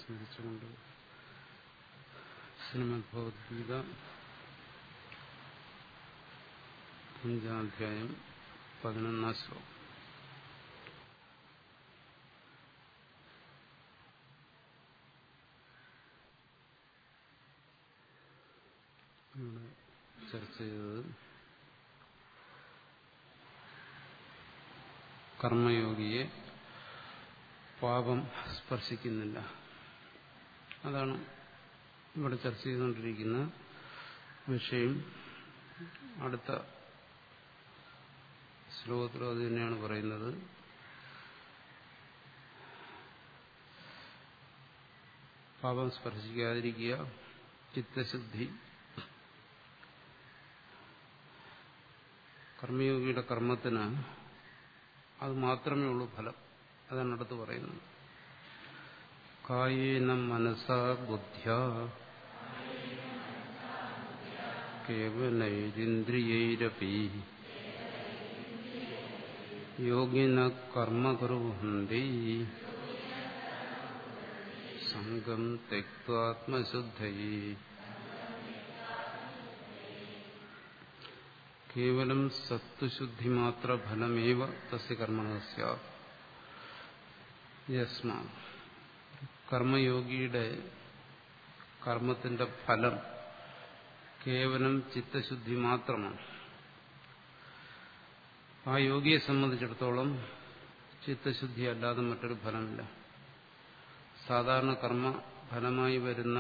സ്മരിച്ചുകൊണ്ട് ശ്രീമദ് ഭഗവത്ഗീത അഞ്ചാം അധ്യായം പതിനൊന്നാം ശ്ലോകം ഇവിടെ ചർച്ച ചെയ്തത് കർമ്മയോഗിയെ പാപം സ്പർശിക്കുന്നില്ല അതാണ് ഇവിടെ ചർച്ച ചെയ്തുകൊണ്ടിരിക്കുന്ന വിഷയം അടുത്ത ശ്ലോകത്തിലും അത് തന്നെയാണ് പറയുന്നത് പാപം സ്പർശിക്കാതിരിക്കുക ചിത്തശുദ്ധി കർമ്മയോഗിയുടെ കർമ്മത്തിന് അത് മാത്രമേ ഉള്ളൂ ഫലം അതാണ് അടുത്ത് പറയുന്നത് കായേന മനസാ ബുദ്ധ്യ കേവലൈരിന്ദ്രിയൈരപി യോഗിന കർമ്മ കുറുഹന്തി സംഘം തെക്വാത്മശുദ്ധയേ കേവലം സത്വശുദ്ധിമാത്ര ഫലമേവ തസ്യ കർമ്മണ യസ്മാ കർമ്മയോഗിയുടെ കർമ്മത്തിന്റെ ഫലം കേവലം ചിത്തശുദ്ധി മാത്രമാണ് ആ യോഗിയെ സംബന്ധിച്ചിടത്തോളം ചിത്തശുദ്ധി അല്ലാതെ മറ്റൊരു ഫലമില്ല സാധാരണ കർമ്മ ഫലമായി വരുന്ന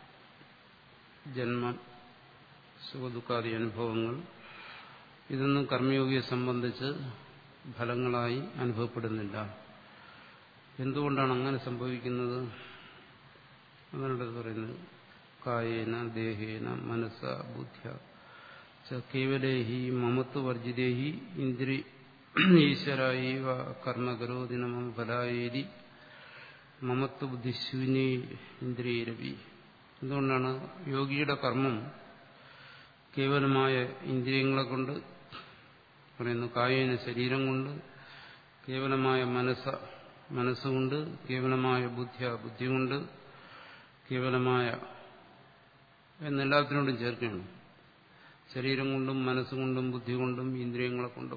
ജന്മം സുഖദുഃഖാദി അനുഭവങ്ങൾ ഇതൊന്നും കർമ്മയോഗിയെ സംബന്ധിച്ച് ഫലങ്ങളായി അനുഭവപ്പെടുന്നില്ല എന്തുകൊണ്ടാണ് അങ്ങനെ സംഭവിക്കുന്നത് അതാണ് പറയുന്നത് കായേന ദേഹേന മനസ്സ ബുദ്ധ്യ കേവലേഹി മമത്വവർജിതേഹി ഇന്ദ്രി ഈശ്വരായവ കർമ്മകരോദിന മമ ഫലായേരി മമത്വ ബുദ്ധിശൂന്യ ഇന്ദ്രിയരവി എന്തുകൊണ്ടാണ് യോഗിയുടെ കർമ്മം കേവലമായ ഇന്ദ്രിയങ്ങളെ കൊണ്ട് പറയുന്നു കായേന ശരീരം കൊണ്ട് കേവലമായ മനസ്സ മനസ്സുകൊണ്ട് കേവലമായ ബുദ്ധിയ ബുദ്ധി കൊണ്ട് കേവലമായ എന്നെല്ലാത്തിനോടും ചേർക്കുകയാണ് ശരീരം കൊണ്ടും മനസ്സുകൊണ്ടും ബുദ്ധി കൊണ്ടും ഇന്ദ്രിയങ്ങളെ കൊണ്ടും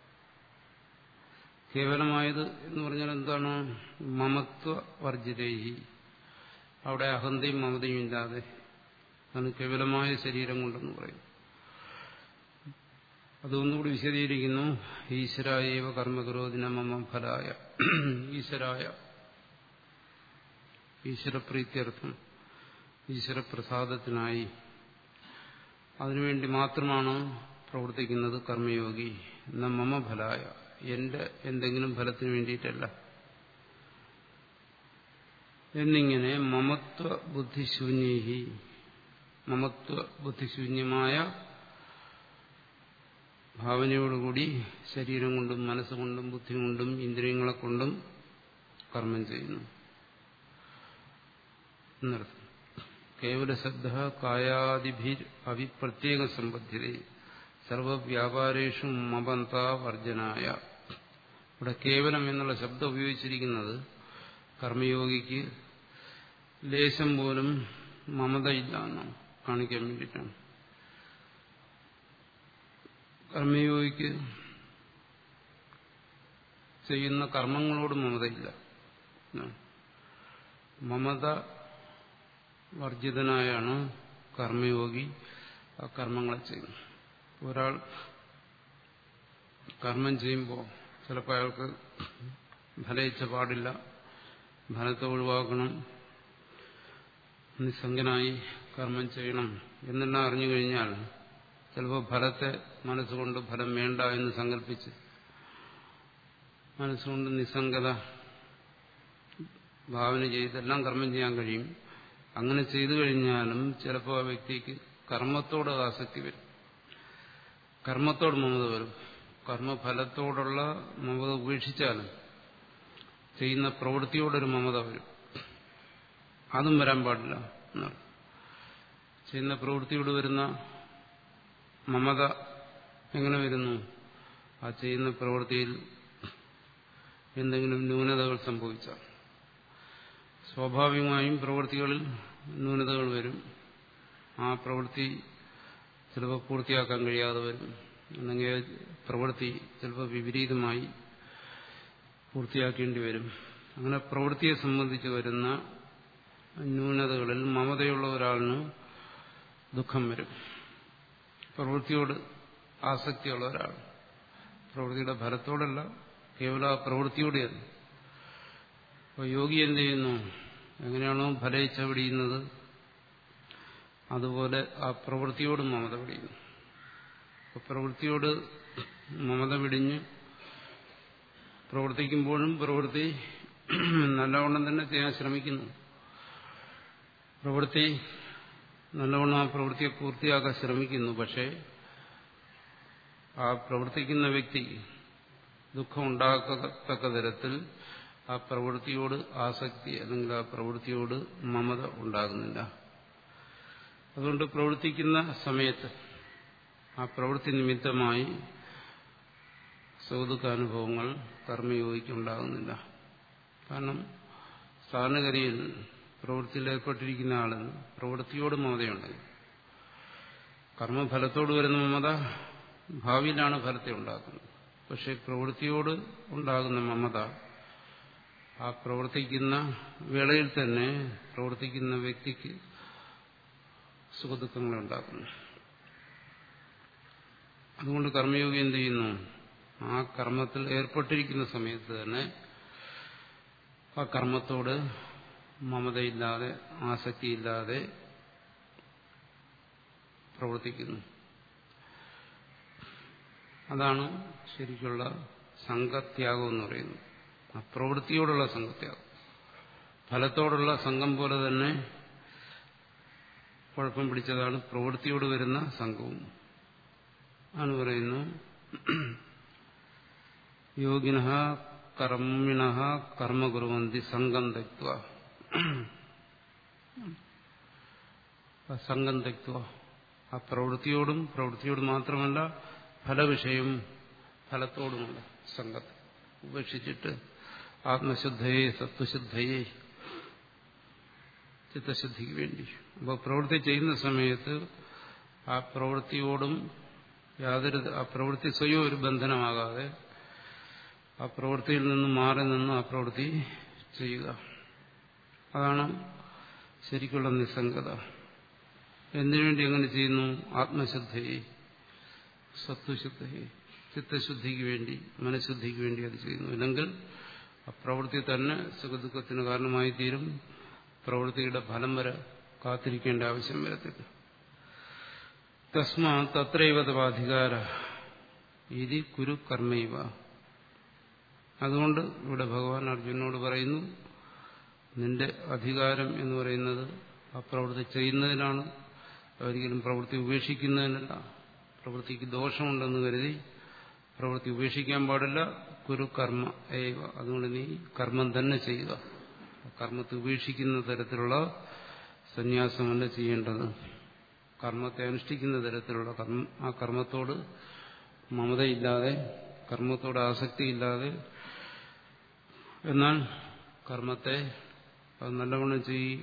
കേവലമായത് എന്ന് പറഞ്ഞാൽ എന്താണ് മമത്വ വർജിതേഹി അവിടെ അഹന്തയും മമതയും ഇല്ലാതെ അതാണ് കേവലമായ ശരീരം കൊണ്ടെന്ന് പറയും അതൊന്നുകൂടി വിശദീകരിക്കുന്നു ഈശ്വരായവ കർമ്മകരോദിന മമ ഫലായ ഈശ്വരായ ഈശ്വരപ്രീത്യർത്ഥം ഈശ്വരപ്രസാദത്തിനായി അതിനുവേണ്ടി മാത്രമാണ് പ്രവർത്തിക്കുന്നത് കർമ്മയോഗി എന്ന മമ ഫലായ എന്റെ എന്തെങ്കിലും ഫലത്തിന് വേണ്ടിയിട്ടല്ല എന്നിങ്ങനെ മമത്വ ബുദ്ധിശൂന്യഹി മമത്വ ബുദ്ധിശൂന്യമായ ഭാവനയോടുകൂടി ശരീരം കൊണ്ടും മനസ്സുകൊണ്ടും ബുദ്ധി കൊണ്ടും ഇന്ദ്രിയങ്ങളെ കൊണ്ടും കർമ്മം ചെയ്യുന്നു എന്നർത്ഥം കേവല ശബ്ദ കായാദിഭിർ അവിപ്രത്യേക സമ്പദ്ധ്യത സർവവ്യാപാരേഷു മമന്ത വർജനായ ഇവിടെ കേവലം എന്നുള്ള ശബ്ദം ഉപയോഗിച്ചിരിക്കുന്നത് കർമ്മയോഗിക്ക് ലേശം പോലും മമതയില്ല എന്നാണ് കാണിക്കാൻ വേണ്ടിയിട്ടാണ് കർമ്മയോഗിക്ക് ചെയ്യുന്ന കർമ്മങ്ങളോട് മമതയില്ല മമത വർജിതനായാണ് കർമ്മയോഗി ആ കർമ്മങ്ങളെ ചെയ്യുന്നത് ഒരാൾ കർമ്മം ചെയ്യുമ്പോൾ ചിലപ്പോൾ അയാൾക്ക് ഫലയിച്ച പാടില്ല ഫലത്തെ ഒഴിവാക്കണം നിസ്സംഗനായി കർമ്മം ചെയ്യണം എന്നെല്ലാം അറിഞ്ഞു കഴിഞ്ഞാൽ ചിലപ്പോൾ ഫലത്തെ മനസ്സുകൊണ്ട് ഫലം വേണ്ട എന്ന് സങ്കല്പിച്ച് മനസ്സുകൊണ്ട് നിസ്സംഗത ഭാവന ചെയ്തെല്ലാം കർമ്മം ചെയ്യാൻ കഴിയും അങ്ങനെ ചെയ്തു കഴിഞ്ഞാലും ചിലപ്പോൾ ആ വ്യക്തിക്ക് കർമ്മത്തോട് ആസക്തി വരും കർമ്മത്തോട് മമത വരും കർമ്മഫലത്തോടുള്ള മമത ഉപേക്ഷിച്ചാലും ചെയ്യുന്ന പ്രവൃത്തിയോടൊരു മമത വരും അതും വരാൻ പാടില്ല എന്നർത്ഥം ചെയ്യുന്ന പ്രവൃത്തിയോട് വരുന്ന മമത എങ്ങനെ വരുന്നു ആ ചെയ്യുന്ന പ്രവൃത്തിയിൽ എന്തെങ്കിലും ന്യൂനതകൾ സംഭവിച്ചാൽ സ്വാഭാവികമായും പ്രവൃത്തികളിൽ ന്യൂനതകൾ വരും ആ പ്രവൃത്തി ചിലപ്പോൾ പൂർത്തിയാക്കാൻ കഴിയാതെ വരും അല്ലെങ്കിൽ പ്രവൃത്തി ചിലപ്പോൾ വിപരീതമായി പൂർത്തിയാക്കേണ്ടി വരും അങ്ങനെ പ്രവൃത്തിയെ സംബന്ധിച്ച് വരുന്ന ന്യൂനതകളിൽ മമതയുള്ള ഒരാളിന് ദുഃഖം വരും പ്രവൃത്തിയോട് ആസക്തിയുള്ള ഒരാൾ പ്രവൃത്തിയുടെ ഫലത്തോടല്ല കേവലം ആ പ്രവൃത്തിയോടെയാണ് അപ്പോൾ യോഗി എന്ത് ചെയ്യുന്നു എങ്ങനെയാണോ ഫലയിച്ച പിടിയുന്നത് അതുപോലെ ആ പ്രവൃത്തിയോട് മമത പിടിയുന്നു അപ്പോൾ പ്രവൃത്തിയോട് മമത പിടിഞ്ഞ് പ്രവർത്തിക്കുമ്പോഴും പ്രവൃത്തി നല്ലവണ്ണം തന്നെ ചെയ്യാൻ ശ്രമിക്കുന്നു പ്രവൃത്തി നല്ലവണ്ണം ആ പ്രവൃത്തിയെ പൂർത്തിയാക്കാൻ ശ്രമിക്കുന്നു പക്ഷേ ആ പ്രവർത്തിക്കുന്ന വ്യക്തി ദുഃഖം ഉണ്ടാക്കത്തക്ക തരത്തിൽ ആ പ്രവൃത്തിയോട് ആസക്തി അല്ലെങ്കിൽ ആ പ്രവൃത്തിയോട് മമത ഉണ്ടാകുന്നില്ല അതുകൊണ്ട് പ്രവർത്തിക്കുന്ന സമയത്ത് ആ പ്രവൃത്തി നിമിത്തമായി സൗദുഖാനുഭവങ്ങൾ കർമ്മയോഗിക്ക് ഉണ്ടാകുന്നില്ല കാരണം സാധാരണഗതിയിൽ പ്രവൃത്തിയിൽ ഏർപ്പെട്ടിരിക്കുന്ന ആളിന് പ്രവൃത്തിയോട് മമതയുണ്ട് കർമ്മഫലത്തോട് വരുന്ന മമത ഭാവിയിലാണ് ഫലത്തെ ഉണ്ടാക്കുന്നത് പക്ഷെ പ്രവൃത്തിയോട് ഉണ്ടാകുന്ന മമത ആ പ്രവർത്തിക്കുന്ന വേളയിൽ തന്നെ പ്രവർത്തിക്കുന്ന വ്യക്തിക്ക് സുഖദുഃഖങ്ങളെ ഉണ്ടാക്കുന്നു അതുകൊണ്ട് കർമ്മയോഗി എന്ത് ചെയ്യുന്നു ആ കർമ്മത്തിൽ ഏർപ്പെട്ടിരിക്കുന്ന സമയത്ത് തന്നെ ആ കർമ്മത്തോട് മമതയില്ലാതെ ആസക്തിയില്ലാതെ പ്രവർത്തിക്കുന്നു അതാണ് ശരിക്കുള്ള സംഘത്യാഗം എന്ന് പറയുന്നത് ആ പ്രവൃത്തിയോടുള്ള സംഘത്യാഗം ഫലത്തോടുള്ള സംഘം പോലെ തന്നെ കുഴപ്പം പിടിച്ചതാണ് പ്രവൃത്തിയോട് വരുന്ന സംഘവും ആണ് പറയുന്നു യോഗിന കർമ്മിണ കർമ്മ കുറുവന്തി സംഘം തെക്വ സംഘം തെക്വ ആ പ്രവൃത്തിയോടും പ്രവൃത്തിയോട് മാത്രമല്ല ഫലവിഷയം ഫലത്തോടുമുള്ള സംഘത്തെ ഉപേക്ഷിച്ചിട്ട് ആത്മശുദ്ധയെ സത്വശുദ്ധയെ ചിത്തശുദ്ധിക്ക് വേണ്ടി അപ്പോൾ പ്രവൃത്തി ചെയ്യുന്ന സമയത്ത് ആ പ്രവൃത്തിയോടും യാതൊരു ആ പ്രവൃത്തി സ്വയം ഒരു ബന്ധനമാകാതെ ആ പ്രവൃത്തിയിൽ നിന്ന് മാറി നിന്ന് ആ പ്രവൃത്തി ചെയ്യുക അതാണ് ശരിക്കുള്ള നിസ്സംഗത എന്തിനുവേണ്ടി എങ്ങനെ ചെയ്യുന്നു ആത്മശുദ്ധയെ സത്വശുദ്ധയെ ചിത്തശുദ്ധിക്ക് വേണ്ടി മനഃശുദ്ധിക്ക് വേണ്ടി അത് ചെയ്യുന്നു അല്ലെങ്കിൽ ആ പ്രവൃത്തി തന്നെ സുഖദുഃഖത്തിന് കാരണമായി തീരും പ്രവൃത്തിയുടെ ഫലം വരെ കാത്തിരിക്കേണ്ട ആവശ്യം വരത്തില്ല തസ്മാ തത്രൈവ തവാധികാര ഇതി കുരു കർമ്മൈവ അതുകൊണ്ട് ഇവിടെ ഭഗവാൻ അർജുനോട് പറയുന്നു നിന്റെ അധികാരം എന്ന് പറയുന്നത് ആ പ്രവൃത്തി ചെയ്യുന്നതിനാണ് ഒരിക്കലും പ്രവൃത്തി ഉപേക്ഷിക്കുന്നതിനല്ല പ്രവൃത്തിക്ക് ദോഷമുണ്ടെന്ന് കരുതി പ്രവൃത്തി ഉപേക്ഷിക്കാൻ പാടില്ല കുരു കർമ്മ ഏവ അതുകൊണ്ട് നീ കർമ്മം തന്നെ ചെയ്യുക കർമ്മത്തെ ഉപേക്ഷിക്കുന്ന തരത്തിലുള്ള സന്യാസമല്ല ചെയ്യേണ്ടത് കർമ്മത്തെ അനുഷ്ഠിക്കുന്ന തരത്തിലുള്ള കർമ്മ ആ കർമ്മത്തോട് മമതയില്ലാതെ കർമ്മത്തോട് ആസക്തിയില്ലാതെ എന്നാൽ കർമ്മത്തെ അത് നല്ലവണ്ണം ചെയ്യും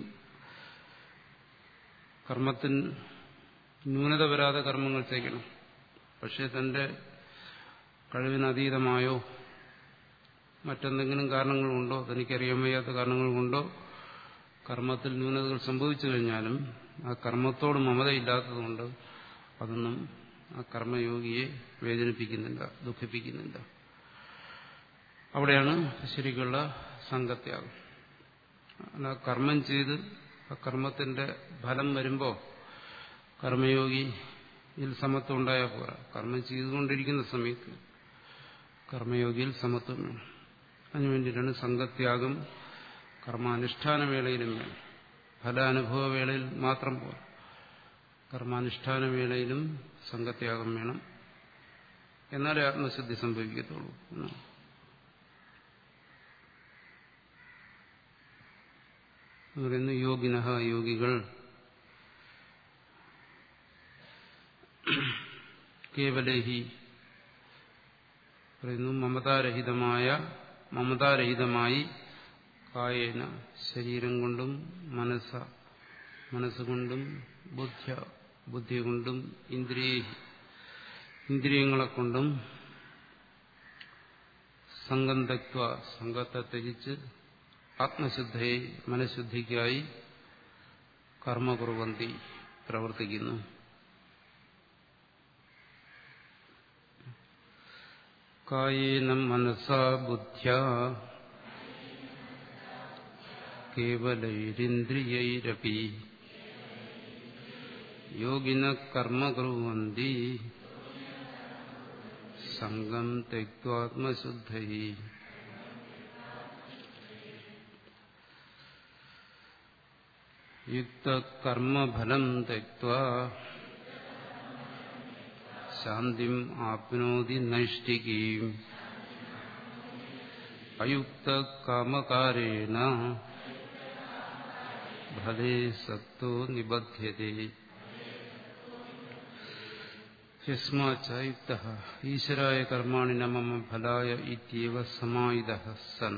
കർമ്മത്തിന് ന്യൂനത വരാതെ കർമ്മങ്ങൾ ചെയ്യണം പക്ഷെ തന്റെ കഴിവിനതീതമായോ മറ്റെന്തെങ്കിലും കാരണങ്ങളുണ്ടോ തനിക്കറിയാൻ വയ്യാത്ത കാരണങ്ങളുണ്ടോ കർമ്മത്തിൽ ന്യൂനതകൾ സംഭവിച്ചു കഴിഞ്ഞാലും ആ കർമ്മത്തോട് മമതയില്ലാത്തതുകൊണ്ട് അതൊന്നും ആ കർമ്മയോഗിയെ വേദനിപ്പിക്കുന്നില്ല ദുഃഖിപ്പിക്കുന്നില്ല അവിടെയാണ് ശരിക്കുള്ള സംഘത്യാഗം അല്ല കർമ്മം ചെയ്ത് ആ കർമ്മത്തിന്റെ ഫലം വരുമ്പോൾ കർമ്മയോഗിയിൽ സമത്വം ഉണ്ടായാൽ പോരാ കർമ്മം ചെയ്തുകൊണ്ടിരിക്കുന്ന സമയത്ത് കർമ്മയോഗിയിൽ സമത്വം വേണം അതിനു വേണ്ടിയിട്ടാണ് സംഘത്യാഗം കർമാനുഷ്ഠാന വേളയിലും വേണം ഫലാനുഭവ വേളയിൽ മാത്രം പോരാ കർമാനുഷ്ഠാന വേളയിലും സംഘത്യാഗം വേണം എന്നാലേ ആത്മശുദ്ധി സംഭവിക്കത്തുള്ളൂ എന്നാണ് പറയുന്നു യോഗിന യോഗികൾ കേവലേഹി പറയുന്നു മമതാരഹിതമായ മമതാരഹിതമായി കായേന ശരീരം കൊണ്ടും മനസ്സ മനസ്സുകൊണ്ടും ബുദ്ധ്യ ബുദ്ധി കൊണ്ടും ഇന്ദ്രിയ ഇന്ദ്രിയങ്ങളെ കൊണ്ടും സംഘം തത്വ സംഘത്തെ ത്യജിച്ച് ആത്മശുദ്ധയെ മനഃശുദ്ധിക്കായി കർമ്മകുറുവന്തി പ്രവർത്തിക്കുന്നു കായേന മനസാ ബുദ്ധ്യ കേവലൈരിന്ദ്രിയൈരപി യോഗിന കർമ്മ കുറുവന്തി സംഘം തെക്വാത്മശുദ്ധൈ യുക്തകർമ്മഫലം തെക്വാ ശാന്തിം ആപ്നോതി നൈഷ്ഠികീം അയുക്തകാമകാരേണ ഫലേ സക്തോ നിബധ്യത്തെ യസ്മായുക്ത ഈശ്വരായ കർമാണി ന മമ ഫലായ ഇത്യവ സമായുധ സൻ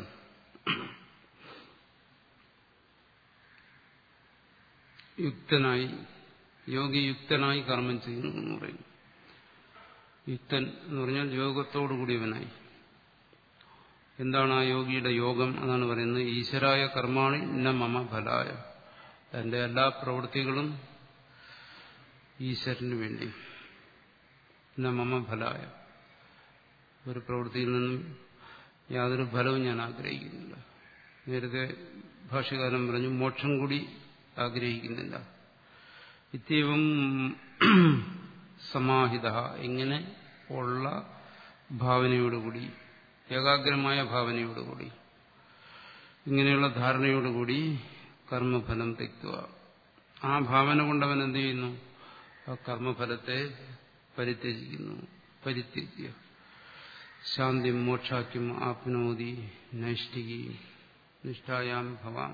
യുക്തനായി യോഗി യുക്തനായി കർമ്മം ചെയ്യുന്നു എന്ന് പറയും യുക്തൻ എന്ന് പറഞ്ഞാൽ യോഗത്തോടുകൂടിയവനായി എന്താണ് ആ യോഗിയുടെ യോഗം എന്നാണ് പറയുന്നത് ഈശ്വരായ കർമാണി ന മമ ഫലായ എന്റെ എല്ലാ പ്രവൃത്തികളും ഈശ്വരന് വേണ്ടി ന മമ ഫലായ ഒരു പ്രവൃത്തിയിൽ നിന്നും യാതൊരു ഫലവും ഞാൻ ആഗ്രഹിക്കുന്നില്ല നേരത്തെ ഭാഷ്യകാരൻ പറഞ്ഞു മോക്ഷം കൂടി ആഗ്രഹിക്കുന്നില്ല ഇത്യവും സമാഹിത ഇങ്ങനെ ഉള്ള ഭാവനയോടുകൂടി ഏകാഗ്രമായ ഭാവനയോടുകൂടി ഇങ്ങനെയുള്ള ധാരണയോടുകൂടി കർമ്മഫലം തെക്കുക ആ ഭാവന കൊണ്ടവൻ എന്ത് ചെയ്യുന്നു ആ കർമ്മഫലത്തെ പരിത്യജിക്കുന്നു പരിത്യജ്യ ശാന്തി മോക്ഷാക്യം ആപ്നോതി നൈഷ്ഠികി നിഷ്ഠായാം ഭവാൻ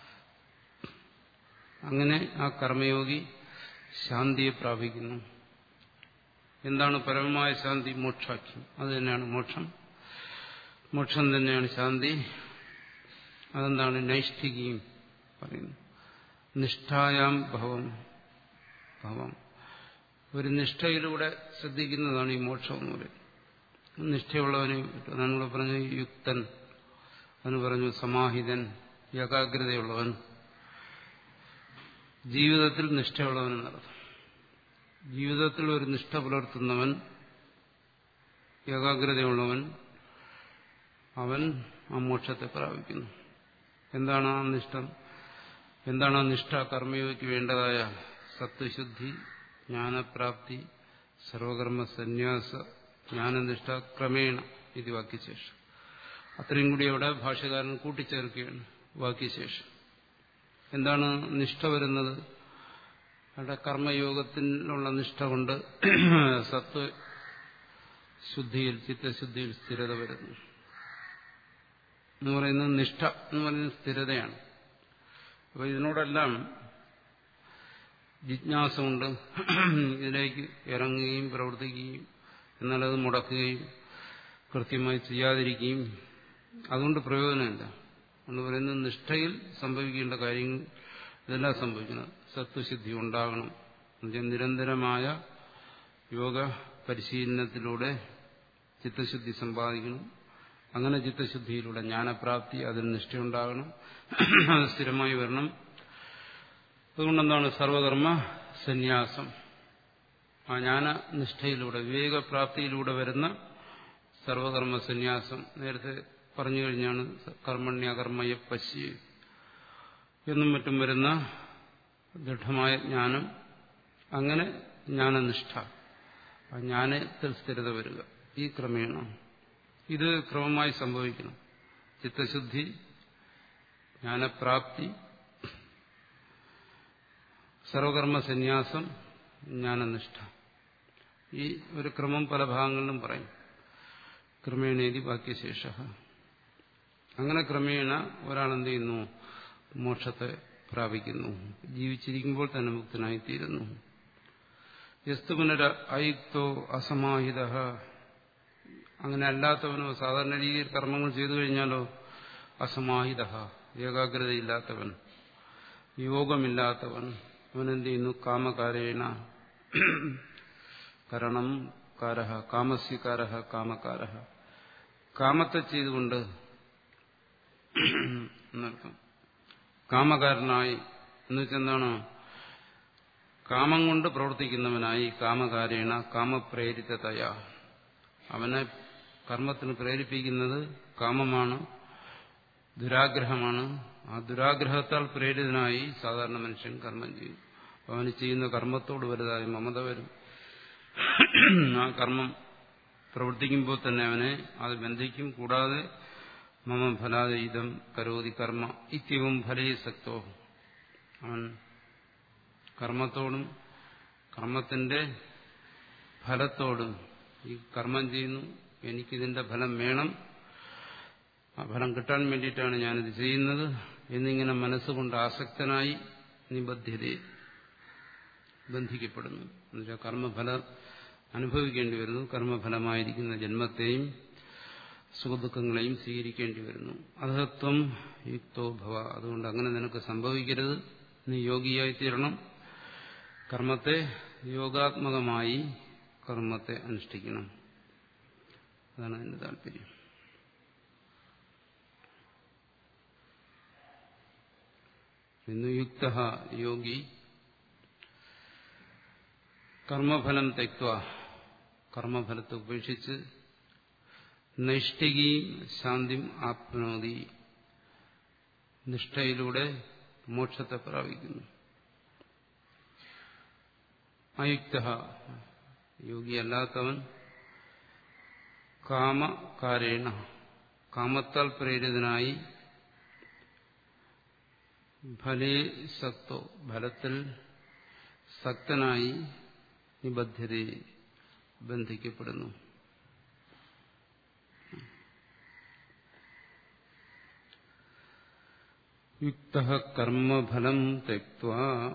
അങ്ങനെ ആ കർമ്മയോഗി ശാന്തിയെ പ്രാപിക്കുന്നു എന്താണ് പരമമായ ശാന്തി മോക്ഷാഖ്യം അത് തന്നെയാണ് മോക്ഷം മോക്ഷം തന്നെയാണ് ശാന്തി അതെന്താണ് നൈഷ്ഠികയും പറയുന്നു നിഷ്ഠായാം ഭവം ഭവം ഒരു നിഷ്ഠയിലൂടെ ശ്രദ്ധിക്കുന്നതാണ് ഈ മോക്ഷം എന്ന് പറയുന്നത് നിഷ്ഠയുള്ളവനെ നമ്മൾ പറഞ്ഞു യുക്തൻ അതിന് പറഞ്ഞു സമാഹിതൻ ഏകാഗ്രതയുള്ളവൻ ജീവിതത്തിൽ നിഷ്ഠയുള്ളവൻ എന്നർത്ഥം ജീവിതത്തിൽ ഒരു നിഷ്ഠ പുലർത്തുന്നവൻ ഏകാഗ്രതയുള്ളവൻ അവൻ ആ മോക്ഷത്തെ പ്രാപിക്കുന്നു എന്താണ് ആ നിഷ്ഠ എന്താണ് ആ നിഷ്ഠ കർമ്മയോഗിക്ക് വേണ്ടതായ സത്വശുദ്ധി ജ്ഞാനപ്രാപ്തി സർവകർമ്മ സന്യാസ ജ്ഞാനനിഷ്ഠ ക്രമേണ ഇത് വാക്യശേഷം അത്രയും കൂടി അവിടെ ഭാഷകാരൻ കൂട്ടിച്ചേർക്കുകയാണ് വാക്യശേഷം എന്താണ് നിഷ്ഠ വരുന്നത് അവിടെ കർമ്മയോഗത്തിനുള്ള നിഷ്ഠ കൊണ്ട് സത്വശുദ്ധിയിൽ ചിത്തശുദ്ധിയിൽ സ്ഥിരത വരുന്നു എന്ന് പറയുന്നത് നിഷ്ഠ എന്ന് പറയുന്നത് സ്ഥിരതയാണ് അപ്പൊ ഇതിനോടെല്ലാം ജിജ്ഞാസ കൊണ്ട് ഇതിലേക്ക് ഇറങ്ങുകയും പ്രവർത്തിക്കുകയും എന്നാലത് മുടക്കുകയും കൃത്യമായി ചെയ്യാതിരിക്കുകയും അതുകൊണ്ട് പ്രയോജനമില്ല എന്ന് പറയുന്നത് നിഷ്ഠയിൽ സംഭവിക്കേണ്ട കാര്യങ്ങൾ ഇതെല്ലാം സംഭവിക്കണം സത്വശുദ്ധി ഉണ്ടാകണം നിരന്തരമായ യോഗ പരിശീലനത്തിലൂടെ ചിത്തശുദ്ധി സമ്പാദിക്കണം അങ്ങനെ ചിത്തശുദ്ധിയിലൂടെ ജ്ഞാനപ്രാപ്തി അതിന് നിഷ്ഠയുണ്ടാകണം അത് സ്ഥിരമായി വരണം അതുകൊണ്ടെന്താണ് സർവകർമ്മ സന്യാസം ആ ജ്ഞാനനിഷ്ഠയിലൂടെ വിവേകപ്രാപ്തിയിലൂടെ വരുന്ന സർവകർമ്മ സന്യാസം നേരത്തെ പറഞ്ഞു കഴിഞ്ഞാണ് കർമ്മണ്യകർമ്മയ പശ്യ എന്നും മറ്റും വരുന്ന ദൃഢമായ ജ്ഞാനം അങ്ങനെ ജ്ഞാനനിഷ്ഠ ആ ജ്ഞാനത്തിൽ സ്ഥിരത വരിക ഈ ക്രമേണ ഇത് ക്രമമായി സംഭവിക്കണം ചിത്തശുദ്ധി ജ്ഞാനപ്രാപ്തി സർവകർമ്മ സന്യാസം ജ്ഞാനനിഷ്ഠ ഈ ഒരു ക്രമം പല ഭാഗങ്ങളിലും പറയും ക്രമേണേതി വാക്യശേഷ അങ്ങനെ ക്രമേണ ഒരാൾ എന്ത് ചെയ്യുന്നു മോക്ഷത്തെ പ്രാപിക്കുന്നു ജീവിച്ചിരിക്കുമ്പോൾ തന്നെ മുക്തനായിത്തീരുന്നു യസ്തു പുനര അയുക്തോ അസമാഹിത അങ്ങനെ അല്ലാത്തവനോ സാധാരണ രീതിയിൽ കർമ്മങ്ങൾ ചെയ്തു കഴിഞ്ഞാലോ അസമാഹിത ഏകാഗ്രതയില്ലാത്തവൻ യോഗമില്ലാത്തവൻ അവനെന്ത് ചെയ്യുന്നു കാമകാരേണ കരണം കാരഹ കാമസ്യകാരഹ കാമകാരഹ കാമത്തെ ചെയ്തുകൊണ്ട് എന്നർത്ഥം കാമകാരനായി എന്ന് വെച്ചെന്താണ് കാമം കൊണ്ട് പ്രവർത്തിക്കുന്നവനായി കാമകാരേണ കാമപ്രേരിതതയ അവനെ കർമ്മത്തിന് പ്രേരിപ്പിക്കുന്നത് കാമമാണ് ദുരാഗ്രഹമാണ് ആ ദുരാഗ്രഹത്താൽ പ്രേരിതനായി സാധാരണ മനുഷ്യൻ കർമ്മം ചെയ്യും അവന് ചെയ്യുന്ന കർമ്മത്തോട് വലുതായ മമത വരും ആ കർമ്മം പ്രവർത്തിക്കുമ്പോൾ തന്നെ അവനെ അത് ബന്ധിക്കും കൂടാതെ മമ ഫലാതീതം കരോതി കർമ്മ ഇത്യവും ഫലേ സക്തോ അവൻ കർമ്മത്തോടും കർമ്മത്തിന്റെ ഫലത്തോടും ഈ കർമ്മം ചെയ്യുന്നു എനിക്കിതിന്റെ ഫലം വേണം ആ ഫലം കിട്ടാൻ വേണ്ടിയിട്ടാണ് ഞാനിത് ചെയ്യുന്നത് എന്നിങ്ങനെ മനസ്സുകൊണ്ട് ആസക്തനായി നിബദ്ധ്യത ബന്ധിക്കപ്പെടുന്നു എന്നുവെച്ചാൽ കർമ്മഫലം അനുഭവിക്കേണ്ടി വരുന്നു കർമ്മഫലമായിരിക്കുന്ന ജന്മത്തെയും സുഖദുഃഖങ്ങളെയും സ്വീകരിക്കേണ്ടി വരുന്നു അധത്വം യുക്തോ ഭവ അതുകൊണ്ട് അങ്ങനെ നിനക്ക് സംഭവിക്കരുത് നീ യോഗിയായി തീരണം കർമ്മത്തെ യോഗാത്മകമായി കർമ്മത്തെ അനുഷ്ഠിക്കണം അതാണ് അതിന്റെ താല്പര്യം ഇന്ന് യുക്ത യോഗി കർമ്മഫലം തെക്വ കർമ്മഫലത്തെ ഉപേക്ഷിച്ച് നൈഷ്ഠികയും ശാന്തിയും ആപ്നോതി നിഷ്ഠയിലൂടെ മോക്ഷത്തെ പ്രാപിക്കുന്നു അയുക്ത യോഗിയല്ലാത്തവൻ കാമകാരേണ കാമത്താൽ പ്രേരിതനായി ഫലേ സക്തോ ഫലത്തിൽ സക്തനായി നിബദ്ധതയെ ബന്ധിക്കപ്പെടുന്നു യുക്ത കർമ്മഫലം തെക്വ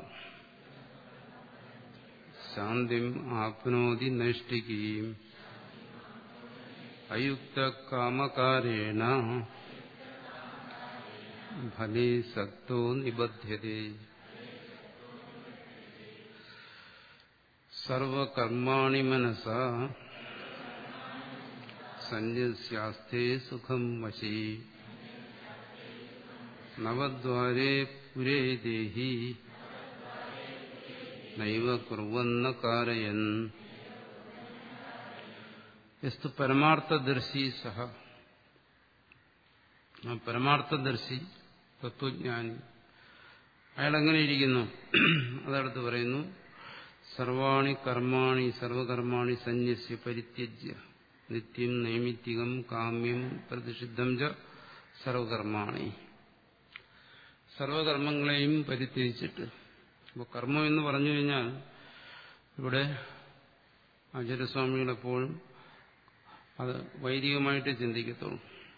ശാന്തിം ആപ്നോതി നൈഷ്ഠികീം അയുക്ത കാമകാരേണ ഫലേ സക്തോ നിബധ്യതേ സർവകർമാണി മനസ സന്യസ്യാസ്തേ സുഖം വശീ നവദ്വാരേ പുരേ ദേഹി നൈവ കുർവന്ന കാരയൻ യസ്തു പരമാർത്ഥദർശി സഹ ആ പരമാർത്ഥദർശി തത്വജ്ഞാനി അയാളെങ്ങനെ ഇരിക്കുന്നു അതടുത്ത് പറയുന്നു സർവാണി കർമാണി സർവകർമാണി സന്യസ്യ പരിത്യജ്യ നിത്യം നൈമിത്തികം കാമ്യം പ്രതിഷിദ്ധം ച സർവകർമാണി സർവകർമ്മങ്ങളെയും പരിത്യജിച്ചിട്ട് അപ്പോൾ കർമ്മം എന്ന് പറഞ്ഞു കഴിഞ്ഞാൽ ഇവിടെ ആചാര്യസ്വാമികളെപ്പോഴും അത് വൈദികമായിട്ട് ചിന്തിക്കത്തുള്ളൂ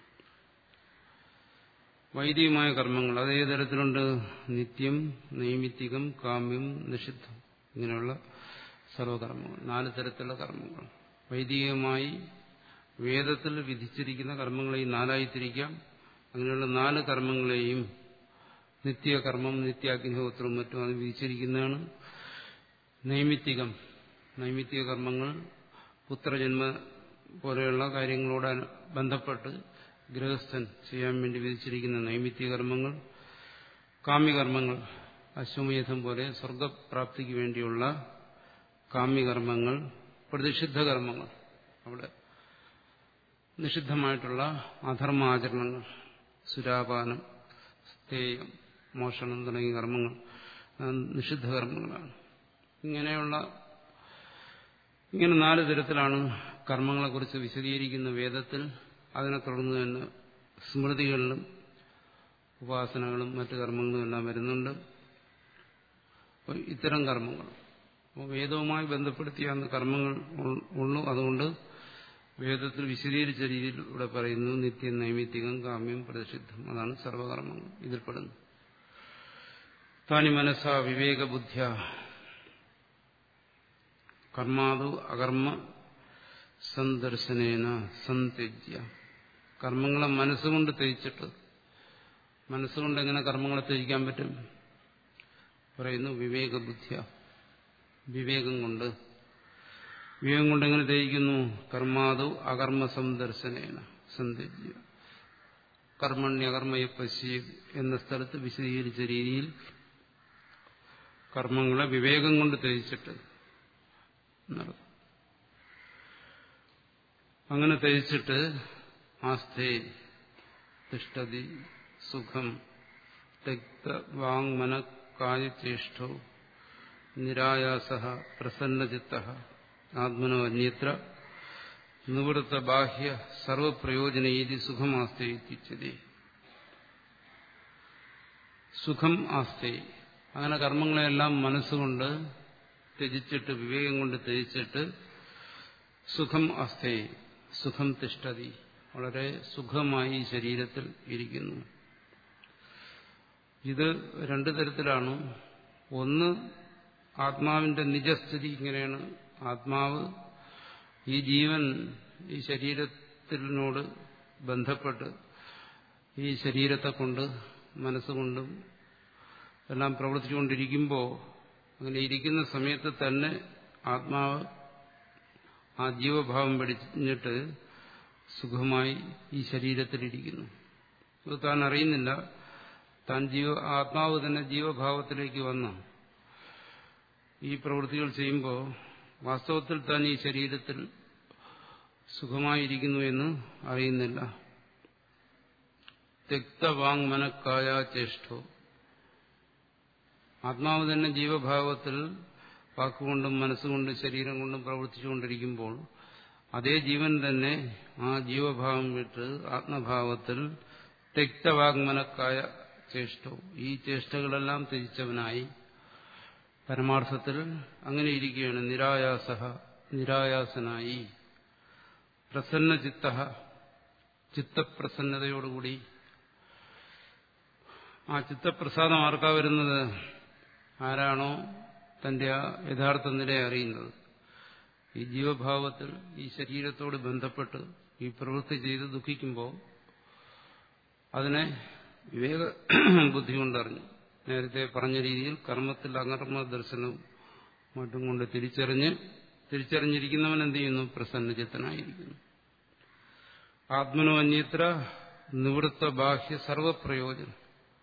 വൈദികമായ കർമ്മങ്ങൾ അത് ഏത് തരത്തിലുണ്ട് നിത്യം നൈമിത്തികം കാമ്യം നിഷിദ്ധം ഇങ്ങനെയുള്ള സർവകർമ്മങ്ങൾ നാല് തരത്തിലുള്ള കർമ്മങ്ങൾ വൈദികമായി വേദത്തിൽ വിധിച്ചിരിക്കുന്ന കർമ്മങ്ങളെ ഈ നാലായി തിരിക്കാം അങ്ങനെയുള്ള നാല് കർമ്മങ്ങളെയും നിത്യകർമ്മം നിത്യാഗ്നിഹോത്രവും മറ്റും അത് വിധിച്ചിരിക്കുന്നതാണ് നൈമിത്തികം നൈമിത്തിക കർമ്മങ്ങൾ പുത്രജന്മ പോലെയുള്ള കാര്യങ്ങളോട് ബന്ധപ്പെട്ട് ഗൃഹസ്ഥൻ ചെയ്യാൻ വേണ്ടി വിധിച്ചിരിക്കുന്ന നൈമിത്തിക കർമ്മങ്ങൾ കാമ്യകർമ്മങ്ങൾ അശ്വമേധം പോലെ സ്വർഗപ്രാപ്തിക്ക് വേണ്ടിയുള്ള കാമ്യകർമ്മങ്ങൾ പ്രതിഷിദ്ധ കർമ്മങ്ങൾ അവിടെ നിഷിദ്ധമായിട്ടുള്ള അധർമാചരണങ്ങൾ സുരാപാനം സ്ഥേയം മോഷണം തുടങ്ങിയ കർമ്മങ്ങൾ നിഷിദ്ധ കർമ്മങ്ങളാണ് ഇങ്ങനെയുള്ള ഇങ്ങനെ നാല് തരത്തിലാണ് കർമ്മങ്ങളെക്കുറിച്ച് വിശദീകരിക്കുന്ന വേദത്തിൽ അതിനെ തുടർന്ന് തന്നെ സ്മൃതികളിലും ഉപാസനകളും മറ്റു കർമ്മങ്ങളും എല്ലാം വരുന്നുണ്ട് ഇത്തരം കർമ്മങ്ങൾ അപ്പോൾ വേദവുമായി ബന്ധപ്പെടുത്തിയാണ് കർമ്മങ്ങൾ ഉള്ളൂ അതുകൊണ്ട് വേദത്തിൽ വിശദീകരിച്ച രീതിയിൽ ഇവിടെ പറയുന്നു നിത്യം നൈമിത്തികം കാമ്യം പ്രതിഷിദ്ധം അതാണ് സർവകർമ്മങ്ങൾ ഇതിൽപ്പെടുന്നു താനി മനസ്സ വിവേകബുദ്ധ്യ കർമാതു അകർമ്മ സന്ദർശനേന സന്ത്യജ്യ കർമ്മങ്ങളെ മനസ്സുകൊണ്ട് തേച്ചിട്ട് മനസ്സുകൊണ്ട് എങ്ങനെ കർമ്മങ്ങളെ ത്യജിക്കാൻ പറ്റും പറയുന്നു വിവേകബുദ്ധിയ വിവേകം കൊണ്ട് വിവേകം കൊണ്ട് എങ്ങനെ ത്യജിക്കുന്നു കർമാതു അകർമ്മ സന്ദർശനേന സന്ധിജ്യ കർമ്മണ്യകർമ്മയെ പശ്യ എന്ന സ്ഥലത്ത് വിശദീകരിച്ച രീതിയിൽ കർമ്മങ്ങളെ വിവേകം കൊണ്ട് ത്യജിച്ചിട്ട് നടത്തും അങ്ങനെ ത്യജിച്ചിട്ട് ആസ്ഥേ തിഷ്ടതി സുഖം തെക്ത വാങ്മന കായചേഷ്ടോ നിരായാസ പ്രസന്നചിത്ത ആത്മനോ അന്യത്ര നിവൃത്ത ബാഹ്യ സർവപ്രയോജന ഇതി സുഖമാസ്തേ ഇത്യുച്യതേ സുഖം ആസ്തേ അങ്ങനെ കർമ്മങ്ങളെല്ലാം മനസ്സുകൊണ്ട് ത്യജിച്ചിട്ട് വിവേകം കൊണ്ട് ത്യജിച്ചിട്ട് സുഖം അസ്ഥേ സുഖം തിഷ്ടതി വളരെ സുഖമായി ശരീരത്തിൽ ഇരിക്കുന്നു ഇത് രണ്ടു തരത്തിലാണ് ഒന്ന് ആത്മാവിന്റെ നിജസ്ഥിതി ഇങ്ങനെയാണ് ആത്മാവ് ഈ ജീവൻ ഈ ശരീരത്തിനോട് ബന്ധപ്പെട്ട് ഈ ശരീരത്തെ കൊണ്ട് മനസ്സുകൊണ്ടും എല്ലാം പ്രവർത്തിച്ചുകൊണ്ടിരിക്കുമ്പോൾ അങ്ങനെ ഇരിക്കുന്ന സമയത്ത് തന്നെ ആത്മാവ് ആ ജീവഭാവം പഠിച്ചിട്ട് സുഖമായി ഈ ശരീരത്തിലിരിക്കുന്നു അത് താൻ അറിയുന്നില്ല താൻ ജീവ ആത്മാവ് തന്നെ ജീവഭാവത്തിലേക്ക് വന്ന ഈ പ്രവൃത്തികൾ ചെയ്യുമ്പോൾ വാസ്തവത്തിൽ താൻ ഈ ശരീരത്തിൽ സുഖമായിരിക്കുന്നു എന്ന് അറിയുന്നില്ല തെക്തവാങ്മനക്കായ ചേഷ്ടോ ആത്മാവ് തന്നെ ജീവഭാവത്തിൽ വാക്കുകൊണ്ടും മനസ്സുകൊണ്ടും ശരീരം കൊണ്ടും പ്രവർത്തിച്ചുകൊണ്ടിരിക്കുമ്പോൾ അതേ ജീവൻ തന്നെ ആ ജീവഭാവം വിട്ട് ആത്മഭാവത്തിൽ തെക്തവാങ്മനക്കായ ചേഷ്ടവും ഈ ചേഷ്ടകളെല്ലാം ത്യജിച്ചവനായി പരമാർത്ഥത്തിൽ അങ്ങനെ ഇരിക്കുകയാണ് നിരായാസ നിരായാസനായി പ്രസന്ന ചിത്ത ചിത്തപ്രസന്നതയോടുകൂടി ആ ചിത്തപ്രസാദം ആർക്കാ വരുന്നത് ആരാണോ തന്റെ ആ യഥാർത്ഥ നിലയെ അറിയുന്നത് ഈ ജീവഭാവത്തിൽ ഈ ശരീരത്തോട് ബന്ധപ്പെട്ട് ഈ പ്രവൃത്തി ചെയ്ത് ദുഃഖിക്കുമ്പോൾ അതിനെ വിവേക ബുദ്ധി കൊണ്ടറിഞ്ഞു നേരത്തെ പറഞ്ഞ രീതിയിൽ കർമ്മത്തിൽ അകർമ്മ ദർശനവും മറ്റും കൊണ്ട് തിരിച്ചറിഞ്ഞ് തിരിച്ചറിഞ്ഞിരിക്കുന്നവൻ എന്ത് ചെയ്യുന്നു പ്രസന്നചിത്തനായിരിക്കുന്നു ആത്മനോ അന്യത്ര നിവൃത്ത ബാഹ്യ സർവപ്രയോജനം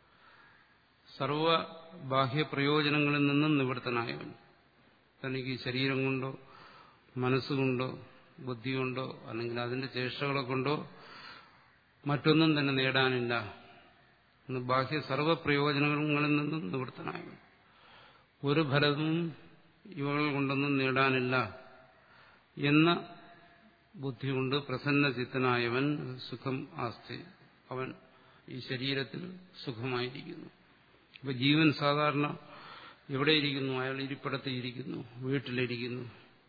സർവ ബാഹ്യ പ്രയോജനങ്ങളിൽ നിന്നും നിവൃത്തനായവൻ തനിക്ക് ശരീരം കൊണ്ടോ മനസ്സുകൊണ്ടോ ബുദ്ധി കൊണ്ടോ അല്ലെങ്കിൽ അതിന്റെ ചേഷ്ടകളെ കൊണ്ടോ മറ്റൊന്നും തന്നെ നേടാനില്ല എന്ന് ബാഹ്യ സർവ പ്രയോജനങ്ങളിൽ നിന്നും നിവൃത്തനായവൻ ഒരു ഫലവും ഇവകൾ കൊണ്ടൊന്നും നേടാനില്ല എന്ന ബുദ്ധി കൊണ്ട് പ്രസന്ന ചിത്തനായവൻ സുഖം ആസ്തി അവൻ ഈ ശരീരത്തിൽ സുഖമായിരിക്കുന്നു ഇപ്പൊ ജീവൻ സാധാരണ എവിടെയിരിക്കുന്നു അയാൾ ഇരിപ്പിടത്തിൽ ഇരിക്കുന്നു വീട്ടിലിരിക്കുന്നു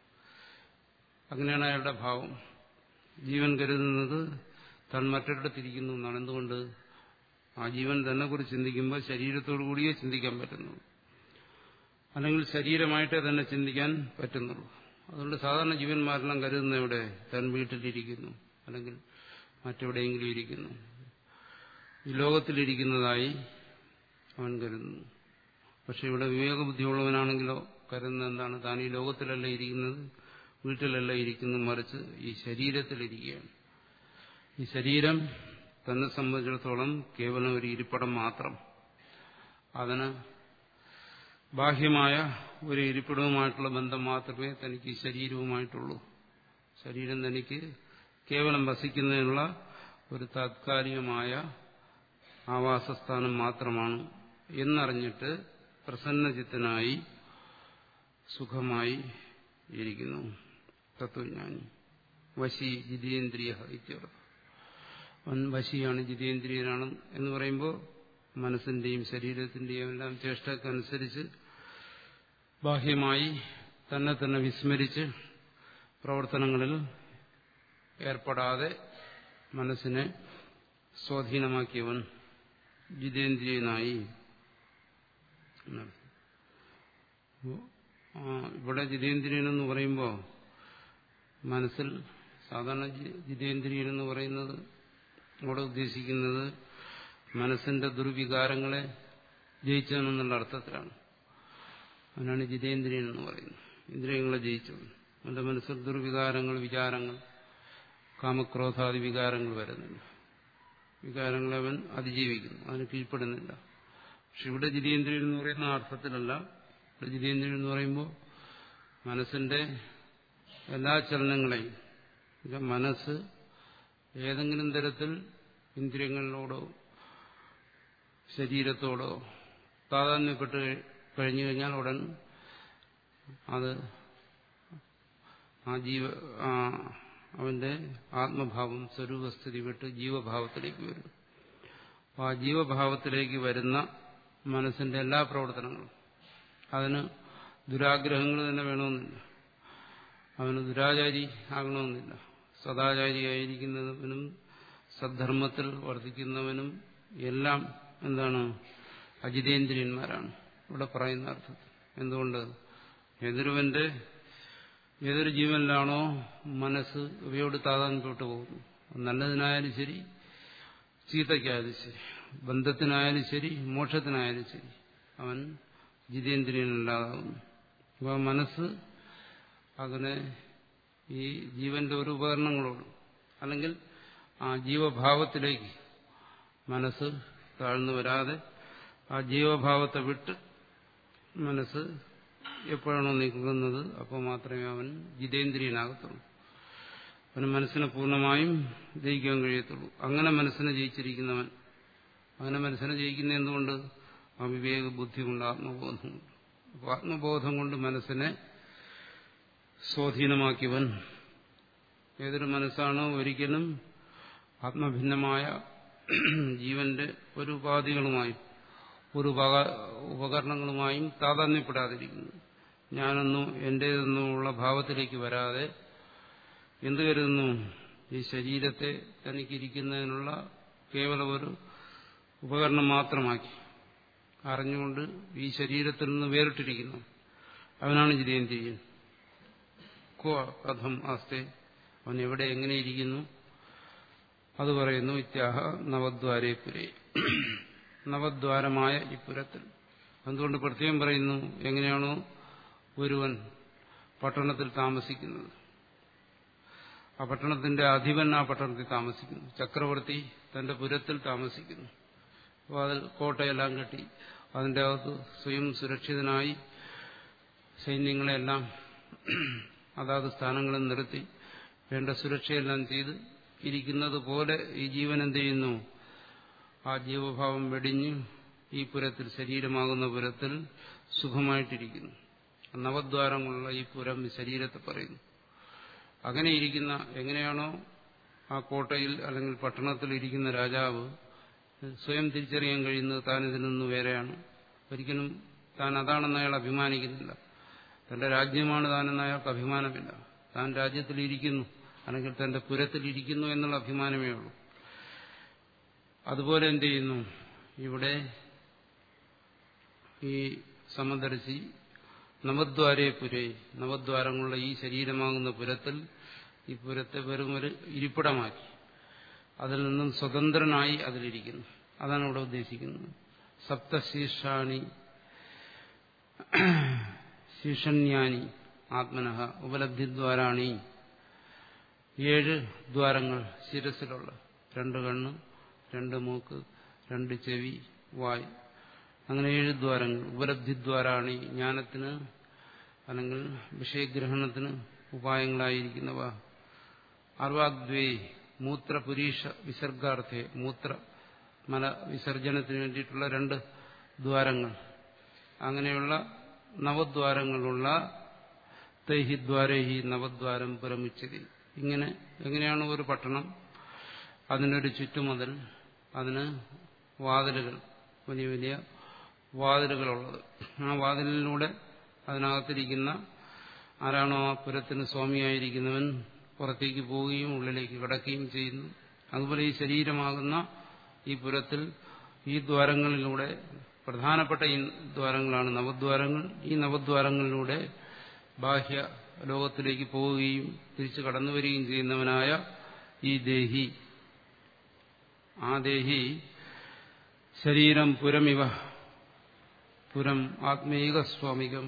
അങ്ങനെയാണ് അയാളുടെ ഭാവം ജീവൻ കരുതുന്നത് താൻ മറ്റൊരിടത്തിരിക്കുന്നു എന്നാണ് എന്തുകൊണ്ട് ആ ജീവൻ തന്നെ കുറിച്ച് ചിന്തിക്കുമ്പോൾ ശരീരത്തോടു കൂടിയേ ചിന്തിക്കാൻ പറ്റുന്നുള്ളൂ അല്ലെങ്കിൽ ശരീരമായിട്ടേ തന്നെ ചിന്തിക്കാൻ പറ്റുന്നുള്ളൂ അതുകൊണ്ട് സാധാരണ ജീവന്മാരെല്ലാം കരുതുന്ന എവിടെ താൻ വീട്ടിലിരിക്കുന്നു അല്ലെങ്കിൽ മറ്റെവിടെയെങ്കിലും ഇരിക്കുന്നു ഈ ലോകത്തിലിരിക്കുന്നതായി അവൻ കരുതുന്നു പക്ഷെ ഇവിടെ വിവേകബുദ്ധിയുള്ളവനാണെങ്കിലോ കരുതുന്നത് എന്താണ് താൻ ഈ ലോകത്തിലല്ല ഇരിക്കുന്നത് വീട്ടിലല്ല ഇരിക്കുന്നു മറിച്ച് ഈ ശരീരത്തിലിരിക്കുകയാണ് ഈ ശരീരം തന്നെ സംബന്ധിച്ചിടത്തോളം കേവലം ഒരു ഇരിപ്പിടം മാത്രം അതിന് ബാഹ്യമായ ഒരു ഇരിപ്പിടവുമായിട്ടുള്ള ബന്ധം മാത്രമേ തനിക്ക് ഈ ശരീരവുമായിട്ടുള്ളൂ ശരീരം തനിക്ക് കേവലം വസിക്കുന്നതിനുള്ള ഒരു താത്കാലികമായ ആവാസസ്ഥാനം മാത്രമാണ് എന്നറിഞ്ഞിട്ട് പ്രസന്നചിത്തനായി സുഖമായി ഇരിക്കുന്നു തത്വജ്ഞാനി വശി ജിതേന്ദ്രിയ ഇത്യർത്ഥം അവൻ വശിയാണ് ജിതേന്ദ്രിയനാണ് എന്ന് പറയുമ്പോൾ മനസ്സിന്റെയും ശരീരത്തിന്റെയും എല്ലാം ചേഷ്ടക്കനുസരിച്ച് ബാഹ്യമായി തന്നെ തന്നെ വിസ്മരിച്ച് പ്രവർത്തനങ്ങളിൽ ഏർപ്പെടാതെ മനസ്സിനെ സ്വാധീനമാക്കിയവൻ ജിതേന്ദ്രിയനായി ഇവിടെ ജിതേന്ദ്രിയൻ എന്ന് പറയുമ്പോൾ മനസ്സിൽ സാധാരണ ജിതേന്ദ്രിയൻ എന്ന് പറയുന്നത് അവിടെ ഉദ്ദേശിക്കുന്നത് മനസ്സിന്റെ ദുർവികാരങ്ങളെ ജയിച്ചവനെന്നുള്ള അർത്ഥത്തിലാണ് അവനാണ് ജിതേന്ദ്രിയൻ എന്ന് പറയുന്നത് ഇന്ദ്രിയങ്ങളെ ജയിച്ചവൻ അവന്റെ മനസ്സിൽ ദുർവികാരങ്ങൾ വിചാരങ്ങൾ കാമക്രോധാദി വികാരങ്ങൾ വരുന്നില്ല വികാരങ്ങളെ അവൻ അതിജീവിക്കുന്നു അതിന് കീഴ്പ്പെടുന്നില്ല പക്ഷെ ഇവിടെ ജിതേന്ദ്രിയൻ എന്ന് പറയുന്ന അർത്ഥത്തിലല്ല ഇവിടെ ജിതേന്ദ്രിയൻ എന്ന് പറയുമ്പോൾ മനസ്സിന്റെ എല്ലാ ചലനങ്ങളെയും മനസ്സ് ഏതെങ്കിലും തരത്തിൽ ഇന്ദ്രിയങ്ങളിലോടോ ശരീരത്തോടോ താതാത്മ്യപ്പെട്ട് കഴിഞ്ഞു കഴിഞ്ഞാൽ ഉടൻ അത് ആ ജീവ അവന്റെ ആത്മഭാവം സ്വരൂപസ്ഥിതി വിട്ട് ജീവഭാവത്തിലേക്ക് വരും അപ്പോൾ ആ ജീവഭാവത്തിലേക്ക് വരുന്ന മനസ്സിന്റെ എല്ലാ പ്രവർത്തനങ്ങളും അതിന് ദുരാഗ്രഹങ്ങൾ തന്നെ വേണമെന്നില്ല അവന് ദുരാചാരി ആകണമെന്നില്ല സദാചാരിയായിരിക്കുന്നവനും സദ്ധർമ്മത്തിൽ വർദ്ധിക്കുന്നവനും എല്ലാം എന്താണ് അജിതേന്ദ്രിയന്മാരാണ് ഇവിടെ പറയുന്ന അർത്ഥത്തിൽ എന്തുകൊണ്ട് എതിരുവന്റെ ഏതൊരു ജീവനിലാണോ മനസ്സ് ഇവയോട് താതാന്യപ്പെട്ടു പോകുന്നു നല്ലതിനായാലും ശരി ചീത്തയ്ക്കായാലും ശരി ബന്ധത്തിനായാലും ശരി മോക്ഷത്തിനായാലും ശരി അവൻ ജിതേന്ദ്രിയനല്ലാതാവുന്നു അപ്പോൾ മനസ്സ് അങ്ങനെ ഈ ജീവന്റെ ഒരു ഉപകരണങ്ങളോട് അല്ലെങ്കിൽ ആ ജീവഭാവത്തിലേക്ക് മനസ്സ് താഴ്ന്നു വരാതെ ആ ജീവഭാവത്തെ വിട്ട് മനസ്സ് എപ്പോഴാണോ നീക്കുന്നത് അപ്പോൾ മാത്രമേ അവൻ ജിതേന്ദ്രിയനാകത്തുള്ളൂ അവന് മനസ്സിനെ പൂർണ്ണമായും ജയിക്കാൻ കഴിയത്തുള്ളൂ അങ്ങനെ മനസ്സിനെ ജയിച്ചിരിക്കുന്നവൻ അങ്ങനെ മനസ്സിനെ ജയിക്കുന്ന എന്തുകൊണ്ട് ആ വിവേക ബുദ്ധി കൊണ്ട് ആത്മബോധം കൊണ്ട് അപ്പോൾ ആത്മബോധം കൊണ്ട് മനസ്സിനെ സ്വാധീനമാക്കിയവൻ ഏതൊരു മനസ്സാണോ ഒരിക്കലും ആത്മഭിന്നമായ ജീവന്റെ ഒരു ഉപാധികളുമായും ഒരു ഉപകരണങ്ങളുമായും താതാന്യപ്പെടാതിരിക്കുന്നു ഞാനെന്നോ എന്റേതെന്നുമുള്ള ഭാവത്തിലേക്ക് വരാതെ എന്ത് കരുതുന്നു ഈ ശരീരത്തെ തനിക്കിരിക്കുന്നതിനുള്ള കേവലം ഒരു ഉപകരണം മാത്രമാക്കി അറിഞ്ഞുകൊണ്ട് ഈ ശരീരത്തിൽ നിന്ന് വേറിട്ടിരിക്കുന്നു അവനാണ് ജിതേന്ദ്രിയൻ കോ കഥം ആസ്തെ അവൻ എവിടെ എങ്ങനെയിരിക്കുന്നു അത് പറയുന്നു ഇത്യാഹ നവദ്വാരേ പുരേ നവദ്വാരമായ ഈ പുരത്തിൽ അതുകൊണ്ട് പ്രത്യേകം പറയുന്നു എങ്ങനെയാണോ ഒരുവൻ പട്ടണത്തിൽ താമസിക്കുന്നത് ആ പട്ടണത്തിന്റെ അധിപൻ ആ പട്ടണത്തിൽ താമസിക്കുന്നു ചക്രവർത്തി തന്റെ പുരത്തിൽ താമസിക്കുന്നു അപ്പോൾ അതിൽ കോട്ടയെല്ലാം കെട്ടി അതിൻ്റെ അകത്ത് സ്വയം സുരക്ഷിതനായി സൈന്യങ്ങളെല്ലാം അതാത് സ്ഥാനങ്ങളിൽ നിർത്തി വേണ്ട സുരക്ഷയെല്ലാം ചെയ്ത് ഇരിക്കുന്നത് പോലെ ഈ ജീവൻ എന്ത് ചെയ്യുന്നു ആ ജീവഭാവം വെടിഞ്ഞ് ഈ പുരത്തിൽ ശരീരമാകുന്ന പുരത്തിൽ സുഖമായിട്ടിരിക്കുന്നു നവദ്വാരങ്ങളുള്ള ഈ പുരം ശരീരത്തെ പറയുന്നു അങ്ങനെ ഇരിക്കുന്ന എങ്ങനെയാണോ ആ കോട്ടയിൽ അല്ലെങ്കിൽ പട്ടണത്തിൽ ഇരിക്കുന്ന രാജാവ് സ്വയം തിരിച്ചറിയാൻ കഴിയുന്നത് താൻ ഇതിൽ നിന്ന് വേറെയാണ് ഒരിക്കലും താൻ അതാണെന്ന് അയാൾ അഭിമാനിക്കുന്നില്ല തന്റെ രാജ്യമാണ് താനെന്ന് അയാൾക്ക് അഭിമാനമില്ല താൻ രാജ്യത്തിലിരിക്കുന്നു അല്ലെങ്കിൽ തന്റെ പുരത്തിലിരിക്കുന്നു എന്നുള്ള അഭിമാനമേ ഉള്ളൂ അതുപോലെ എന്ത് ചെയ്യുന്നു ഇവിടെ ഈ സമദർശി നവദ്വാരേ പുരേ നവദ്വാരങ്ങളുള്ള ഈ ശരീരമാകുന്ന പുരത്തിൽ ഈ പുരത്തെ വെറും ഒരു ഇരിപ്പിടമാക്കി അതിൽ നിന്നും സ്വതന്ത്രനായി അതിലിരിക്കുന്നു അതാണ് ഇവിടെ ഉദ്ദേശിക്കുന്നത് സപ്തശീർഷാണി ശീഷണ്യാനി ആത്മനഹ ഉപലബ്ധിദ്വാരാണി ഏഴ് ദ്വാരങ്ങൾ ശിരസിലുള്ള രണ്ട് കണ്ണ് രണ്ട് മൂക്ക് രണ്ട് ചെവി വായ് അങ്ങനെ ഏഴ് ദ്വാരങ്ങൾ ഉപലബ്ധിദ്വാരാണി ജ്ഞാനത്തിന് അല്ലെങ്കിൽ വിഷയഗ്രഹണത്തിന് ഉപായങ്ങളായിരിക്കുന്നവ അർവാഗ്വേ മൂത്രപുരീഷ വിസർഗാർത്ഥേ മൂത്ര മല വിസർജനത്തിന് വേണ്ടിയിട്ടുള്ള രണ്ട് ദ്വാരങ്ങൾ അങ്ങനെയുള്ള നവദ്വാരങ്ങളുള്ള തൈഹി ദ്വാരഹി നവദ്വാരം പുരമുച്ചതി ഇങ്ങനെ എങ്ങനെയാണ് ഒരു പട്ടണം അതിനൊരു ചുറ്റുമതിൽ അതിന് വാതിലുകൾ വലിയ വലിയ വാതിലുകളുള്ളത് ആ വാതിലിലൂടെ അതിനകത്തിരിക്കുന്ന ആരാണോ ആ പുരത്തിന് സ്വാമിയായിരിക്കുന്നവൻ പുറത്തേക്ക് പോവുകയും ഉള്ളിലേക്ക് കിടക്കുകയും ചെയ്യുന്നു അതുപോലെ ഈ ശരീരമാകുന്ന ഈ പുരത്തിൽ ഈ ദ്വാരങ്ങളിലൂടെ പ്രധാനപ്പെട്ട ഈ ദ്വാരങ്ങളാണ് നവദ്വാരങ്ങൾ ഈ നവദ്വാരങ്ങളിലൂടെ ബാഹ്യ ലോകത്തിലേക്ക് പോവുകയും തിരിച്ചു കടന്നു വരികയും ചെയ്യുന്നവനായ ഈ ദേഹി ആ ദേഹി ശരീരം പുരമിവ പുരം ആത്മീക സ്വാമികം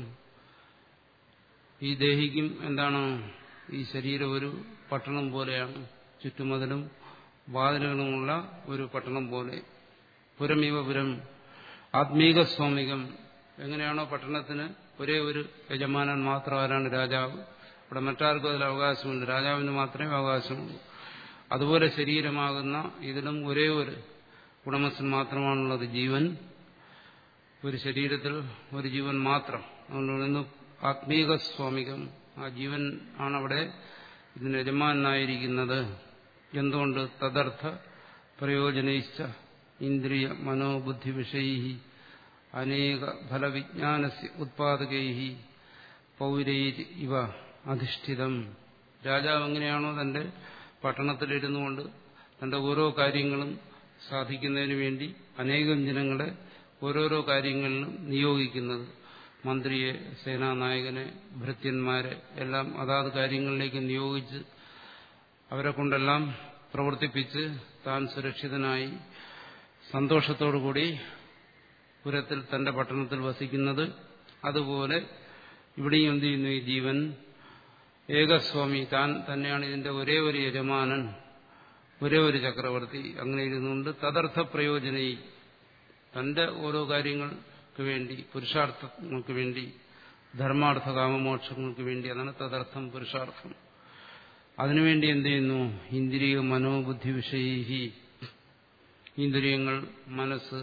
ഈ ദേഹിക്കും എന്താണ് ഈ ശരീരം ഒരു പട്ടണം പോലെയാണ് ചുറ്റുമതിലും വാതിലുകളുമുള്ള ഒരു പട്ടണം പോലെ പുരമിവ പുരം ആത്മീക സ്വാമികം എങ്ങനെയാണോ പട്ടണത്തിന് ഒരേ ഒരു യജമാനൻ മാത്രം ആരാണ് രാജാവ് ഇവിടെ മറ്റാർക്കും അതിൽ അവകാശമുണ്ട് രാജാവിന് മാത്രമേ അവകാശമുള്ളൂ അതുപോലെ ശരീരമാകുന്ന ഇതിലും ഒരേ ഒരു ഉടമസ്ഥൻ മാത്രമാണുള്ളത് ജീവൻ ഒരു ശരീരത്തിൽ ഒരു ജീവൻ മാത്രം അതുകൊണ്ട് ആത്മീക സ്വാമികം ആ ജീവൻ ആണവിടെ ഇതിന് യജമാനായിരിക്കുന്നത് എന്തുകൊണ്ട് തദർത്ഥ പ്രയോജനയിച്ച ഇന്ദ്രിയ മനോബുദ്ധി വിഷയി അനേക ഫലവിജ്ഞാനസ് ഉത്പാദകൈ പൗരൈ ഇവ അധിഷ്ഠിതം രാജാവ് എങ്ങനെയാണോ തന്റെ പട്ടണത്തിലിരുന്നു കൊണ്ട് തന്റെ ഓരോ കാര്യങ്ങളും സാധിക്കുന്നതിന് വേണ്ടി അനേകം ജനങ്ങളെ ഓരോരോ കാര്യങ്ങളിലും നിയോഗിക്കുന്നത് മന്ത്രിയെ സേനാനായകനെ ഭൃത്യന്മാരെ എല്ലാം അതാത് കാര്യങ്ങളിലേക്ക് നിയോഗിച്ച് അവരെ കൊണ്ടെല്ലാം പ്രവർത്തിപ്പിച്ച് താൻ സുരക്ഷിതനായി സന്തോഷത്തോടുകൂടി പുരത്തിൽ തന്റെ പട്ടണത്തിൽ വസിക്കുന്നത് അതുപോലെ ഇവിടെയും എന്ത് ചെയ്യുന്നു ഈ ജീവൻ ഏകസ്വാമി താൻ തന്നെയാണ് ഇതിന്റെ ഒരേ ഒരു യജമാനൻ ഒരേ ഒരു ചക്രവർത്തി അങ്ങനെ ഇരുന്നുകൊണ്ട് തദർത്ഥ പ്രയോജനയി തന്റെ ഓരോ കാര്യങ്ങൾക്ക് വേണ്ടി പുരുഷാർത്ഥങ്ങൾക്ക് വേണ്ടി ധർമാർത്ഥ കാമമോക്ഷങ്ങൾക്ക് വേണ്ടി അതാണ് തദർത്ഥം പുരുഷാർത്ഥം അതിനുവേണ്ടി എന്ത് ചെയ്യുന്നു ഇന്ദ്രിയ മനോബുദ്ധി വിഷയി ഇന്ദ്രിയങ്ങൾ മനസ്സ്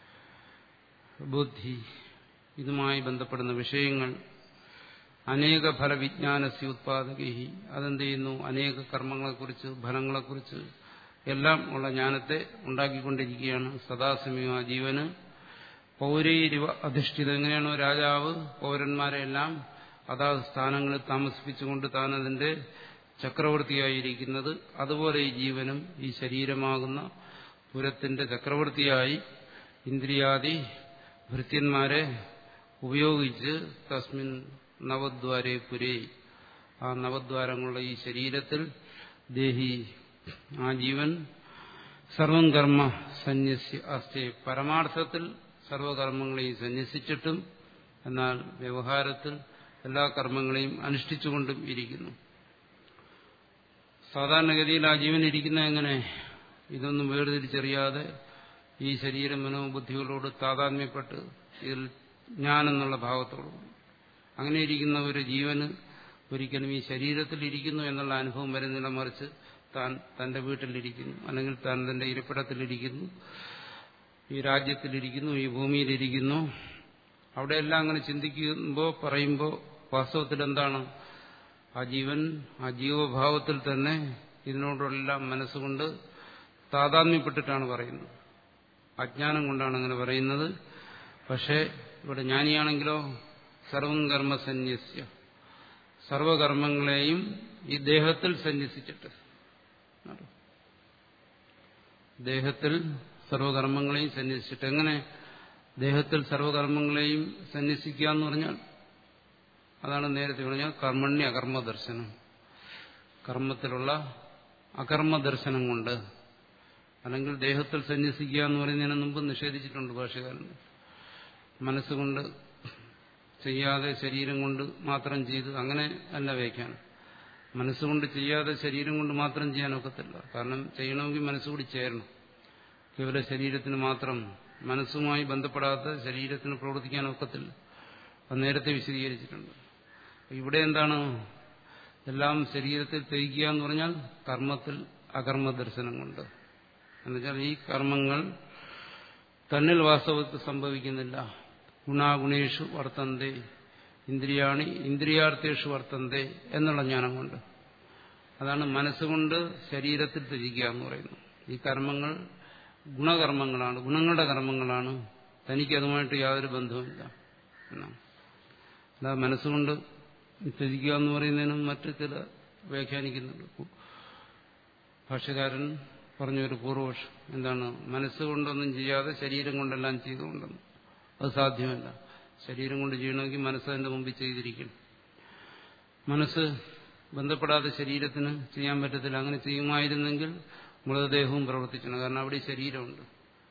ബുദ്ധി ഇതുമായി ബന്ധപ്പെടുന്ന വിഷയങ്ങൾ അനേക ഫലവിജ്ഞാനസ്യ ഉത്പാദകി അതെന്ത് ചെയ്യുന്നു അനേക കർമ്മങ്ങളെക്കുറിച്ച് ഫലങ്ങളെക്കുറിച്ച് എല്ലാം ഉള്ള ജ്ഞാനത്തെ ഉണ്ടാക്കിക്കൊണ്ടിരിക്കുകയാണ് സദാസമയം ആ ജീവന് പൗരൈരിവ അധിഷ്ഠിതം എങ്ങനെയാണോ രാജാവ് പൗരന്മാരെല്ലാം അതാത് സ്ഥാനങ്ങളിൽ താമസിപ്പിച്ചുകൊണ്ട് താൻ അതിന്റെ ചക്രവർത്തിയായിരിക്കുന്നത് അതുപോലെ ഈ ജീവനും ഈ ശരീരമാകുന്ന പുരത്തിന്റെ ചക്രവർത്തിയായി ഇന്ദ്രിയാദി ഭൃത്യന്മാരെ ഉപയോഗിച്ച് തസ്മിൻ നവദ്വാരേ പുരേ ആ നവദ്വാരങ്ങളുള്ള ഈ ശരീരത്തിൽ ദേഹി ആ ജീവൻ സർവം കർമ്മ സന്യസ്യ അസ്തി പരമാർത്ഥത്തിൽ സർവകർമ്മങ്ങളെയും സന്യസിച്ചിട്ടും എന്നാൽ വ്യവഹാരത്തിൽ എല്ലാ കർമ്മങ്ങളെയും അനുഷ്ഠിച്ചുകൊണ്ടും ഇരിക്കുന്നു സാധാരണഗതിയിൽ ആ ജീവൻ ഇരിക്കുന്ന എങ്ങനെ ഇതൊന്നും വേർതിരിച്ചറിയാതെ ഈ ശരീര മനോബുദ്ധികളോട് താതാത്മ്യപ്പെട്ട് ഇതിൽ ഞാനെന്നുള്ള ഭാവത്തോടുകൂടി അങ്ങനെ ഇരിക്കുന്ന ഒരു ജീവന് ഒരിക്കലും ഈ ശരീരത്തിൽ ഇരിക്കുന്നു എന്നുള്ള അനുഭവം വരുന്നില്ല മറിച്ച് താൻ തന്റെ വീട്ടിലിരിക്കുന്നു അല്ലെങ്കിൽ താൻ തന്റെ ഇരിപ്പിടത്തിലിരിക്കുന്നു ഈ രാജ്യത്തിലിരിക്കുന്നു ഈ ഭൂമിയിലിരിക്കുന്നു അവിടെയെല്ലാം അങ്ങനെ ചിന്തിക്കുമ്പോൾ പറയുമ്പോൾ വാസ്തവത്തിൽ എന്താണ് ആ ജീവൻ ആ ജീവഭാവത്തിൽ തന്നെ ഇതിനോടെല്ലാം മനസ്സുകൊണ്ട് താതാത്മ്യപ്പെട്ടിട്ടാണ് പറയുന്നത് അജ്ഞാനം കൊണ്ടാണ് അങ്ങനെ പറയുന്നത് പക്ഷേ ഇവിടെ ജ്ഞാനിയാണെങ്കിലോ സർവം കർമ്മ സന്യസ്യ സർവകർമ്മങ്ങളെയും ഈ ദേഹത്തിൽ സന്യസിച്ചിട്ട് ദേഹത്തിൽ സർവകർമ്മങ്ങളെയും സന്യസിച്ചിട്ട് എങ്ങനെ ദേഹത്തിൽ സർവകർമ്മങ്ങളെയും സന്യസിക്കുക എന്ന് പറഞ്ഞാൽ അതാണ് നേരത്തെ പറഞ്ഞാൽ കർമ്മണ്യ അകർമ്മ ദർശനം കർമ്മത്തിലുള്ള അകർമ്മ ദർശനം കൊണ്ട് അല്ലെങ്കിൽ ദേഹത്തിൽ സന്യസിക്കുക എന്ന് പറയുന്നതിന് മുമ്പ് നിഷേധിച്ചിട്ടുണ്ട് ഭാഷകാരൻ മനസ്സുകൊണ്ട് ചെയ്യാതെ ശരീരം കൊണ്ട് മാത്രം ചെയ്ത് അങ്ങനെ അല്ല വ്യാഖ്യാനം മനസ്സുകൊണ്ട് ചെയ്യാതെ ശരീരം കൊണ്ട് മാത്രം ചെയ്യാൻ ഒക്കത്തില്ല കാരണം ചെയ്യണമെങ്കിൽ മനസ്സുകൂടി ചേരണം കേവല ശരീരത്തിന് മാത്രം മനസ്സുമായി ബന്ധപ്പെടാത്ത ശരീരത്തിന് പ്രവർത്തിക്കാൻ ഒക്കത്തില്ല അത് നേരത്തെ വിശദീകരിച്ചിട്ടുണ്ട് ഇവിടെ എന്താണ് എല്ലാം ശരീരത്തിൽ തയ്ക്കുക എന്ന് പറഞ്ഞാൽ കർമ്മത്തിൽ അകർമ്മ ദർശനം കൊണ്ട് എന്നുവെച്ചാൽ ഈ കർമ്മങ്ങൾ തന്നിൽ വാസ്തവത്തിൽ സംഭവിക്കുന്നില്ല ഗുണാഗുണേഷു വർത്തന്തേ ഇന്ദ്രിയാണി ഇന്ദ്രിയാർത്ഥേഷു വർത്തന്തേ എന്നുള്ള ജ്ഞാനം കൊണ്ട് അതാണ് മനസ്സുകൊണ്ട് ശരീരത്തിൽ ത്യജിക്കുക എന്ന് പറയുന്നത് ഈ കർമ്മങ്ങൾ ഗുണകർമ്മങ്ങളാണ് ഗുണങ്ങളുടെ കർമ്മങ്ങളാണ് തനിക്ക് അതുമായിട്ട് യാതൊരു ബന്ധവുമില്ല എന്നാണ് അല്ലാതെ മനസ്സുകൊണ്ട് ത്യജിക്കുക എന്ന് പറയുന്നതിനും മറ്റു ചില വ്യാഖ്യാനിക്കുന്നുണ്ട് ഭാഷകാരൻ പറഞ്ഞൊരു പൂർവപക്ഷം എന്താണ് മനസ്സുകൊണ്ടൊന്നും ചെയ്യാതെ ശരീരം കൊണ്ടെല്ലാം ചെയ്തുകൊണ്ടെന്ന് അത് സാധ്യമല്ല ശരീരം കൊണ്ട് ചെയ്യണമെങ്കിൽ മനസ്സ് അതിന്റെ മുമ്പിൽ ചെയ്തിരിക്കണം മനസ്സ് ബന്ധപ്പെടാതെ ശരീരത്തിന് ചെയ്യാൻ പറ്റത്തില്ല അങ്ങനെ ചെയ്യുമായിരുന്നെങ്കിൽ മൃതദേഹവും പ്രവർത്തിക്കണം കാരണം അവിടെ ശരീരമുണ്ട്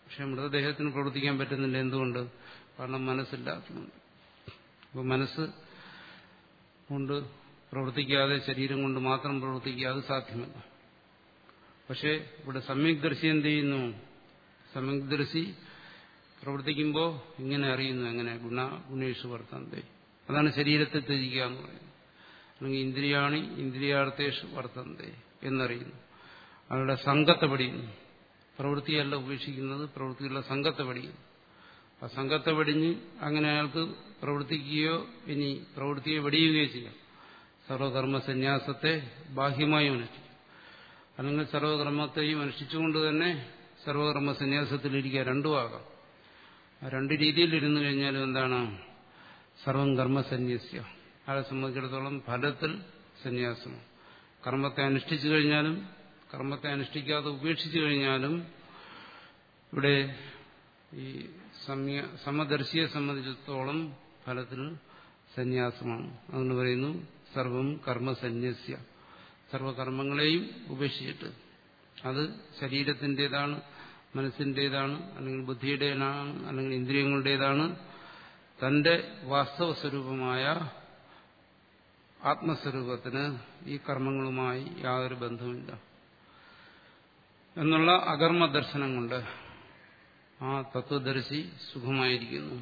പക്ഷെ മൃതദേഹത്തിന് പ്രവർത്തിക്കാൻ പറ്റുന്നില്ല എന്തുകൊണ്ട് കാരണം മനസ്സില്ലാത്തതുകൊണ്ട് അപ്പോൾ മനസ്സ് കൊണ്ട് പ്രവർത്തിക്കാതെ ശരീരം കൊണ്ട് മാത്രം പ്രവർത്തിക്കാതെ സാധ്യമല്ല പക്ഷേ ഇവിടെ സമ്യക്ദർശി എന്ത് ചെയ്യുന്നു സമ്യക്ദർശി പ്രവർത്തിക്കുമ്പോൾ ഇങ്ങനെ അറിയുന്നു എങ്ങനെ ഗുണ ഗുണേഷ് വർത്തന്തേ അതാണ് ശരീരത്തെ ത്യജിക്കുക എന്ന് പറയുന്നത് അല്ലെങ്കിൽ ഇന്ദ്രിയാണി ഇന്ദ്രിയാർത്ഥേഷ് വർത്തന്തേ എന്നറിയുന്നു അവരുടെ സംഘത്തെ പഠിക്കുന്നു പ്രവൃത്തിയല്ല ഉപേക്ഷിക്കുന്നത് പ്രവൃത്തിയുള്ള സംഘത്തെ പഠിക്കുന്നു ആ സംഘത്തെ വെടിഞ്ഞ് അങ്ങനെ അയാൾക്ക് പ്രവർത്തിക്കുകയോ ഇനി പ്രവൃത്തിയെ വെടിയുകയോ ചെയ്യാം സർവകർമ്മ സന്യാസത്തെ ബാഹ്യമായി അനുഷ്ഠിക്കും അല്ലെങ്കിൽ സർവകർമ്മത്തെയും അനുഷ്ഠിച്ചുകൊണ്ട് തന്നെ സർവകർമ്മ സന്യാസത്തിലിരിക്കുക രണ്ടുമാകാം ആ രണ്ട് രീതിയിലിരുന്നു കഴിഞ്ഞാലും എന്താണ് സർവം കർമ്മ സന്യസ്യ അയാളെ സംബന്ധിച്ചിടത്തോളം ഫലത്തിൽ സന്യാസമാണ് കർമ്മത്തെ അനുഷ്ഠിച്ചു കഴിഞ്ഞാലും കർമ്മത്തെ അനുഷ്ഠിക്കാതെ ഉപേക്ഷിച്ചു കഴിഞ്ഞാലും ഇവിടെ ഈ സമയ സമദർശിയെ സംബന്ധിച്ചിടത്തോളം ഫലത്തിൽ സന്യാസമാണ് അതുകൊണ്ട് പറയുന്നു സർവം കർമ്മസന്യസ്യ സർവകർമ്മങ്ങളെയും ഉപേക്ഷിച്ചിട്ട് അത് ശരീരത്തിൻ്റെതാണ് മനസ്സിൻ്റെതാണ് അല്ലെങ്കിൽ ബുദ്ധിയുടേതാണ് അല്ലെങ്കിൽ ഇന്ദ്രിയങ്ങളുടേതാണ് തന്റെ വാസ്തവ സ്വരൂപമായ ആത്മസ്വരൂപത്തിന് ഈ കർമ്മങ്ങളുമായി യാതൊരു ബന്ധവുമില്ല എന്നുള്ള അകർമ്മ ദർശനം കൊണ്ട് ആ തത്വദർശി സുഖമായിരിക്കുന്നു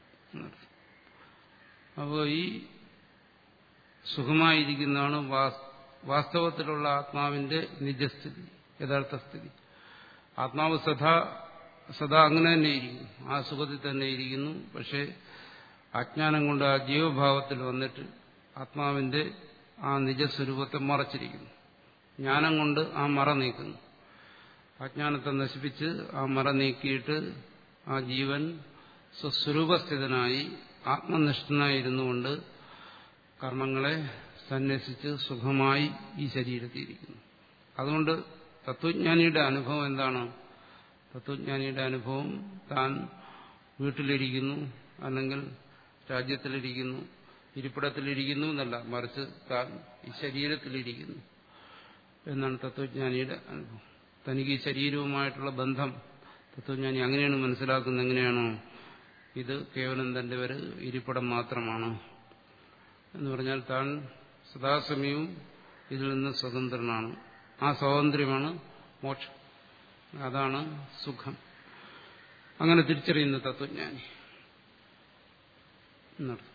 അപ്പോൾ ഈ സുഖമായിരിക്കുന്നതാണ് വാസ്തവത്തിലുള്ള ആത്മാവിന്റെ നിജസ്ഥിതി യഥാർത്ഥ സ്ഥിതി ആത്മാവ് സദാ സദാ അങ്ങനെ തന്നെ ഇരിക്കുന്നു ആ സുഖത്തിൽ തന്നെ ഇരിക്കുന്നു പക്ഷേ അജ്ഞാനം കൊണ്ട് ആ ജീവഭാവത്തിൽ വന്നിട്ട് ആത്മാവിന്റെ ആ നിജസ്വരൂപത്തെ മറച്ചിരിക്കുന്നു ജ്ഞാനം കൊണ്ട് ആ മറ നീക്കുന്നു അജ്ഞാനത്തെ നശിപ്പിച്ച് ആ മറ നീക്കിയിട്ട് ആ ജീവൻ സ്വസ്വരൂപസ്ഥിതനായി ആത്മനിഷ്ഠനായിരുന്നുകൊണ്ട് കർമ്മങ്ങളെ സന്യസിച്ച് സുഖമായി ഈ ശരീരത്തിയിരിക്കുന്നു അതുകൊണ്ട് തത്വജ്ഞാനിയുടെ അനുഭവം എന്താണ് തത്വജ്ഞാനിയുടെ അനുഭവം താൻ വീട്ടിലിരിക്കുന്നു അല്ലെങ്കിൽ രാജ്യത്തിലിരിക്കുന്നു ഇരിപ്പിടത്തിലിരിക്കുന്നു എന്നല്ല മറിച്ച് താൻ ഈ ശരീരത്തിലിരിക്കുന്നു എന്നാണ് തത്വജ്ഞാനിയുടെ അനുഭവം തനിക്ക് ഈ ശരീരവുമായിട്ടുള്ള ബന്ധം തത്വജ്ഞാനി അങ്ങനെയാണ് മനസ്സിലാക്കുന്നത് എങ്ങനെയാണോ ഇത് കേവലം തന്റെ ഒരു ഇരിപ്പിടം മാത്രമാണ് എന്ന് പറഞ്ഞാൽ താൻ സദാസമയവും ഇതിൽ നിന്ന് സ്വതന്ത്രനാണ് ആ സ്വാതന്ത്ര്യമാണ് മോക്ഷം അതാണ് സുഖം അങ്ങനെ തിരിച്ചറിയുന്ന തത്വജ്ഞാനി എന്നർത്ഥം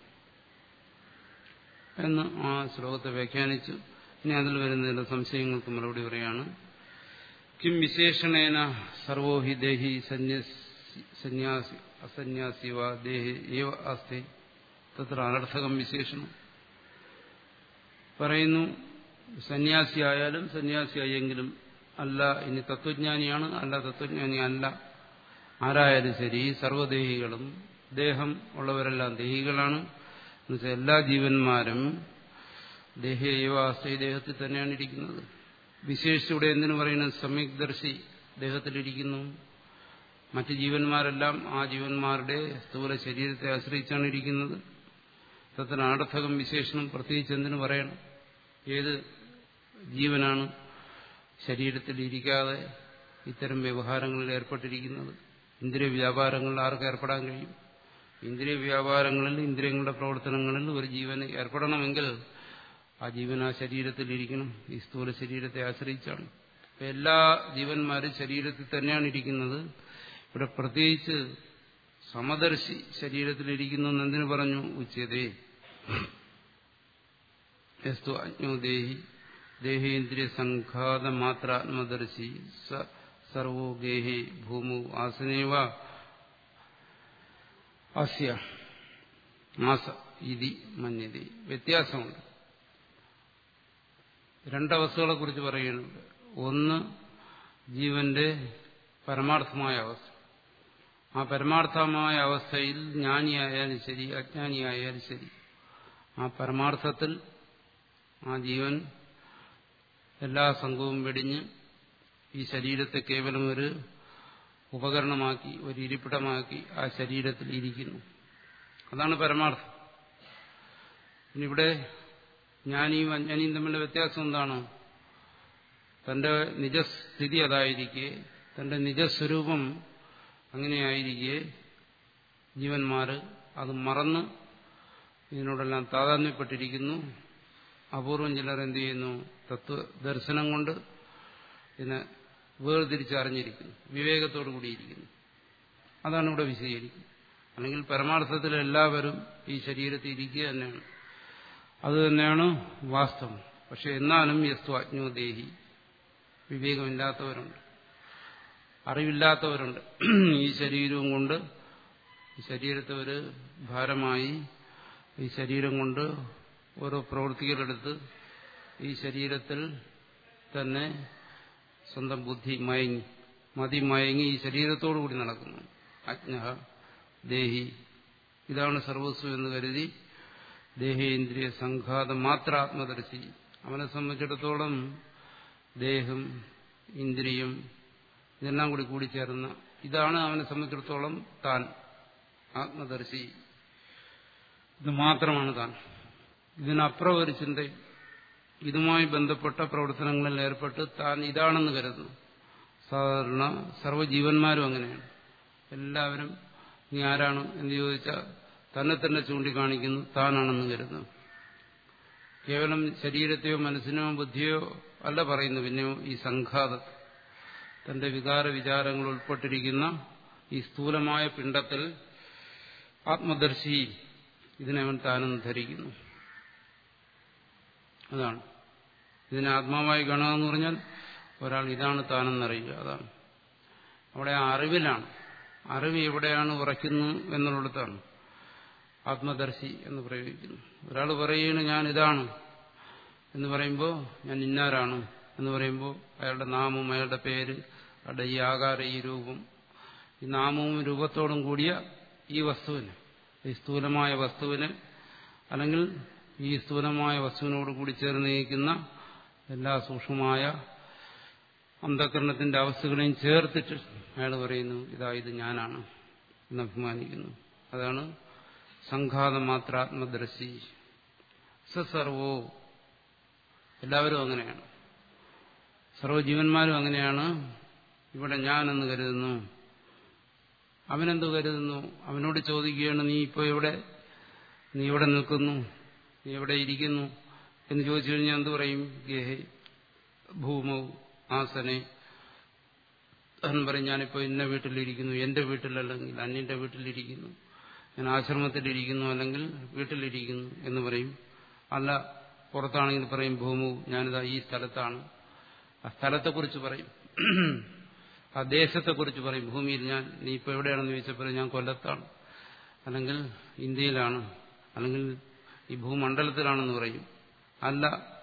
എന്ന് ആ ശ്ലോകത്തെ വ്യാഖ്യാനിച്ചു ഇനി അതിൽ വരുന്ന ചില സംശയങ്ങൾക്ക് മറുപടി പറയാണ് കിം വിശേഷണേന സർവോ ഹി ദേഹി സന്യാസി അസന്യാസി വാ ദേഹി ഏവ അസ്തി തത്ര അനർത്ഥകം വിശേഷണം പറയുന്നു സന്യാസിയായാലും സന്യാസിയായെങ്കിലും അല്ല ഇനി തത്വജ്ഞാനിയാണ് അല്ല തത്വജ്ഞാനി അല്ല ആരായാലും ശരി സർവ്വദേഹികളും ദേഹം ഉള്ളവരെല്ലാം ദേഹികളാണ് എന്നുവെച്ചാൽ എല്ലാ ജീവന്മാരും ദേഹീയവ ആശ്രയ ദേഹത്തിൽ തന്നെയാണ് ഇരിക്കുന്നത് വിശേഷിച്ചിവിടെ എന്തിനു പറയുന്നത് സമ്യക്ദർശി ദേഹത്തിലിരിക്കുന്നു മറ്റ് ജീവന്മാരെല്ലാം ആ ജീവന്മാരുടെ സ്ഥൂല ശരീരത്തെ ആശ്രയിച്ചാണ് ഇരിക്കുന്നത് തത്തിന് ആടർത്ഥകം വിശേഷണം പ്രത്യേകിച്ച് എന്തിനു പറയണം ഏത് ജീവനാണ് ശരീരത്തിൽ ഇരിക്കാതെ ഇത്തരം വ്യവഹാരങ്ങളിൽ ഏർപ്പെട്ടിരിക്കുന്നത് ഇന്ദ്രിയ വ്യാപാരങ്ങളിൽ ആർക്ക് ഏർപ്പെടാൻ കഴിയും ഇന്ദ്രിയ വ്യാപാരങ്ങളിൽ ഇന്ദ്രിയങ്ങളുടെ പ്രവർത്തനങ്ങളിൽ ഒരു ജീവന് ഏർപ്പെടണമെങ്കിൽ ആ ജീവൻ ആ ശരീരത്തിൽ ഇരിക്കണം ഈ സ്ഥൂല ശരീരത്തെ ആശ്രയിച്ചാണ് എല്ലാ ജീവന്മാരും ശരീരത്തിൽ തന്നെയാണ് ഇരിക്കുന്നത് ഇവിടെ പ്രത്യേകിച്ച് സമദർശി ശരീരത്തിലിരിക്കുന്നു എന്ന് എന്തിനു പറഞ്ഞു ഉച്ചതേ യസ്തു അജ്ഞോ ദേഹി ദേഹേന്ദ്രിയ സംഘാത മാത്രാത്മദർശി സ സർവോ ഗേഹി ഭൂമു ആസനേവ അസ്യ മാസ ഇതി മന്യതി വ്യത്യാസമുണ്ട് രണ്ടവസ്ഥകളെ കുറിച്ച് പറയുന്നുണ്ട് ഒന്ന് ജീവന്റെ പരമാർത്ഥമായ അവസ്ഥ ആ പരമാർത്ഥമായ അവസ്ഥയിൽ ജ്ഞാനിയായാലും ശരി അജ്ഞാനിയായാലും ശരി ആ പരമാർത്ഥത്തിൽ ആ ജീവൻ എല്ലാ സംഘവും വെടിഞ്ഞ് ഈ ശരീരത്തെ കേവലം ഒരു ഉപകരണമാക്കി ഒരു ഇരിപ്പിടമാക്കി ആ ശരീരത്തിൽ ഇരിക്കുന്നു അതാണ് പരമാർത്ഥം ഇനിയിവിടെ ജ്ഞാനിയും അജ്ഞാനിയും തമ്മിലുള്ള വ്യത്യാസം എന്താണ് തന്റെ നിജസ്ഥിതി അതായിരിക്കെ തന്റെ നിജസ്വരൂപം അങ്ങനെയായിരിക്കെ ജീവന്മാർ അത് മറന്ന് ഇതിനോടെല്ലാം താതാത്മ്യപ്പെട്ടിരിക്കുന്നു അപൂർവം ചിലർ എന്ത് ചെയ്യുന്നു തത്വ ദർശനം കൊണ്ട് ഇതിനെ വേർതിരിച്ചറിഞ്ഞിരിക്കുന്നു വിവേകത്തോടു കൂടിയിരിക്കുന്നു അതാണ് ഇവിടെ വിശദീകരിക്കുന്നത് അല്ലെങ്കിൽ പരമാർത്ഥത്തിൽ എല്ലാവരും ഈ ശരീരത്തിൽ ഇരിക്കുക തന്നെയാണ് അത് തന്നെയാണ് വാസ്തവം പക്ഷെ എന്നാലും യസ്തു അജ്ഞോദേഹി വിവേകമില്ലാത്തവരുണ്ട് അറിവില്ലാത്തവരുണ്ട് ഈ ശരീരവും കൊണ്ട് ഈ ശരീരത്തെ ഒരു ഭാരമായി ഈ ശരീരം കൊണ്ട് ഓരോ പ്രവൃത്തികളെടുത്ത് ഈ ശരീരത്തിൽ തന്നെ സ്വന്തം ബുദ്ധി മയങ്ങി മതി മയങ്ങി ഈ ശരീരത്തോടു കൂടി നടക്കുന്നു അജ്ഞ ദേഹി ഇതാണ് സർവസ്വം എന്ന് കരുതി ദേഹേന്ദ്രിയ സംഘാതം മാത്ര ആത്മദർശി അവനെ സംബന്ധിച്ചിടത്തോളം ദേഹം ഇന്ദ്രിയം ഇതെല്ലാം കൂടി കൂടിച്ചേർന്ന ഇതാണ് അവനെ സംബന്ധിച്ചിടത്തോളം താൻ ആത്മദർശി ഇത് മാത്രമാണ് താൻ ഇതിനപ്പുറം ഒരു ചിന്ത ഇതുമായി ബന്ധപ്പെട്ട പ്രവർത്തനങ്ങളിൽ ഏർപ്പെട്ട് താൻ ഇതാണെന്ന് കരുതുന്നു സാധാരണ സർവ്വജീവന്മാരും അങ്ങനെയാണ് എല്ലാവരും നീ ആരാണ് എന്ന് ചോദിച്ചാൽ തന്നെ തന്നെ ചൂണ്ടിക്കാണിക്കുന്നു താനാണെന്ന് കരുതുന്നു കേവലം ശരീരത്തെയോ മനസ്സിനോ ബുദ്ധിയോ അല്ല പറയുന്നു പിന്നെയോ ഈ സംഘാതത്തെ തന്റെ വികാര വിചാരങ്ങൾ ഉൾപ്പെട്ടിരിക്കുന്ന ഈ സ്ഥൂലമായ പിണ്ടത്തിൽ ആത്മദർശി ഇതിനെ അവൻ താനെന്ന് ധരിക്കുന്നു അതാണ് ഇതിനെ ആത്മാവായി കാണുക പറഞ്ഞാൽ ഒരാൾ ഇതാണ് താനെന്നറിയുക അതാണ് അവിടെ ആ അറിവിലാണ് അറിവ് എവിടെയാണ് ഉറയ്ക്കുന്നു എന്നുള്ളിടത്താണ് ആത്മദർശി എന്ന് പ്രയോഗിക്കുന്നു ഒരാൾ പറയുകയാണ് ഞാൻ ഇതാണ് എന്ന് പറയുമ്പോൾ ഞാൻ ഇന്നാരാണ് എന്ന് പറയുമ്പോൾ അയാളുടെ നാമം അയാളുടെ പേര് അയാളുടെ ഈ ആകാരം ഈ രൂപം ഈ നാമവും രൂപത്തോടും കൂടിയ ഈ വസ്തുവിന് ഈ സ്ഥൂലമായ വസ്തുവിന് അല്ലെങ്കിൽ ഈ സ്ഥൂലമായ വസ്തുവിനോട് കൂടി ചേർന്ന് നയിക്കുന്ന എല്ലാ സൂക്ഷ്മമായ അന്ധകരണത്തിന്റെ അവസ്ഥകളെയും ചേർത്തിട്ട് അയാൾ പറയുന്നു ഇതാ ഇത് ഞാനാണ് എന്ന് അഭിമാനിക്കുന്നു അതാണ് സംഘാതം മാത്രാത്മദർശി സസർവോ എല്ലാവരും അങ്ങനെയാണ് സർവ്വജീവന്മാരും അങ്ങനെയാണ് ഇവിടെ ഞാനെന്ന് കരുതുന്നു അവനെന്തു കരുതുന്നു അവനോട് ചോദിക്കുകയാണ് നീ ഇപ്പോൾ എവിടെ നീ എവിടെ നിൽക്കുന്നു നീ എവിടെ ഇരിക്കുന്നു എന്ന് ചോദിച്ചു കഴിഞ്ഞാൽ എന്തു പറയും ഗേഹേ ഭൂമൗ ആസനെ അവൻ പറയും ഞാനിപ്പോൾ ഇന്ന വീട്ടിലിരിക്കുന്നു എന്റെ വീട്ടിലല്ലെങ്കിൽ അന്യന്റെ വീട്ടിലിരിക്കുന്നു ഞാൻ ആശ്രമത്തിലിരിക്കുന്നു അല്ലെങ്കിൽ വീട്ടിലിരിക്കുന്നു എന്ന് പറയും അല്ല പുറത്താണെങ്കിൽ പറയും ഭൂമു ഞാനിതാ ഈ സ്ഥലത്താണ് ആ സ്ഥലത്തെക്കുറിച്ച് പറയും ആ ദേശത്തെക്കുറിച്ച് പറയും ഭൂമിയിൽ ഞാൻ നീ ഇപ്പോൾ എവിടെയാണെന്ന് ചോദിച്ചപ്പോൾ ഞാൻ കൊല്ലത്താണ് അല്ലെങ്കിൽ ഇന്ത്യയിലാണ് അല്ലെങ്കിൽ ഈ ഭൂമണ്ഡലത്തിലാണെന്ന് പറയും അല്ല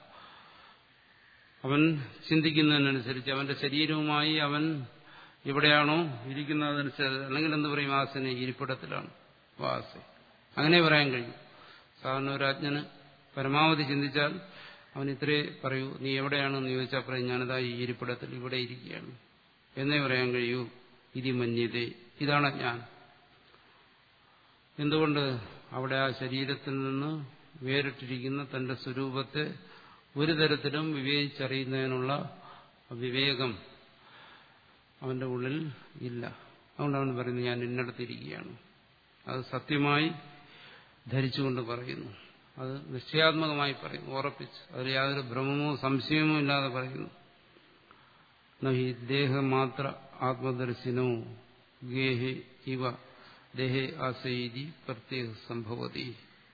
അവൻ ചിന്തിക്കുന്നതിനനുസരിച്ച് അവന്റെ ശരീരവുമായി അവൻ എവിടെയാണോ ഇരിക്കുന്നതനുസരിച്ച് അല്ലെങ്കിൽ എന്ത് പറയും ആസനെ ഇരിപ്പിടത്തിലാണ് വാസ അങ്ങനെ പറയാൻ കഴിയും സാധാരണ ഒരു അജ്ഞന് പരമാവധി ചിന്തിച്ചാൽ അവൻ ഇത്രേ പറയൂ നീ എവിടെയാണെന്ന് ചോദിച്ചാൽ പറയും ഞാനിതാ ഈ ഇരിപ്പിടത്തിൽ ഇവിടെ ഇരിക്കുകയാണ് എന്നേ പറയാൻ കഴിയൂ ഇതി മന്യത ഇതാണ് ഞാൻ എന്തുകൊണ്ട് അവിടെ ആ ശരീരത്തിൽ നിന്ന് വേറിട്ടിരിക്കുന്ന തന്റെ സ്വരൂപത്തെ ഒരു തരത്തിലും വിവേചിച്ചറിയുന്നതിനുള്ള വിവേകം അവന്റെ ഉള്ളിൽ ഇല്ല അതുകൊണ്ട് അവൻ പറയുന്നത് ഞാൻ ഇന്നടത്തിരിക്കുകയാണ് അത് സത്യമായി ധരിച്ചുകൊണ്ട് പറയുന്നു അത് നിശ്ചയാത്മകമായി പറയുന്നു ഉറപ്പിച്ച് അതിൽ യാതൊരു ഭ്രമമോ സംശയമോ ഇല്ലാതെ പറയുന്നു നഹി ദേഹമാത്ര ആത്മദർശിനോ ഗേഹെ ഇവ ദേഹേ ആസൈതി പ്രത്യേക സംഭവതി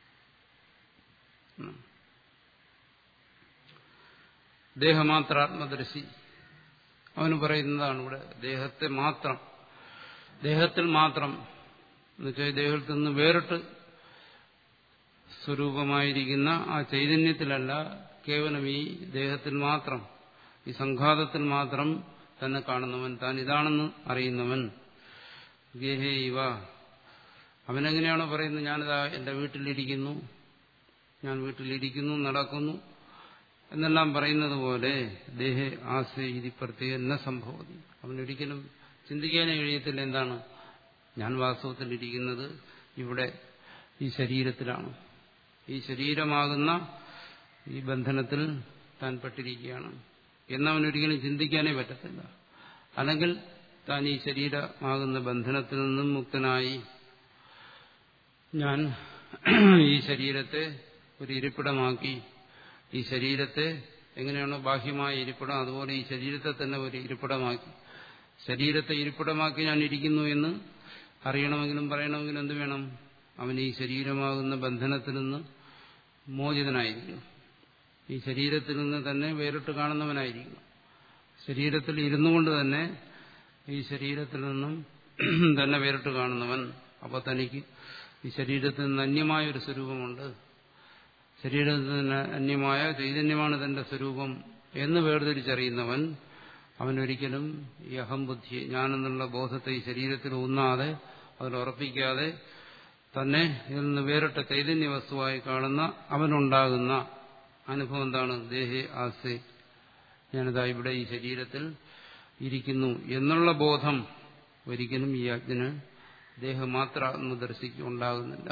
ദേഹമാത്ര ആത്മദർശി അവന് പറയുന്നതാണ് ഇവിടെ ദേഹത്തെ മാത്രം ദേഹത്തിൽ മാത്രം എന്നുവെച്ചാൽ ദേഹത്തിൽ നിന്ന് വേറിട്ട് സ്വരൂപമായിരിക്കുന്ന ആ ചൈതന്യത്തിലല്ല കേവലം ഈ ദേഹത്തിൽ മാത്രം ഈ സംഘാതത്തിൽ മാത്രം തന്നെ കാണുന്നവൻ താൻ ഇതാണെന്ന് അറിയുന്നവൻ ഗേഹേ ഇവ അവനെങ്ങനെയാണോ പറയുന്നത് ഞാനിതാ എന്റെ വീട്ടിലിരിക്കുന്നു ഞാൻ വീട്ടിലിരിക്കുന്നു നടക്കുന്നു എന്നെല്ലാം പറയുന്നത് പോലെ ദേഹ ആശയ ഇതി പ്രത്യേക എന്ന സംഭവതി അവനൊരിക്കലും ചിന്തിക്കാനേ കഴിയത്തില്ല എന്താണ് ഞാൻ വാസ്തവത്തിലിരിക്കുന്നത് ഇവിടെ ഈ ശരീരത്തിലാണ് ഈ ശരീരമാകുന്ന ഈ ബന്ധനത്തിൽ താൻ പെട്ടിരിക്കുകയാണ് എന്നവനൊരിക്കലും ചിന്തിക്കാനേ പറ്റത്തില്ല അല്ലെങ്കിൽ താൻ ഈ ശരീരമാകുന്ന ബന്ധനത്തിൽ നിന്നും മുക്തനായി ഞാൻ ഈ ശരീരത്തെ ഒരു ഇരിപ്പിടമാക്കി ഈ ശരീരത്തെ എങ്ങനെയാണോ ബാഹ്യമായ ഇരിപ്പിടം അതുപോലെ ഈ ശരീരത്തെ തന്നെ ഒരു ഇരിപ്പിടമാക്കി ശരീരത്തെ ഇരിപ്പിടമാക്കി ഞാൻ ഇരിക്കുന്നു എന്ന് അറിയണമെങ്കിലും പറയണമെങ്കിലും എന്ത് വേണം അവൻ ഈ ശരീരമാകുന്ന ബന്ധനത്തിൽ നിന്ന് മോചിതനായിരിക്കണം ഈ ശരീരത്തിൽ നിന്ന് തന്നെ വേറിട്ട് കാണുന്നവനായിരിക്കണം ശരീരത്തിൽ ഇരുന്നു കൊണ്ട് തന്നെ ഈ ശരീരത്തിൽ നിന്നും തന്നെ വേറിട്ട് കാണുന്നവൻ അപ്പോൾ തനിക്ക് ഈ ശരീരത്തിൽ നിന്ന് അന്യമായ ഒരു സ്വരൂപമുണ്ട് ശരീരത്തിൽ നിന്ന് അന്യമായ ചൈതന്യമാണ് തന്റെ സ്വരൂപം എന്ന് വേർതിരിച്ചറിയുന്നവൻ അവനൊരിക്കലും ഈ അഹംബുദ്ധി ഞാനെന്നുള്ള ബോധത്തെ ഈ ശരീരത്തിൽ ഊന്നാതെ അതിൽ ഉറപ്പിക്കാതെ തന്നെ ഇതിൽ നിന്ന് വേറിട്ട ചൈതന്യ വസ്തുവായി കാണുന്ന അവനുണ്ടാകുന്ന അനുഭവം എന്താണ് ദേഹേ ആസെ ഞാനിതാ ഇവിടെ ഈ ശരീരത്തിൽ ഇരിക്കുന്നു എന്നുള്ള ബോധം ഒരിക്കലും ഈ അജ്ഞന് ദേഹമാത്രാത്മദർശിക്ക് ഉണ്ടാകുന്നില്ല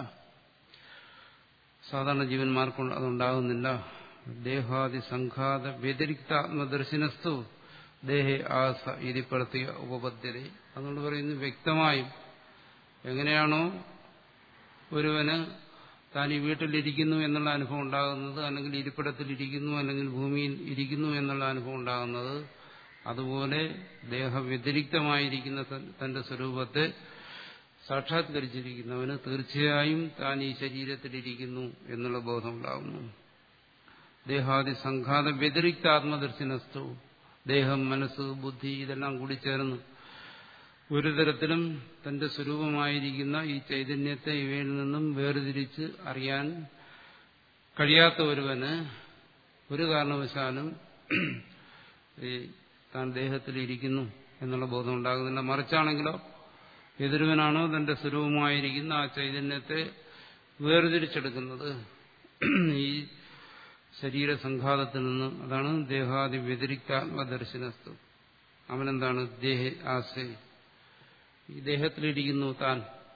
സാധാരണ ജീവന്മാർക്ക് അതുണ്ടാകുന്നില്ല ദേഹാദി സംഘാത വ്യതിരിക്താത്മദർശനസ്തു ദേഹേ ആസ ഇരിപ്പടത്തിയ ഉപപദ്ധ്യത അതുകൊണ്ട് പറയുന്നു വ്യക്തമായും എങ്ങനെയാണോ ഒരുവന് താൻ ഈ വീട്ടിലിരിക്കുന്നു എന്നുള്ള അനുഭവം ഉണ്ടാകുന്നത് അല്ലെങ്കിൽ ഇരിപ്പിടത്തിലിരിക്കുന്നു അല്ലെങ്കിൽ ഭൂമിയിൽ ഇരിക്കുന്നു എന്നുള്ള അനുഭവം ഉണ്ടാകുന്നത് അതുപോലെ ദേഹവ്യതിരിക്തമായിരിക്കുന്ന തന്റെ സ്വരൂപത്തെ സാക്ഷാത്കരിച്ചിരിക്കുന്നവന് തീർച്ചയായും താൻ ഈ ശരീരത്തിലിരിക്കുന്നു എന്നുള്ള ബോധം ഉണ്ടാകുന്നു ദേഹാദി സംഘാത വ്യതിരിക്ത ആത്മദർശനസ്തു ദേഹം മനസ്സ് ബുദ്ധി ഇതെല്ലാം കൂടി ചേർന്ന് ഒരു തരത്തിലും തന്റെ സ്വരൂപമായിരിക്കുന്ന ഈ ചൈതന്യത്തെ ഇവയിൽ നിന്നും വേർതിരിച്ച് അറിയാൻ കഴിയാത്ത ഒരുവന് ഒരു കാരണവശാലും ഈ താൻ ദേഹത്തിലിരിക്കുന്നു എന്നുള്ള ബോധം ഉണ്ടാകുന്നില്ല മറിച്ചാണെങ്കിലോ എതിരുവനാണോ തന്റെ സ്വരൂപമായിരിക്കുന്ന ആ ചൈതന്യത്തെ വേർതിരിച്ചെടുക്കുന്നത് ഈ ശരീരസംഘാതത്തിൽ നിന്ന് അതാണ് ദേഹാദി വ്യതിരിക്താത്മദർശനസ്തു അവനെന്താണ് ദേഹ ആശയ ഈ ദേഹത്തിലിരിക്കുന്നു താൻ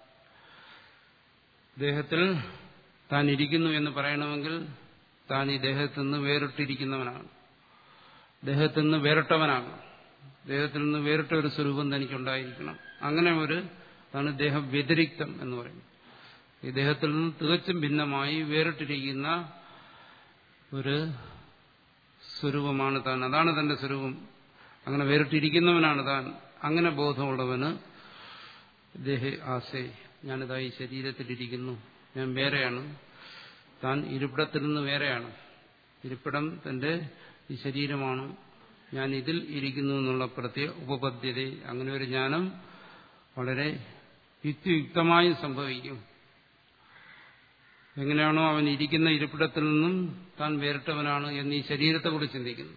ദേഹത്തിൽ താൻ ഇരിക്കുന്നു എന്ന് പറയണമെങ്കിൽ താൻ ഈ ദേഹത്തിൽ നിന്ന് വേറിട്ടിരിക്കുന്നവനാണ് ദേഹത്തിൽ നിന്ന് വേറിട്ടവനാണ് ദേഹത്തിൽ നിന്ന് വേറിട്ട ഒരു സ്വരൂപം തനിക്കുണ്ടായിരിക്കണം അങ്ങനെ ഒരു അതാണ് ദേഹവ്യതിരിക്തം എന്ന് പറയുന്നത് ഈ ദേഹത്തിൽ നിന്ന് തികച്ചും ഭിന്നമായി വേറിട്ടിരിക്കുന്ന ഒരു സ്വരൂപമാണ് താൻ അതാണ് തന്റെ സ്വരൂപം അങ്ങനെ വേറിട്ടിരിക്കുന്നവനാണ് താൻ അങ്ങനെ ബോധമുള്ളവന് ദേഹ ആസേ ഞാനിതാ ഈ ശരീരത്തിലിരിക്കുന്നു ഞാൻ വേറെയാണ് താൻ ഇരിപ്പിടത്തിൽ നിന്ന് വേറെയാണ് ഇരിപ്പിടം തന്റെ ഈ ശരീരമാണ് ഞാൻ ഇതിൽ ഇരിക്കുന്നു എന്നുള്ള പ്രത്യേക ഉപപദ്ധ്യത അങ്ങനെ ഒരു ജ്ഞാനം വളരെ യുക്തിയുക്തമായും സംഭവിക്കും എങ്ങനെയാണോ അവൻ ഇരിക്കുന്ന ഇരിപ്പിടത്തിൽ നിന്നും താൻ വേറിട്ടവനാണ് എന്ന് ഈ ശരീരത്തെക്കുറിച്ച് ചിന്തിക്കുന്നു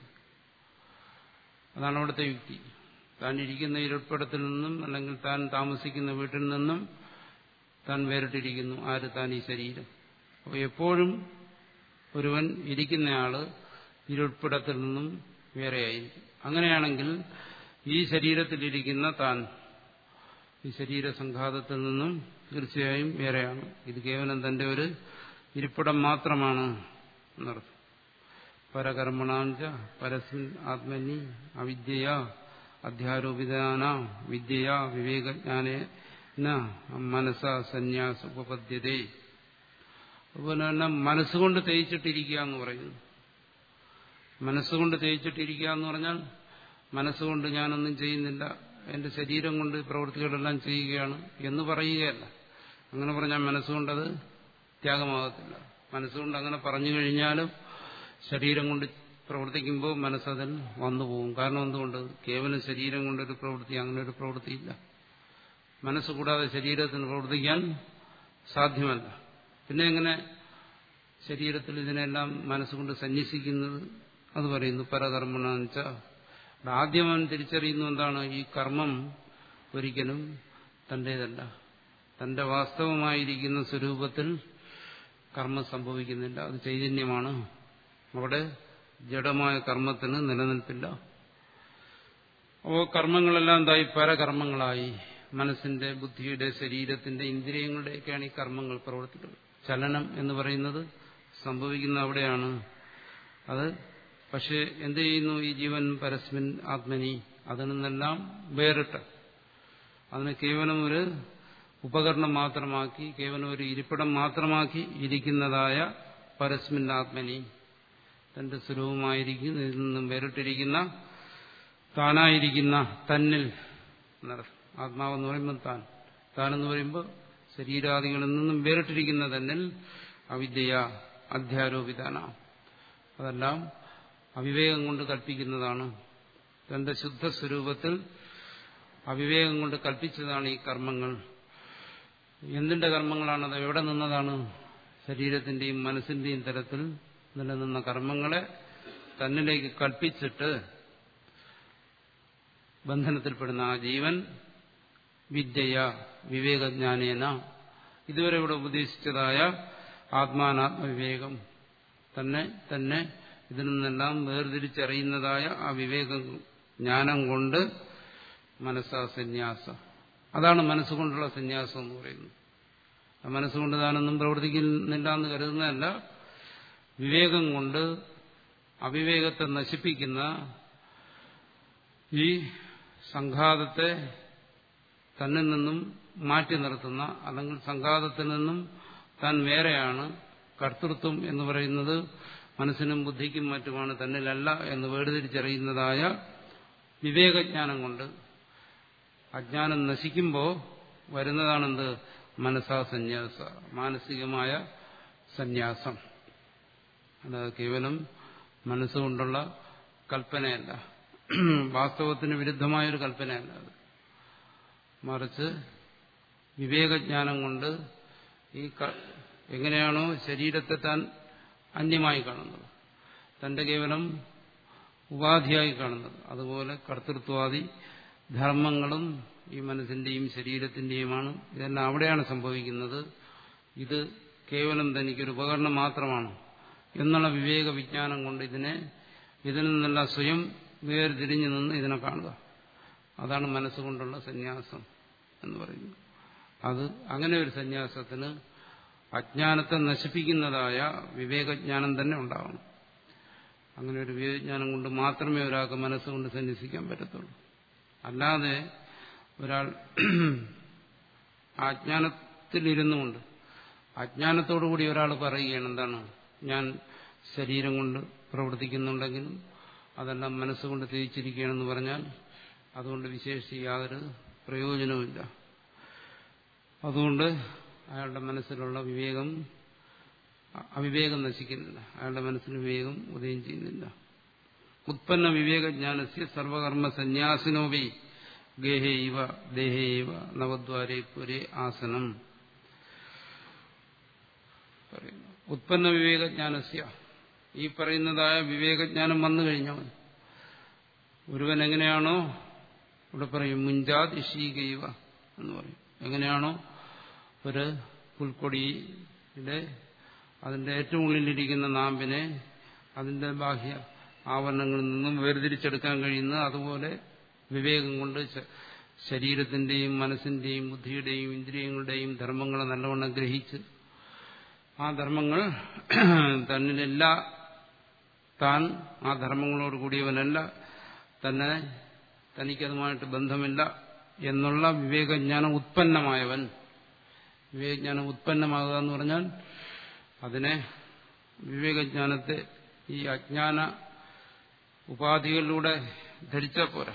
അതാണ് അവിടുത്തെ യുക്തി താൻ ഇരിക്കുന്ന ഇരിപ്പിടത്തിൽ നിന്നും അല്ലെങ്കിൽ താൻ താമസിക്കുന്ന വീട്ടിൽ നിന്നും താൻ വേറിട്ടിരിക്കുന്നു ആര് താൻ ഈ ശരീരം അപ്പോൾ എപ്പോഴും ഒരുവൻ ഇരിക്കുന്നയാള് ഇരിപ്പിടത്തിൽ നിന്നും വേറെയായിരിക്കും അങ്ങനെയാണെങ്കിൽ ഈ ശരീരത്തിലിരിക്കുന്ന താൻ ഈ ശരീരസംഘാതത്തിൽ നിന്നും തീർച്ചയായും വേറെയാണ് ഇത് കേവലം തന്റെ ഒരു ഇരിപ്പിടം മാത്രമാണ് എന്നർത്ഥം പരകർമ്മണാഞ്ച പരസ്മിൻ ആത്മനി അവിദ്യയ അധ്യാരോപിതാന വിദ്യയ വിവേകജ്ഞാന മനസ്സ സന്യാസ ഉപപദ്ധ്യത അതുപോലെ തന്നെ മനസ്സുകൊണ്ട് തേച്ചിട്ടിരിക്കുക എന്ന് പറയുന്നു മനസ്സുകൊണ്ട് തേച്ചിട്ടിരിക്കുക എന്ന് പറഞ്ഞാൽ മനസ്സുകൊണ്ട് ഞാനൊന്നും ചെയ്യുന്നില്ല എന്റെ ശരീരം കൊണ്ട് പ്രവൃത്തികളെല്ലാം ചെയ്യുകയാണ് എന്ന് പറയുകയല്ല അങ്ങനെ പറഞ്ഞാൽ മനസ്സുകൊണ്ടത് ത്യാഗമാകത്തില്ല മനസ്സുകൊണ്ട് അങ്ങനെ പറഞ്ഞു കഴിഞ്ഞാലും ശരീരം കൊണ്ട് പ്രവർത്തിക്കുമ്പോൾ മനസ്സതിൽ വന്നു പോകും കാരണം എന്തുകൊണ്ട് കേവലം ശരീരം കൊണ്ടൊരു പ്രവൃത്തി അങ്ങനെ ഒരു പ്രവൃത്തിയില്ല മനസ്സ് കൂടാതെ ശരീരത്തിന് പ്രവർത്തിക്കാൻ സാധ്യമല്ല പിന്നെ എങ്ങനെ ശരീരത്തിൽ ഇതിനെല്ലാം മനസ്സുകൊണ്ട് സന്യസിക്കുന്നത് അത് പറയുന്നു പരകർമ്മണെന്ന് വെച്ചാൽ ആദ്യം അവൻ തിരിച്ചറിയുന്നു എന്താണ് ഈ കർമ്മം ഒരിക്കലും തന്റേതല്ല തന്റെ വാസ്തവമായിരിക്കുന്ന സ്വരൂപത്തിൽ കർമ്മം സംഭവിക്കുന്നില്ല അത് ചൈതന്യമാണ് അവിടെ ജഡമായ കർമ്മത്തിന് നിലനിൽപ്പില്ല അപ്പോൾ കർമ്മങ്ങളെല്ലാം എന്തായി പരകർമ്മങ്ങളായി മനസ്സിന്റെ ബുദ്ധിയുടെ ശരീരത്തിന്റെ ഇന്ദ്രിയങ്ങളുടെയൊക്കെയാണ് ഈ കർമ്മങ്ങൾ പ്രവർത്തിക്കുന്നത് ചലനം എന്ന് പറയുന്നത് സംഭവിക്കുന്ന അവിടെയാണ് അത് പക്ഷെ എന്ത് ചെയ്യുന്നു ഈ ജീവൻ പരസ്മിൻ ആത്മനി അതിൽ നിന്നെല്ലാം വേറിട്ട് അതിനെ കേവലം ഒരു ഉപകരണം മാത്രമാക്കി കേവലം ഒരു ഇരിപ്പിടം മാത്രമാക്കി ഇരിക്കുന്നതായ പരസ്മിൻ ആത്മനി തന്റെ സ്വരൂപമായിരിക്കുന്ന ഇതിൽ നിന്നും വേറിട്ടിരിക്കുന്ന താനായിരിക്കുന്ന തന്നിൽ ആത്മാവെന്ന് പറയുമ്പോൾ താൻ താനെന്ന് പറയുമ്പോൾ ശരീരാദികളിൽ നിന്നും വേറിട്ടിരിക്കുന്ന തന്നിൽ അവിദ്യ അധ്യാരോപിതാന അതെല്ലാം അവിവേകം കൊണ്ട് കൽപ്പിക്കുന്നതാണ് തന്റെ ശുദ്ധ സ്വരൂപത്തിൽ അവിവേകം കൊണ്ട് കൽപ്പിച്ചതാണ് ഈ കർമ്മങ്ങൾ എന്തിന്റെ കർമ്മങ്ങളാണത് എവിടെ നിന്നതാണ് ശരീരത്തിന്റെയും മനസ്സിന്റെയും തരത്തിൽ നിലനിന്ന കർമ്മങ്ങളെ തന്നിലേക്ക് കൽപ്പിച്ചിട്ട് ബന്ധനത്തിൽപ്പെടുന്ന ആ ജീവൻ വിദ്യയ വിവേകജ്ഞാനേന ഇതുവരെ ഇവിടെ ഉപദേശിച്ചതായ ആത്മാനാത്മവിവേകം തന്നെ തന്നെ ഇതിൽ നിന്നെല്ലാം വേർതിരിച്ചറിയുന്നതായ ആ വിവേക ജ്ഞാനം കൊണ്ട് മനസ്സാ സന്യാസം അതാണ് മനസ്സുകൊണ്ടുള്ള സന്യാസം എന്ന് പറയുന്നത് ആ മനസ്സുകൊണ്ട് താനൊന്നും പ്രവർത്തിക്കുന്നില്ല എന്ന് കരുതുന്നതല്ല വിവേകം കൊണ്ട് അവിവേകത്തെ നശിപ്പിക്കുന്ന ഈ സംഘാതത്തെ തന്നിൽ നിന്നും മാറ്റി നിർത്തുന്ന അല്ലെങ്കിൽ സംഘാതത്തിൽ നിന്നും താൻ വേറെയാണ് കർത്തൃത്വം എന്ന് പറയുന്നത് മനസ്സിനും ബുദ്ധിക്കും മറ്റുമാണ് തന്നിലല്ല എന്ന് വേർതിരിച്ചറിയുന്നതായ വിവേകജ്ഞാനം കൊണ്ട് അജ്ഞാനം നശിക്കുമ്പോൾ വരുന്നതാണെന്ത് മനസ്സാ സന്യാസ മാനസികമായ സന്യാസം അത് കേവലം മനസ്സുകൊണ്ടുള്ള കൽപ്പനയല്ല വാസ്തവത്തിന് വിരുദ്ധമായൊരു കൽപ്പനയല്ല അത് മറിച്ച് വിവേകജ്ഞാനം കൊണ്ട് ഈ എങ്ങനെയാണോ ശരീരത്തെ താൻ അന്യമായി കാണുന്നത് തന്റെ കേവലം ഉപാധിയായി കാണുന്നത് അതുപോലെ കർത്തൃത്വാദി ധർമ്മങ്ങളും ഈ മനസ്സിന്റെയും ശരീരത്തിന്റെയുമാണ് ഇതെല്ലാം അവിടെയാണ് സംഭവിക്കുന്നത് ഇത് കേവലം തനിക്കൊരു ഉപകരണം മാത്രമാണ് എന്നുള്ള വിവേക വിജ്ഞാനം കൊണ്ട് ഇതിനെ ഇതിൽ നിന്നെല്ലാം സ്വയം വേർതിരിഞ്ഞു നിന്ന് ഇതിനെ കാണുക അതാണ് മനസ്സുകൊണ്ടുള്ള സന്യാസം എന്ന് പറയുന്നത് അത് അങ്ങനെ ഒരു സന്യാസത്തിന് അജ്ഞാനത്തെ നശിപ്പിക്കുന്നതായ വിവേകജ്ഞാനം തന്നെ ഉണ്ടാവണം അങ്ങനെ ഒരു വിവേകജ്ഞാനം കൊണ്ട് മാത്രമേ ഒരാൾക്ക് മനസ്സുകൊണ്ട് സന്യസിക്കാൻ പറ്റത്തുള്ളൂ അല്ലാതെ ഒരാൾ അജ്ഞാനത്തിലിരുന്നുകൊണ്ട് അജ്ഞാനത്തോടുകൂടി ഒരാൾ പറയുകയാണ് എന്താണ് ഞാൻ ശരീരം കൊണ്ട് പ്രവർത്തിക്കുന്നുണ്ടെങ്കിലും അതെല്ലാം മനസ്സുകൊണ്ട് തിരിച്ചിരിക്കുകയാണെന്ന് പറഞ്ഞാൽ അതുകൊണ്ട് വിശേഷിച്ച് യാതൊരു പ്രയോജനവുമില്ല അതുകൊണ്ട് അയാളുടെ മനസ്സിലുള്ള വിവേകം അവിവേകം നശിക്കുന്നില്ല അയാളുടെ മനസ്സിന് വിവേകം ഉദയം ചെയ്യുന്നില്ല ഉത്പന്ന വിവേകജ്ഞാനസ്യ സർവകർമ്മ സന്യാസിനോവി ഗേഹേ ഇവ ദേഹേ ഇവ നവദ്വാരേ പുരേ ആസനം ഉത്പന്ന വിവേകജ്ഞാനസ്യ ഈ പറയുന്നതായ വിവേകജ്ഞാനം വന്നു കഴിഞ്ഞവൻ ഒരുവൻ എങ്ങനെയാണോ ഇവിടെ പറയും മുഞ്ചാത് ഇഷീകൈവ എന്ന് പറയും എങ്ങനെയാണോ ഒരു പുൽക്കൊടിയുടെ അതിന്റെ ഏറ്റവും ഉള്ളിലിരിക്കുന്ന നാമ്പിനെ അതിന്റെ ബാഹ്യ ആവരണങ്ങളിൽ നിന്നും വേർതിരിച്ചെടുക്കാൻ കഴിയുന്ന അതുപോലെ വിവേകം കൊണ്ട് ശരീരത്തിന്റെയും മനസ്സിന്റെയും ബുദ്ധിയുടെയും ഇന്ദ്രിയങ്ങളുടെയും ധർമ്മങ്ങളെ നല്ലവണ്ണം ഗ്രഹിച്ച് ആ ധർമ്മങ്ങൾ തന്നിലല്ല താൻ ആ ധർമ്മങ്ങളോട് കൂടിയവനല്ല തന്നെ തനിക്കതുമായിട്ട് ബന്ധമില്ല എന്നുള്ള വിവേകജ്ഞാനം ഉത്പന്നമായവൻ വിവേകജ്ഞാനം ഉത്പന്നമാകുക എന്ന് പറഞ്ഞാൽ അതിനെ വിവേകജ്ഞാനത്തെ ഈ അജ്ഞാന ഉപാധികളിലൂടെ ധരിച്ചാൽ പോരാ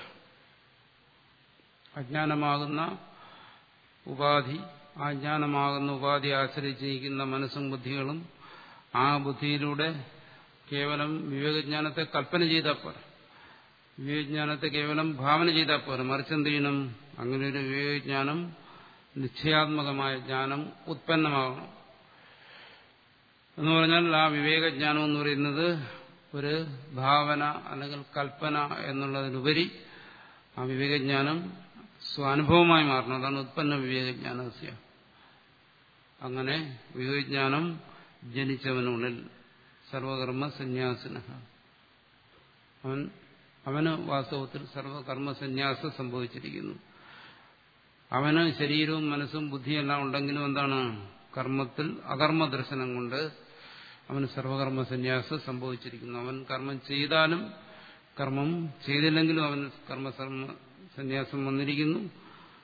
അജ്ഞാനമാകുന്ന ഉപാധി ആ ജ്ഞാനമാകുന്ന ഉപാധി ആശ്രയിച്ചിരിക്കുന്ന മനസ്സും ബുദ്ധികളും ആ ബുദ്ധിയിലൂടെ കേവലം വിവേകജ്ഞാനത്തെ കൽപ്പന ചെയ്താൽ പോരാ വിവേകജ്ഞാനത്തെ കേവലം ഭാവന ചെയ്താൽ പോരാ മറിച്ച് എന്ത് ചെയ്യണം അങ്ങനെ ഒരു വിവേകജ്ഞാനം നിശ്ചയാത്മകമായ ജ്ഞാനം ഉത്പന്നമാകണം എന്ന് പറഞ്ഞാൽ ആ വിവേകജ്ഞാനം എന്ന് പറയുന്നത് ഒരു ഭാവന അല്ലെങ്കിൽ കൽപ്പന എന്നുള്ളതിനുപരി ആ വിവേകജ്ഞാനം സ്വാനുഭവമായി മാറണം അതാണ് ഉത്പന്ന വിവേകജ്ഞാനസ്യ അങ്ങനെ വിവേകജ്ഞാനം ജനിച്ചവനുള്ളിൽ സർവകർമ്മ സന്യാസിന അവൻ അവന് വാസ്തവത്തിൽ സർവകർമ്മ സന്യാസം സംഭവിച്ചിരിക്കുന്നു അവന് ശരീരവും മനസ്സും ബുദ്ധിയെല്ലാം ഉണ്ടെങ്കിലും എന്താണ് കർമ്മത്തിൽ അകർമ്മ ദർശനം കൊണ്ട് അവന് സർവകർമ്മ സന്യാസം സംഭവിച്ചിരിക്കുന്നു അവൻ കർമ്മം ചെയ്താലും കർമ്മം ചെയ്തില്ലെങ്കിലും അവന് കർമ്മ സന്യാസം വന്നിരിക്കുന്നു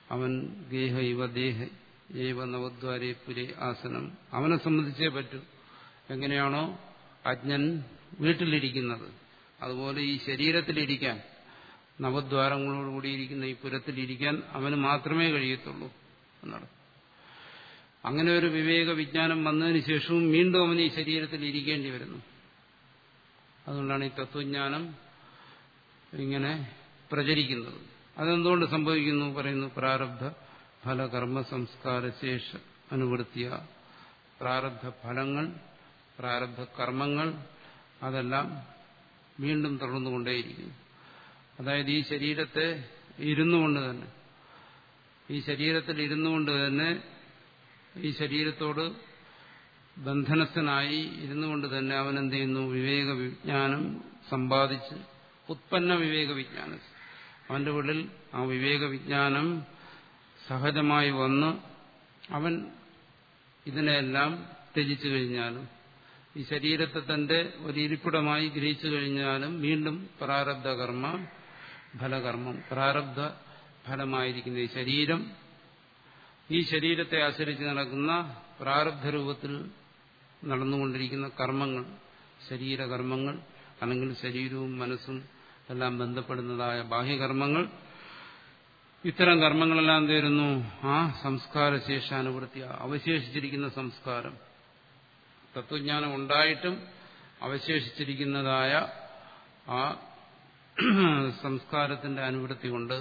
അവൻ ഗേഹ ഇവ ദേഹ ഏവ നവദ്വാരേ പുരേ ആസനം അവനെ സംബന്ധിച്ചേ പറ്റൂ എങ്ങനെയാണോ അജ്ഞൻ വീട്ടിലിരിക്കുന്നത് അതുപോലെ ഈ ശരീരത്തിലിരിക്കാൻ നവദ്വാരങ്ങളോടുകൂടിയിരിക്കുന്ന ഈ പുരത്തിലിരിക്കാൻ അവന് മാത്രമേ കഴിയത്തുള്ളൂ എന്നാണ് അങ്ങനെ ഒരു വിവേക വിജ്ഞാനം വന്നതിന് ശേഷവും വീണ്ടും അവന് ഈ ശരീരത്തിൽ ഇരിക്കേണ്ടി വരുന്നു അതുകൊണ്ടാണ് ഈ തത്വജ്ഞാനം ഇങ്ങനെ പ്രചരിക്കുന്നത് അതെന്തുകൊണ്ട് സംഭവിക്കുന്നു പറയുന്നു പ്രാരബ്ധ ഫലകർമ്മ സംസ്കാര ശേഷ അനുവൃത്തിയ പ്രാരബ്ധ ഫലങ്ങൾ പ്രാരബ്ധ കർമ്മങ്ങൾ അതെല്ലാം വീണ്ടും തുടർന്നുകൊണ്ടേയിരിക്കുന്നു അതായത് ഈ ശരീരത്തെ ഇരുന്നുകൊണ്ട് തന്നെ ഈ ശരീരത്തിൽ ഇരുന്നുകൊണ്ട് തന്നെ ഈ ശരീരത്തോട് ബന്ധനസ്ഥനായി ഇരുന്നുകൊണ്ട് തന്നെ അവൻ എന്ത് ചെയ്യുന്നു വിവേക വിജ്ഞാനം സമ്പാദിച്ച് ഉത്പന്ന വിവേക വിജ്ഞാനം അവന്റെ ഉള്ളിൽ ആ വിവേക വിജ്ഞാനം സഹജമായി വന്ന് അവൻ ഇതിനെല്ലാം ത്യജിച്ചു കഴിഞ്ഞാലും ഈ ശരീരത്തെ തന്റെ ഒരു ഇരിപ്പിടമായി ഗ്രഹിച്ചു കഴിഞ്ഞാലും വീണ്ടും പ്രാരബ്ധ കർമ്മ ഫലകർമ്മം പ്രാരബ്ധ ഫലമായിരിക്കുന്ന ഈ ശരീരം ഈ ശരീരത്തെ ആശ്രയിച്ച് നടക്കുന്ന പ്രാരബ്ധ രൂപത്തിൽ നടന്നുകൊണ്ടിരിക്കുന്ന കർമ്മങ്ങൾ ശരീരകർമ്മങ്ങൾ അല്ലെങ്കിൽ ശരീരവും മനസ്സും എല്ലാം ബന്ധപ്പെടുന്നതായ ബാഹ്യകർമ്മങ്ങൾ ഇത്തരം കർമ്മങ്ങളെല്ലാം തീരുന്നു ആ സംസ്കാര ശേഷാനുവൃത്തി അവശേഷിച്ചിരിക്കുന്ന സംസ്കാരം തത്വജ്ഞാനം ഉണ്ടായിട്ടും അവശേഷിച്ചിരിക്കുന്നതായ ആ സംസ്കാരത്തിന്റെ അനുവൃത്തി കൊണ്ട്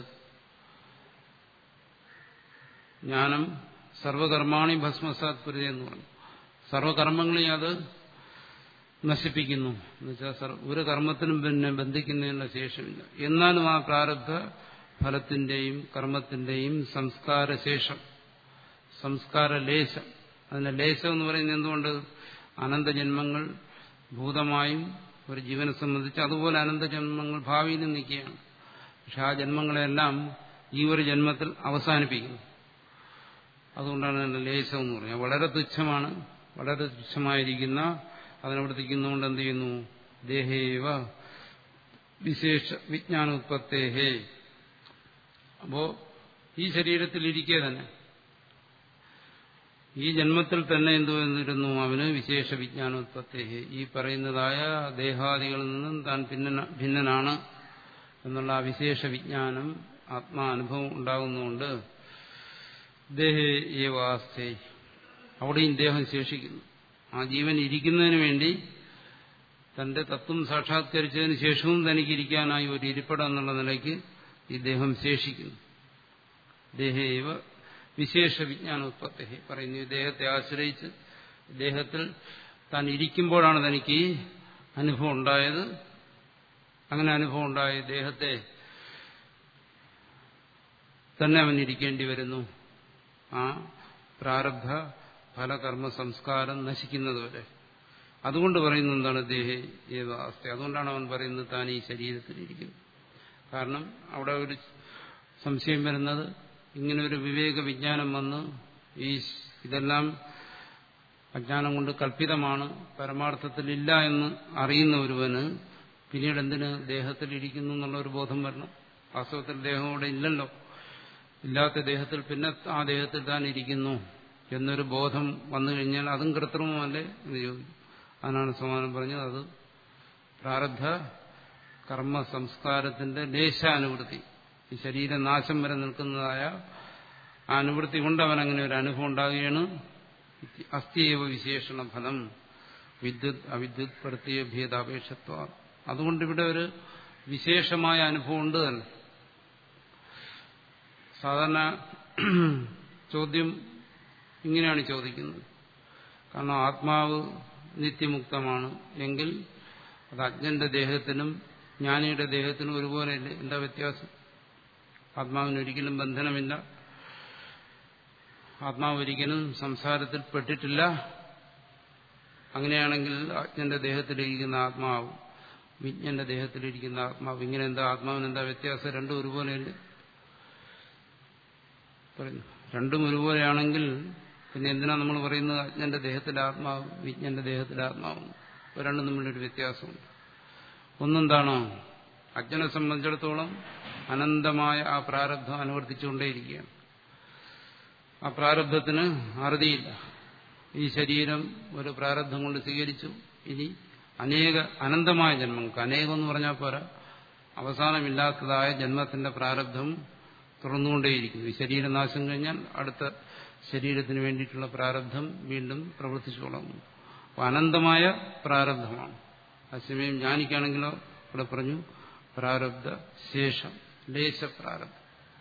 ജ്ഞാനം സർവകർമാണി ഭസ്മസാത് പുരുതി എന്ന് പറഞ്ഞു സർവകർമ്മങ്ങളെയും അത് നശിപ്പിക്കുന്നു എന്നുവെച്ചാൽ ഒരു കർമ്മത്തിനും പിന്നെ ബന്ധിക്കുന്നതിനുള്ള ശേഷമില്ല എന്നാലും ആ പ്രാരബ്ധ ഫലത്തിന്റെയും കർമ്മത്തിന്റെയും സംസ്കാരശേഷം സംസ്കാര ലേശം അതിന്റെ ലേശം എന്ന് പറയുന്നത് എന്തുകൊണ്ട് അനന്തജന്മങ്ങൾ ഭൂതമായും ഒരു ജീവനെ സംബന്ധിച്ച് അതുപോലെ അനന്തജന്മങ്ങൾ ഭാവിയിലും നിൽക്കുകയാണ് പക്ഷെ ആ ജന്മങ്ങളെല്ലാം ഈ ഒരു ജന്മത്തിൽ അവസാനിപ്പിക്കുന്നു അതുകൊണ്ടാണ് അതിന്റെ ലേശം എന്ന് പറയുന്നത് വളരെ തുച്ഛമാണ് വളരെ തുച്ഛമായിരിക്കുന്ന അതിനവിടത്തേക്കുന്നുകൊണ്ട് എന്ത് ചെയ്യുന്നു ദേഹേവ വിശേഷ വിജ്ഞാനോത്പത്തേഹേ അപ്പോ ഈ ശരീരത്തിൽ ഇരിക്കെ തന്നെ ഈ ജന്മത്തിൽ തന്നെ എന്തു വന്നിരുന്നു അവന് വിശേഷ വിജ്ഞാനോത്പത്തേഹേ ഈ പറയുന്നതായ ദേഹാദികളിൽ നിന്നും താൻ ഭിന്ന ഭിന്നനാണ് എന്നുള്ള ആ വിശേഷ വിജ്ഞാനം ആത്മാനുഭവം ഉണ്ടാകുന്നതുകൊണ്ട് ദേഹേ ഏവാസ്തേ അവിടെയും ദേഹം ശേഷിക്കുന്നു ആ ജീവൻ ഇരിക്കുന്നതിന് വേണ്ടി തന്റെ തത്വം സാക്ഷാത്കരിച്ചതിന് ശേഷവും തനിക്കിരിക്കാനായി ഒരു ഇരിപ്പിടം എന്നുള്ള നിലയ്ക്ക് ഈ ദേഹം ശേഷിക്കുന്നു ദേഹേവ വിശേഷ വിജ്ഞാനോത്പത്തി പറയുന്നു ഈ ദേഹത്തെ ആശ്രയിച്ച് ദേഹത്തിൽ താൻ ഇരിക്കുമ്പോഴാണ് തനിക്ക് ഈ അനുഭവം ഉണ്ടായത് അങ്ങനെ അനുഭവം ഉണ്ടായ ദേഹത്തെ തന്നെ അവൻ ഇരിക്കേണ്ടി വരുന്നു ആ പ്രാരബ്ധ ഫലകർമ്മ സംസ്കാരം നശിക്കുന്നതുവരെ അതുകൊണ്ട് പറയുന്നത് എന്താണ് ദേഹ ഏവ അവസ്ഥ അതുകൊണ്ടാണ് അവൻ പറയുന്നത് താൻ ഈ ശരീരത്തിലിരിക്കുന്നു കാരണം അവിടെ ഒരു സംശയം വരുന്നത് ഇങ്ങനെ ഒരു വിവേക വിജ്ഞാനം വന്ന് ഈ ഇതെല്ലാം അജ്ഞാനം കൊണ്ട് കല്പിതമാണ് പരമാർത്ഥത്തിലില്ല എന്ന് അറിയുന്ന ഒരുവന് പിന്നീട് എന്തിന് ദേഹത്തിലിരിക്കുന്നു എന്നുള്ള ഒരു ബോധം വരണം വാസ്തവത്തിൽ ദേഹം അവിടെ ഇല്ലല്ലോ ഇല്ലാത്ത ദേഹത്തിൽ പിന്നെ ആ ദേഹത്തിൽ താൻ ഇരിക്കുന്നു എന്നൊരു ബോധം വന്നു കഴിഞ്ഞാൽ അതും കൃത്രിമമല്ലേ എന്ന് ചോദിക്കും അതിനാണ് സമാനം പറഞ്ഞത് അത് പ്രാരബ്ധ കർമ്മ സംസ്കാരത്തിന്റെ ലേശാനുവൃത്തി ഈ ശരീരനാശം വരെ നിൽക്കുന്നതായ ആ അനുവൃത്തി കൊണ്ട് അവൻ അങ്ങനെ ഒരു അനുഭവം ഉണ്ടാകുകയാണ് അസ്ഥിയേവ വിശേഷണ ഫലം വിദ്യുത് അവിദ്യുത് പ്രത്യേക ഭേദാപേക്ഷത്വ അതുകൊണ്ട് ഇവിടെ ഒരു വിശേഷമായ അനുഭവം ഉണ്ട് തന്നെ സാധാരണ ചോദ്യം ഇങ്ങനെയാണ് ചോദിക്കുന്നത് കാരണം ആത്മാവ് നിത്യമുക്തമാണ് എങ്കിൽ അത് അജ്ഞന്റെ ദേഹത്തിനും ജ്ഞാനിയുടെ ദേഹത്തിനും ഒരുപോലെയല്ലേ എന്താ വ്യത്യാസം ആത്മാവിന് ഒരിക്കലും ബന്ധനമില്ല ആത്മാവ് ഒരിക്കലും സംസാരത്തിൽ പെട്ടിട്ടില്ല അങ്ങനെയാണെങ്കിൽ അജ്ഞന്റെ ദേഹത്തിലിരിക്കുന്ന ആത്മാവ് വിജ്ഞന്റെ ദേഹത്തിലിരിക്കുന്ന ആത്മാവ് ഇങ്ങനെ എന്താ ആത്മാവിന് എന്താ വ്യത്യാസം രണ്ടും ഒരുപോലെയല്ലേ പറയുന്നു രണ്ടും ഒരുപോലെയാണെങ്കിൽ പിന്നെ എന്തിനാ നമ്മൾ പറയുന്നത് അജ്ഞന്റെ ദേഹത്തിലെ ആത്മാവ് വിജ്ഞന്റെ ദേഹത്തിലെ ആത്മാവ് രണ്ടും തമ്മിലൊരു വ്യത്യാസമുണ്ട് ഒന്നെന്താണോ അജ്ഞനെ സംബന്ധിച്ചിടത്തോളം അനന്തമായ ആ പ്രാരബ്ധം അനുവർത്തിച്ചുകൊണ്ടേയിരിക്കുകയാണ് ആ പ്രാരബ്ധത്തിന് അറുതിയില്ല ഈ ശരീരം ഒരു പ്രാരബ്ധം കൊണ്ട് സ്വീകരിച്ചു ഇനി അനേക അനന്തമായ ജന്മങ്ങൾക്ക് അനേകം എന്ന് പറഞ്ഞാൽ പോരാ അവസാനമില്ലാത്തതായ ജന്മത്തിന്റെ പ്രാരബ്ധം തുറന്നുകൊണ്ടേയിരിക്കുന്നു ഈ ശരീരനാശം കഴിഞ്ഞാൽ അടുത്ത ശരീരത്തിന് വേണ്ടിയിട്ടുള്ള പ്രാരബ്ധം വീണ്ടും പ്രവർത്തിച്ചു തുടങ്ങുന്നു അപ്പോൾ അനന്തമായ പ്രാരബ്ധമാണ് അതേസമയം ജ്ഞാനിക്കാണെങ്കിലോ ഇവിടെ പറഞ്ഞു പ്രാരബ്ധ ശേഷം ലേശപ്രാരബ്ധം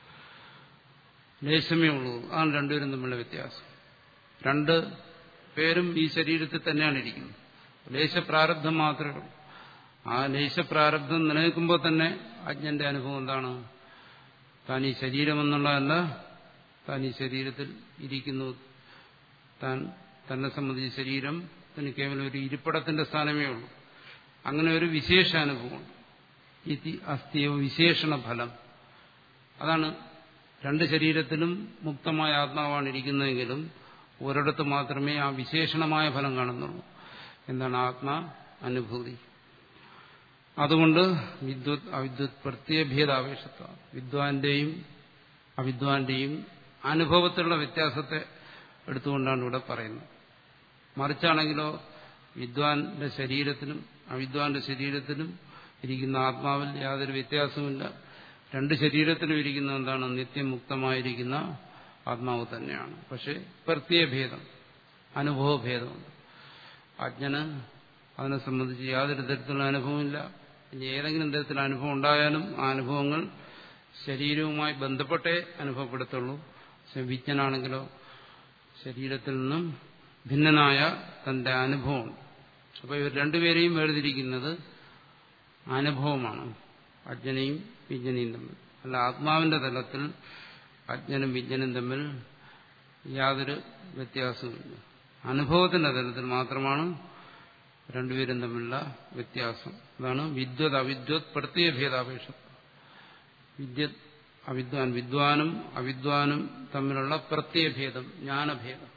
ലേശമേ ഉള്ളൂ അതാണ് രണ്ടുപേരും തമ്മിലുള്ള വ്യത്യാസം രണ്ട് പേരും ഈ ശരീരത്തിൽ തന്നെയാണ് ഇരിക്കുന്നത് ലേശപ്രാരബ്ധം മാത്രമേ ഉള്ളൂ ആ ലേശപ്രാരബ്ധം നിലനിൽക്കുമ്പോൾ തന്നെ അജ്ഞന്റെ അനുഭവം എന്താണ് താൻ ഈ ശരീരമെന്നുള്ളതല്ല താൻ ഈ ശരീരത്തിൽ ഇരിക്കുന്നു താൻ തന്നെ സംബന്ധിച്ച് ശരീരത്തിന് കേവലം ഒരു ഇരിപ്പിടത്തിന്റെ സ്ഥാനമേ ഉള്ളൂ അങ്ങനെ ഒരു വിശേഷാനുഭവം ഇതി അസ്ഥിയോ വിശേഷണ ഫലം അതാണ് രണ്ട് ശരീരത്തിലും മുക്തമായ ആത്മാവാണ് ഇരിക്കുന്നതെങ്കിലും ഒരിടത്ത് മാത്രമേ ആ വിശേഷണമായ ഫലം കാണുന്നുള്ളൂ എന്താണ് ആത്മാ അനുഭൂതി അതുകൊണ്ട് വിദ്വത് അവിദ്വത് പ്രത്യഭേദാവേശത്വ വിദ്വാന്റെയും അവിദ്വാന്റെയും അനുഭവത്തിലുള്ള വ്യത്യാസത്തെ എടുത്തുകൊണ്ടാണ് ഇവിടെ പറയുന്നത് മറിച്ചാണെങ്കിലോ വിദ്വാന്റെ ശരീരത്തിനും അവിദ്വാന്റെ ശരീരത്തിനും ഇരിക്കുന്ന ആത്മാവിൽ യാതൊരു വ്യത്യാസവുമില്ല രണ്ട് ശരീരത്തിലും ഇരിക്കുന്ന എന്താണ് നിത്യമുക്തമായിരിക്കുന്ന ആത്മാവ് തന്നെയാണ് പക്ഷെ പ്രത്യയഭേദം അനുഭവഭേദമുണ്ട് അജ്ഞന് അതിനെ സംബന്ധിച്ച് യാതൊരു തരത്തിലുള്ള അനുഭവമില്ല ഇനി ഏതെങ്കിലും തരത്തിലുള്ള അനുഭവം ഉണ്ടായാലും ആ അനുഭവങ്ങൾ ശരീരവുമായി ബന്ധപ്പെട്ടേ അനുഭവപ്പെടുത്തുള്ളൂ പക്ഷെ വിജ്ഞനാണെങ്കിലോ ശരീരത്തിൽ നിന്നും ഭിന്നനായ തന്റെ അനുഭവമുണ്ട് അപ്പോൾ ഇവർ രണ്ടുപേരെയും വേർതിരിക്കുന്നത് അനുഭവമാണ് അജ്ഞനെയും വിജ്ഞനെയും തമ്മിൽ അല്ല ആത്മാവിന്റെ തലത്തിൽ അജ്ഞനും വിജ്ഞനും തമ്മിൽ യാതൊരു വ്യത്യാസവുമില്ല അനുഭവത്തിന്റെ തലത്തിൽ മാത്രമാണ് രണ്ടുപേരും തമ്മിലുള്ള വ്യത്യാസം അതാണ് വിദ്വത് അവിദ്വത് പ്രത്യയഭേദാപേക്ഷ വിദ്യത് അവിദ്വാൻ വിദ്വാനും അവിദ്വാനും തമ്മിലുള്ള പ്രത്യയഭേദം ജ്ഞാനഭേദം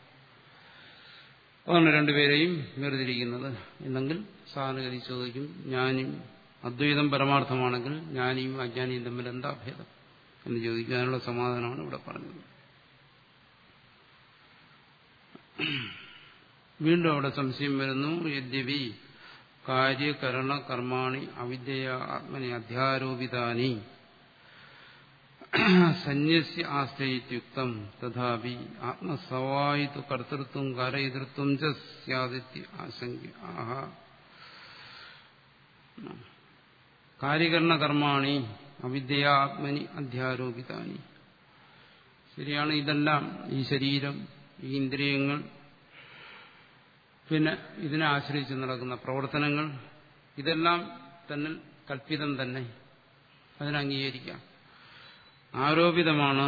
അതാണ് രണ്ടുപേരെയും വേർതിരിക്കുന്നത് എന്നെങ്കിൽ സാധാരണഗതി ചോദിക്കും ജ്ഞാനിയും അദ്വൈതം പരമാർത്ഥമാണെങ്കിൽ ജ്ഞാനിയും അജ്ഞാനിയും തമ്മിൽ എന്താ ഭേദം എന്ന് ചോദിക്കാനുള്ള സമാധാനമാണ് ഇവിടെ പറഞ്ഞത് വീണ്ടും അവിടെ സംശയം വരുന്നു യദ്യപി കാര്യകരണ കർമാണി അവിദ്യ ആത്മനി അധ്യാരോപിതാനി സന്യസ്യ ആശ്രയിത്യുക്തം തഥാപി ആത്മസവായിത്വ കർത്തൃത്വം കാരയിതൃത്വം ച സ്യാദിത്യ ആശങ്ക ആഹ കാര്യകരണ കർമാണി അവിദ്യ ആത്മനി അധ്യാരോപിതാനി ശരിയാണ് ഇതെല്ലാം ഈ ശരീരം ഈ ഇന്ദ്രിയങ്ങൾ പിന്നെ ഇതിനെ ആശ്രയിച്ച് നടക്കുന്ന പ്രവർത്തനങ്ങൾ ഇതെല്ലാം തന്നെ കൽപ്പിതം തന്നെ അതിനെ അംഗീകരിക്കാം ആരോപിതമാണ്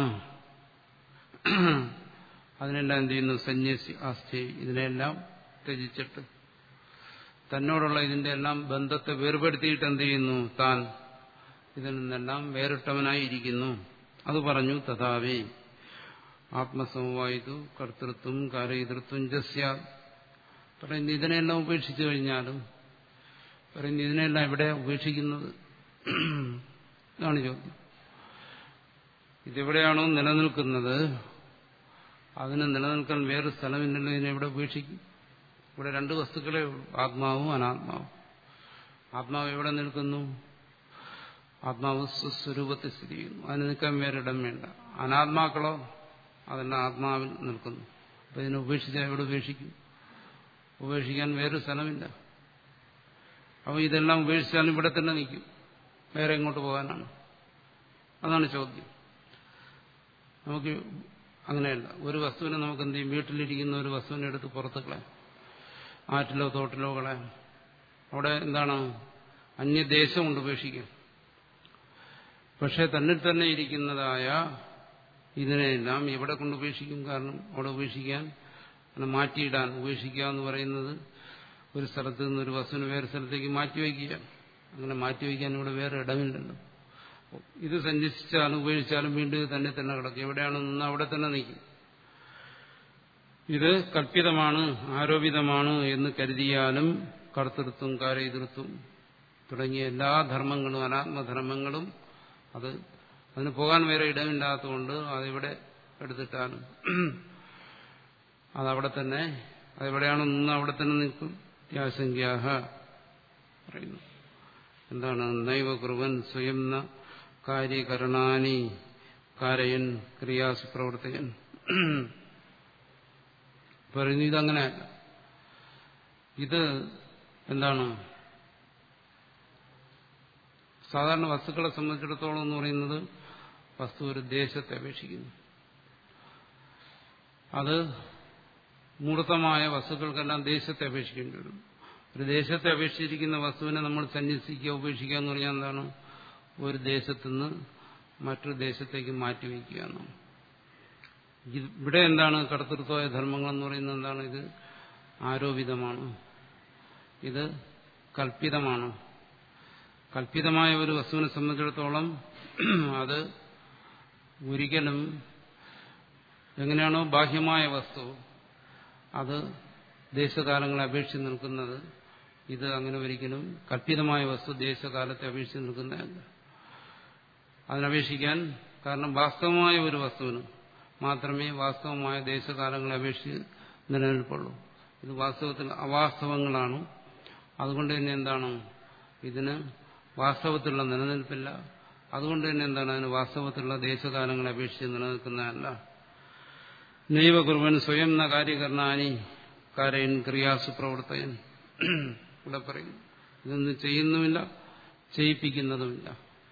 അതിനെല്ലാം എന്ത് ചെയ്യുന്നു സന്യസി ആസ്ഥി ഇതിനെല്ലാം ത്യജിച്ചിട്ട് തന്നോടുള്ള ഇതിന്റെ എല്ലാം ബന്ധത്തെ വേർപെടുത്തിയിട്ട് എന്ത് ചെയ്യുന്നു താൻ ഇതിൽ നിന്നെല്ലാം വേറിട്ടവനായി ഇരിക്കുന്നു അത് പറഞ്ഞു തഥാവി ആത്മസമവായതു കർത്തൃത്വം കാരയിതൃത്വം ജസ്യ പറയുന്നു ഇതിനെല്ലാം ഉപേക്ഷിച്ചു കഴിഞ്ഞാലും പറയുന്നു ഇതിനെല്ലാം ഇവിടെ ഉപേക്ഷിക്കുന്നത് ഇതാണ് ചോദ്യം ഇതെവിടെയാണോ നിലനിൽക്കുന്നത് അതിന് നിലനിൽക്കാൻ വേറെ സ്ഥലമില്ലല്ലോ ഇതിനെ എവിടെ ഉപേക്ഷിക്കും ഇവിടെ രണ്ട് വസ്തുക്കളെ ഉള്ളൂ ആത്മാവും അനാത്മാവും ആത്മാവ് എവിടെ നിൽക്കുന്നു ആത്മാവ് സ്വസ്വരൂപത്തിൽ സ്ഥിതി ചെയ്യുന്നു അതിന് നിൽക്കാൻ വേറെ ഇടം വേണ്ട അനാത്മാക്കളോ അതെല്ലാം ആത്മാവിൽ നിൽക്കുന്നു അപ്പൊ ഇതിനെ ഉപേക്ഷിച്ചാൽ എവിടെ ഉപേക്ഷിക്കും ഉപേക്ഷിക്കാൻ വേറെ സ്ഥലമില്ല അപ്പോൾ ഇതെല്ലാം ഉപേക്ഷിച്ചാലും ഇവിടെ തന്നെ നിൽക്കും വേറെ എങ്ങോട്ട് പോകാനാണ് അതാണ് ചോദ്യം നമുക്ക് അങ്ങനെയല്ല ഒരു വസ്തുവിനെ നമുക്ക് എന്ത് ചെയ്യും വീട്ടിലിരിക്കുന്ന ഒരു വസ്തുവിനെ എടുത്ത് പുറത്ത് കളയാം ആറ്റിലോ തോട്ടിലോ കളയാം അവിടെ എന്താണ് അന്യദേശം കൊണ്ട് ഉപേക്ഷിക്കാം പക്ഷെ തന്നിൽ തന്നെ ഇരിക്കുന്നതായ ഇതിനെല്ലാം എവിടെ കൊണ്ട് ഉപേക്ഷിക്കും കാരണം അവിടെ ഉപേക്ഷിക്കാൻ അങ്ങനെ മാറ്റിയിടാൻ ഉപേക്ഷിക്കുക എന്ന് പറയുന്നത് ഒരു സ്ഥലത്ത് നിന്ന് ഒരു വസ്തുവിന് വേറെ സ്ഥലത്തേക്ക് മാറ്റിവെക്കുക അങ്ങനെ മാറ്റിവെക്കാൻ ഇവിടെ വേറെ ഇടമില്ലല്ലോ ഇത് സഞ്ചരിച്ചാലും ഉപേക്ഷിച്ചാലും വീണ്ടും ഇത് തന്നെ തന്നെ കിടക്കും എവിടെയാണ് നിന്ന് അവിടെ തന്നെ നിൽക്കും ഇത് കൽപ്പിതമാണ് ആരോപിതമാണ് എന്ന് കരുതിയാലും കർത്തൃത്വം കാരയിതൃത്വം തുടങ്ങിയ എല്ലാ ധർമ്മങ്ങളും അനാത്മധർമ്മങ്ങളും അത് അതിന് പോകാൻ വേറെ ഇടമില്ലാത്തതുകൊണ്ട് അതിവിടെ എടുത്തിട്ടാലും അതവിടെ തന്നെ അതെവിടെയാണോ നിന്ന് അവിടെ തന്നെ നിൽക്കും ത്യാശങ്ക്യാഹ പറയുന്നു എന്താണ് നൈവ കുറുവൻ സ്വയം ന കാര്യകരണാനി കാരയൻ ക്രിയാസ് പ്രവർത്തകൻ പറയുന്നു ഇതങ്ങനെയല്ല ഇത് എന്താണ് സാധാരണ വസ്തുക്കളെ സംബന്ധിച്ചിടത്തോളം എന്ന് പറയുന്നത് വസ്തു ഒരു ദേശത്തെ അപേക്ഷിക്കുന്നു അത് മൂർത്തമായ വസ്തുക്കൾക്കെല്ലാം ദേശത്തെ അപേക്ഷിക്കേണ്ടി വരും ഒരു ദേശത്തെ അപേക്ഷിച്ചിരിക്കുന്ന വസ്തുവിനെ നമ്മൾ സന്യസിക്കുക ഉപേക്ഷിക്കുക എന്ന് പറഞ്ഞാൽ എന്താണ് ഒരു ദേശത്തുനിന്ന് മറ്റൊരു ദേശത്തേക്ക് മാറ്റിവെക്കുക എന്നാണ് ഇവിടെ എന്താണ് കടത്തൃത്വമായ ധർമ്മങ്ങൾ എന്ന് പറയുന്നത് എന്താണ് ഇത് ആരോപിതമാണ് ഇത് കൽപ്പിതമാണ് കൽപ്പിതമായ ഒരു വസ്തുവിനെ സംബന്ധിച്ചിടത്തോളം അത് ഒരിക്കലും എങ്ങനെയാണോ ബാഹ്യമായ വസ്തു അത് ദേശകാലങ്ങളെ അപേക്ഷിച്ച് നിൽക്കുന്നത് ഇത് അങ്ങനെ ഒരിക്കലും കൽപ്പിതമായ വസ്തു ദേശകാലത്തെ അപേക്ഷിച്ച് നിൽക്കുന്നതല്ല അതിനപേക്ഷിക്കാൻ കാരണം വാസ്തവമായ ഒരു വസ്തുവിന് മാത്രമേ വാസ്തവമായ ദേശകാലങ്ങളെ അപേക്ഷിച്ച് നിലനിൽപ്പുള്ളൂ ഇത് വാസ്തവത്തിൽ അവാസ്തവങ്ങളാണ് അതുകൊണ്ട് തന്നെ എന്താണ് ഇതിന് വാസ്തവത്തിലുള്ള നിലനിൽപ്പില്ല അതുകൊണ്ട് തന്നെ എന്താണ് അതിന് വാസ്തവത്തിലുള്ള ദേശകാലങ്ങളെ അപേക്ഷിച്ച് നിലനിൽക്കുന്നതല്ല നൈവ കുർവൻ സ്വയം ന കാര്യകരണാനി കാരയൻ ക്രിയാസു പ്രവർത്തകൻ ഇവിടെ പറയും ഇതൊന്നും ചെയ്യുന്നുമില്ല ചെയ്യിപ്പിക്കുന്നതുമില്ല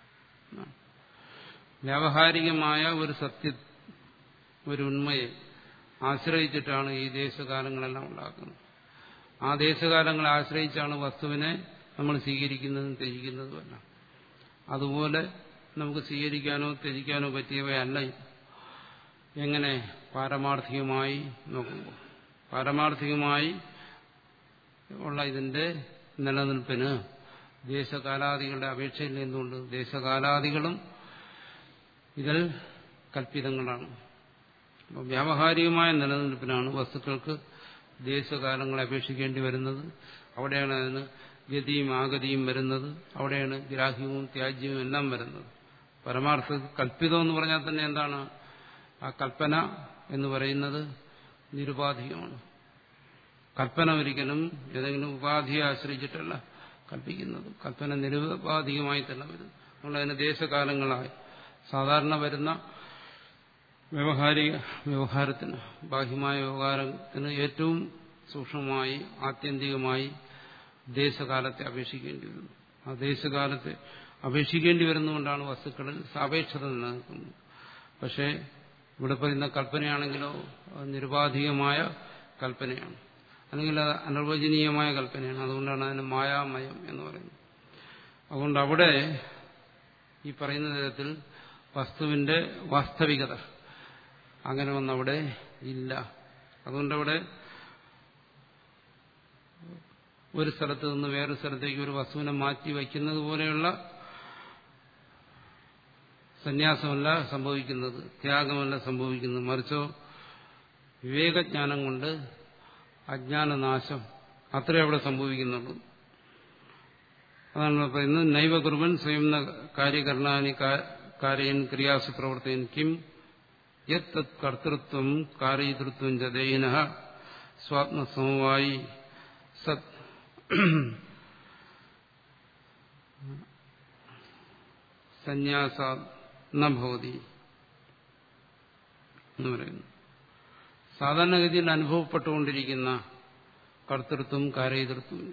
വ്യാവഹാരികമായ ഒരു സത്യ ഒരു ഉണ്മയെ ആശ്രയിച്ചിട്ടാണ് ഈ ദേശകാലങ്ങളെല്ലാം ഉണ്ടാക്കുന്നത് ആ ദേശകാലങ്ങളെ ആശ്രയിച്ചാണ് വസ്തുവിനെ നമ്മൾ സ്വീകരിക്കുന്നതും ത്യജിക്കുന്നതുമല്ല അതുപോലെ നമുക്ക് സ്വീകരിക്കാനോ ത്യജിക്കാനോ പറ്റിയവയല്ല എങ്ങനെ പാരമാർത്ഥികമായി നോക്കുമ്പോൾ പാരമാർത്ഥികമായി ഉള്ള ഇതിന്റെ നിലനിൽപ്പിന് ദേശകാലാദികളുടെ അപേക്ഷയിൽ നിന്നുകൊണ്ട് ദേശകാലാദികളും ഇതിൽ കൽപ്പിതങ്ങളാണ് അപ്പോൾ വ്യാവഹാരികമായ നിലനിൽപ്പിനാണ് വസ്തുക്കൾക്ക് ദേശകാലങ്ങളെ അപേക്ഷിക്കേണ്ടി വരുന്നത് അവിടെയാണ് അതിന് ഗതിയും ആഗതിയും വരുന്നത് അവിടെയാണ് ഗ്രാഹ്യവും ത്യാജ്യവും എല്ലാം വരുന്നത് പരമാർത്ഥ കൽപ്പിതം എന്ന് പറഞ്ഞാൽ തന്നെ എന്താണ് ആ കൽപ്പന എന്ന് പറയുന്നത് നിരുപാധികമാണ് കൽപ്പന ഒരിക്കലും ഏതെങ്കിലും ഉപാധിയെ ആശ്രയിച്ചിട്ടല്ല കൽപ്പിക്കുന്നത് കൽപ്പന നിരുപാധികമായി തന്നെ വരും നമ്മളതിന് ദേശകാലങ്ങളായി സാധാരണ വരുന്ന വ്യവഹാരിക വ്യവഹാരത്തിന് ബാഹ്യമായ വ്യവഹാരത്തിന് ഏറ്റവും സൂക്ഷ്മമായി ആത്യന്തികമായി ദേശകാലത്തെ അപേക്ഷിക്കേണ്ടി വരുന്നു ആ ദേശകാലത്തെ അപേക്ഷിക്കേണ്ടി വരുന്നതുകൊണ്ടാണ് വസ്തുക്കളിൽ സാപേക്ഷത നിലനിൽക്കുന്നത് പക്ഷേ ഇവിടെ പറയുന്ന കൽപ്പനയാണെങ്കിലോ നിരുപാധികമായ കൽപ്പനയാണ് അല്ലെങ്കിൽ അത് അനിർവചനീയമായ കൽപ്പനയാണ് അതുകൊണ്ടാണ് അതിന് മായാമയം എന്ന് പറയുന്നത് അതുകൊണ്ട് അവിടെ ഈ പറയുന്ന തരത്തിൽ വസ്തുവിന്റെ വാസ്തവികത അങ്ങനെ ഒന്നവിടെ ഇല്ല അതുകൊണ്ടവിടെ ഒരു സ്ഥലത്ത് നിന്ന് വേറൊരു സ്ഥലത്തേക്ക് ഒരു വസ്തുവിനെ മാറ്റി വയ്ക്കുന്നത് പോലെയുള്ള സന്യാസമല്ല സംഭവിക്കുന്നത് ത്യാഗമല്ല സംഭവിക്കുന്നത് മറിച്ചോ വിവേകജ്ഞാനം കൊണ്ട് അജ്ഞാനനാശം അത്രേ അവിടെ സംഭവിക്കുന്നുള്ളൂ അതാണ് പറയുന്നത് നൈവകുർവൻ സ്വയം കാര്യകരണാനി കാര്യൻ ക്രിയാസു പ്രവർത്തയൻ കിം യത് കർത്തൃത്വം കാര്യതൃത്വം ചതയിന സ്വാത്മസമവായി സത് സന്യാസാ നഭവതി എന്ന് പറയുന്നു സാധാരണഗതിയിൽ അനുഭവപ്പെട്ടുകൊണ്ടിരിക്കുന്ന കർത്തൃത്വം കാര്യതൃത്വം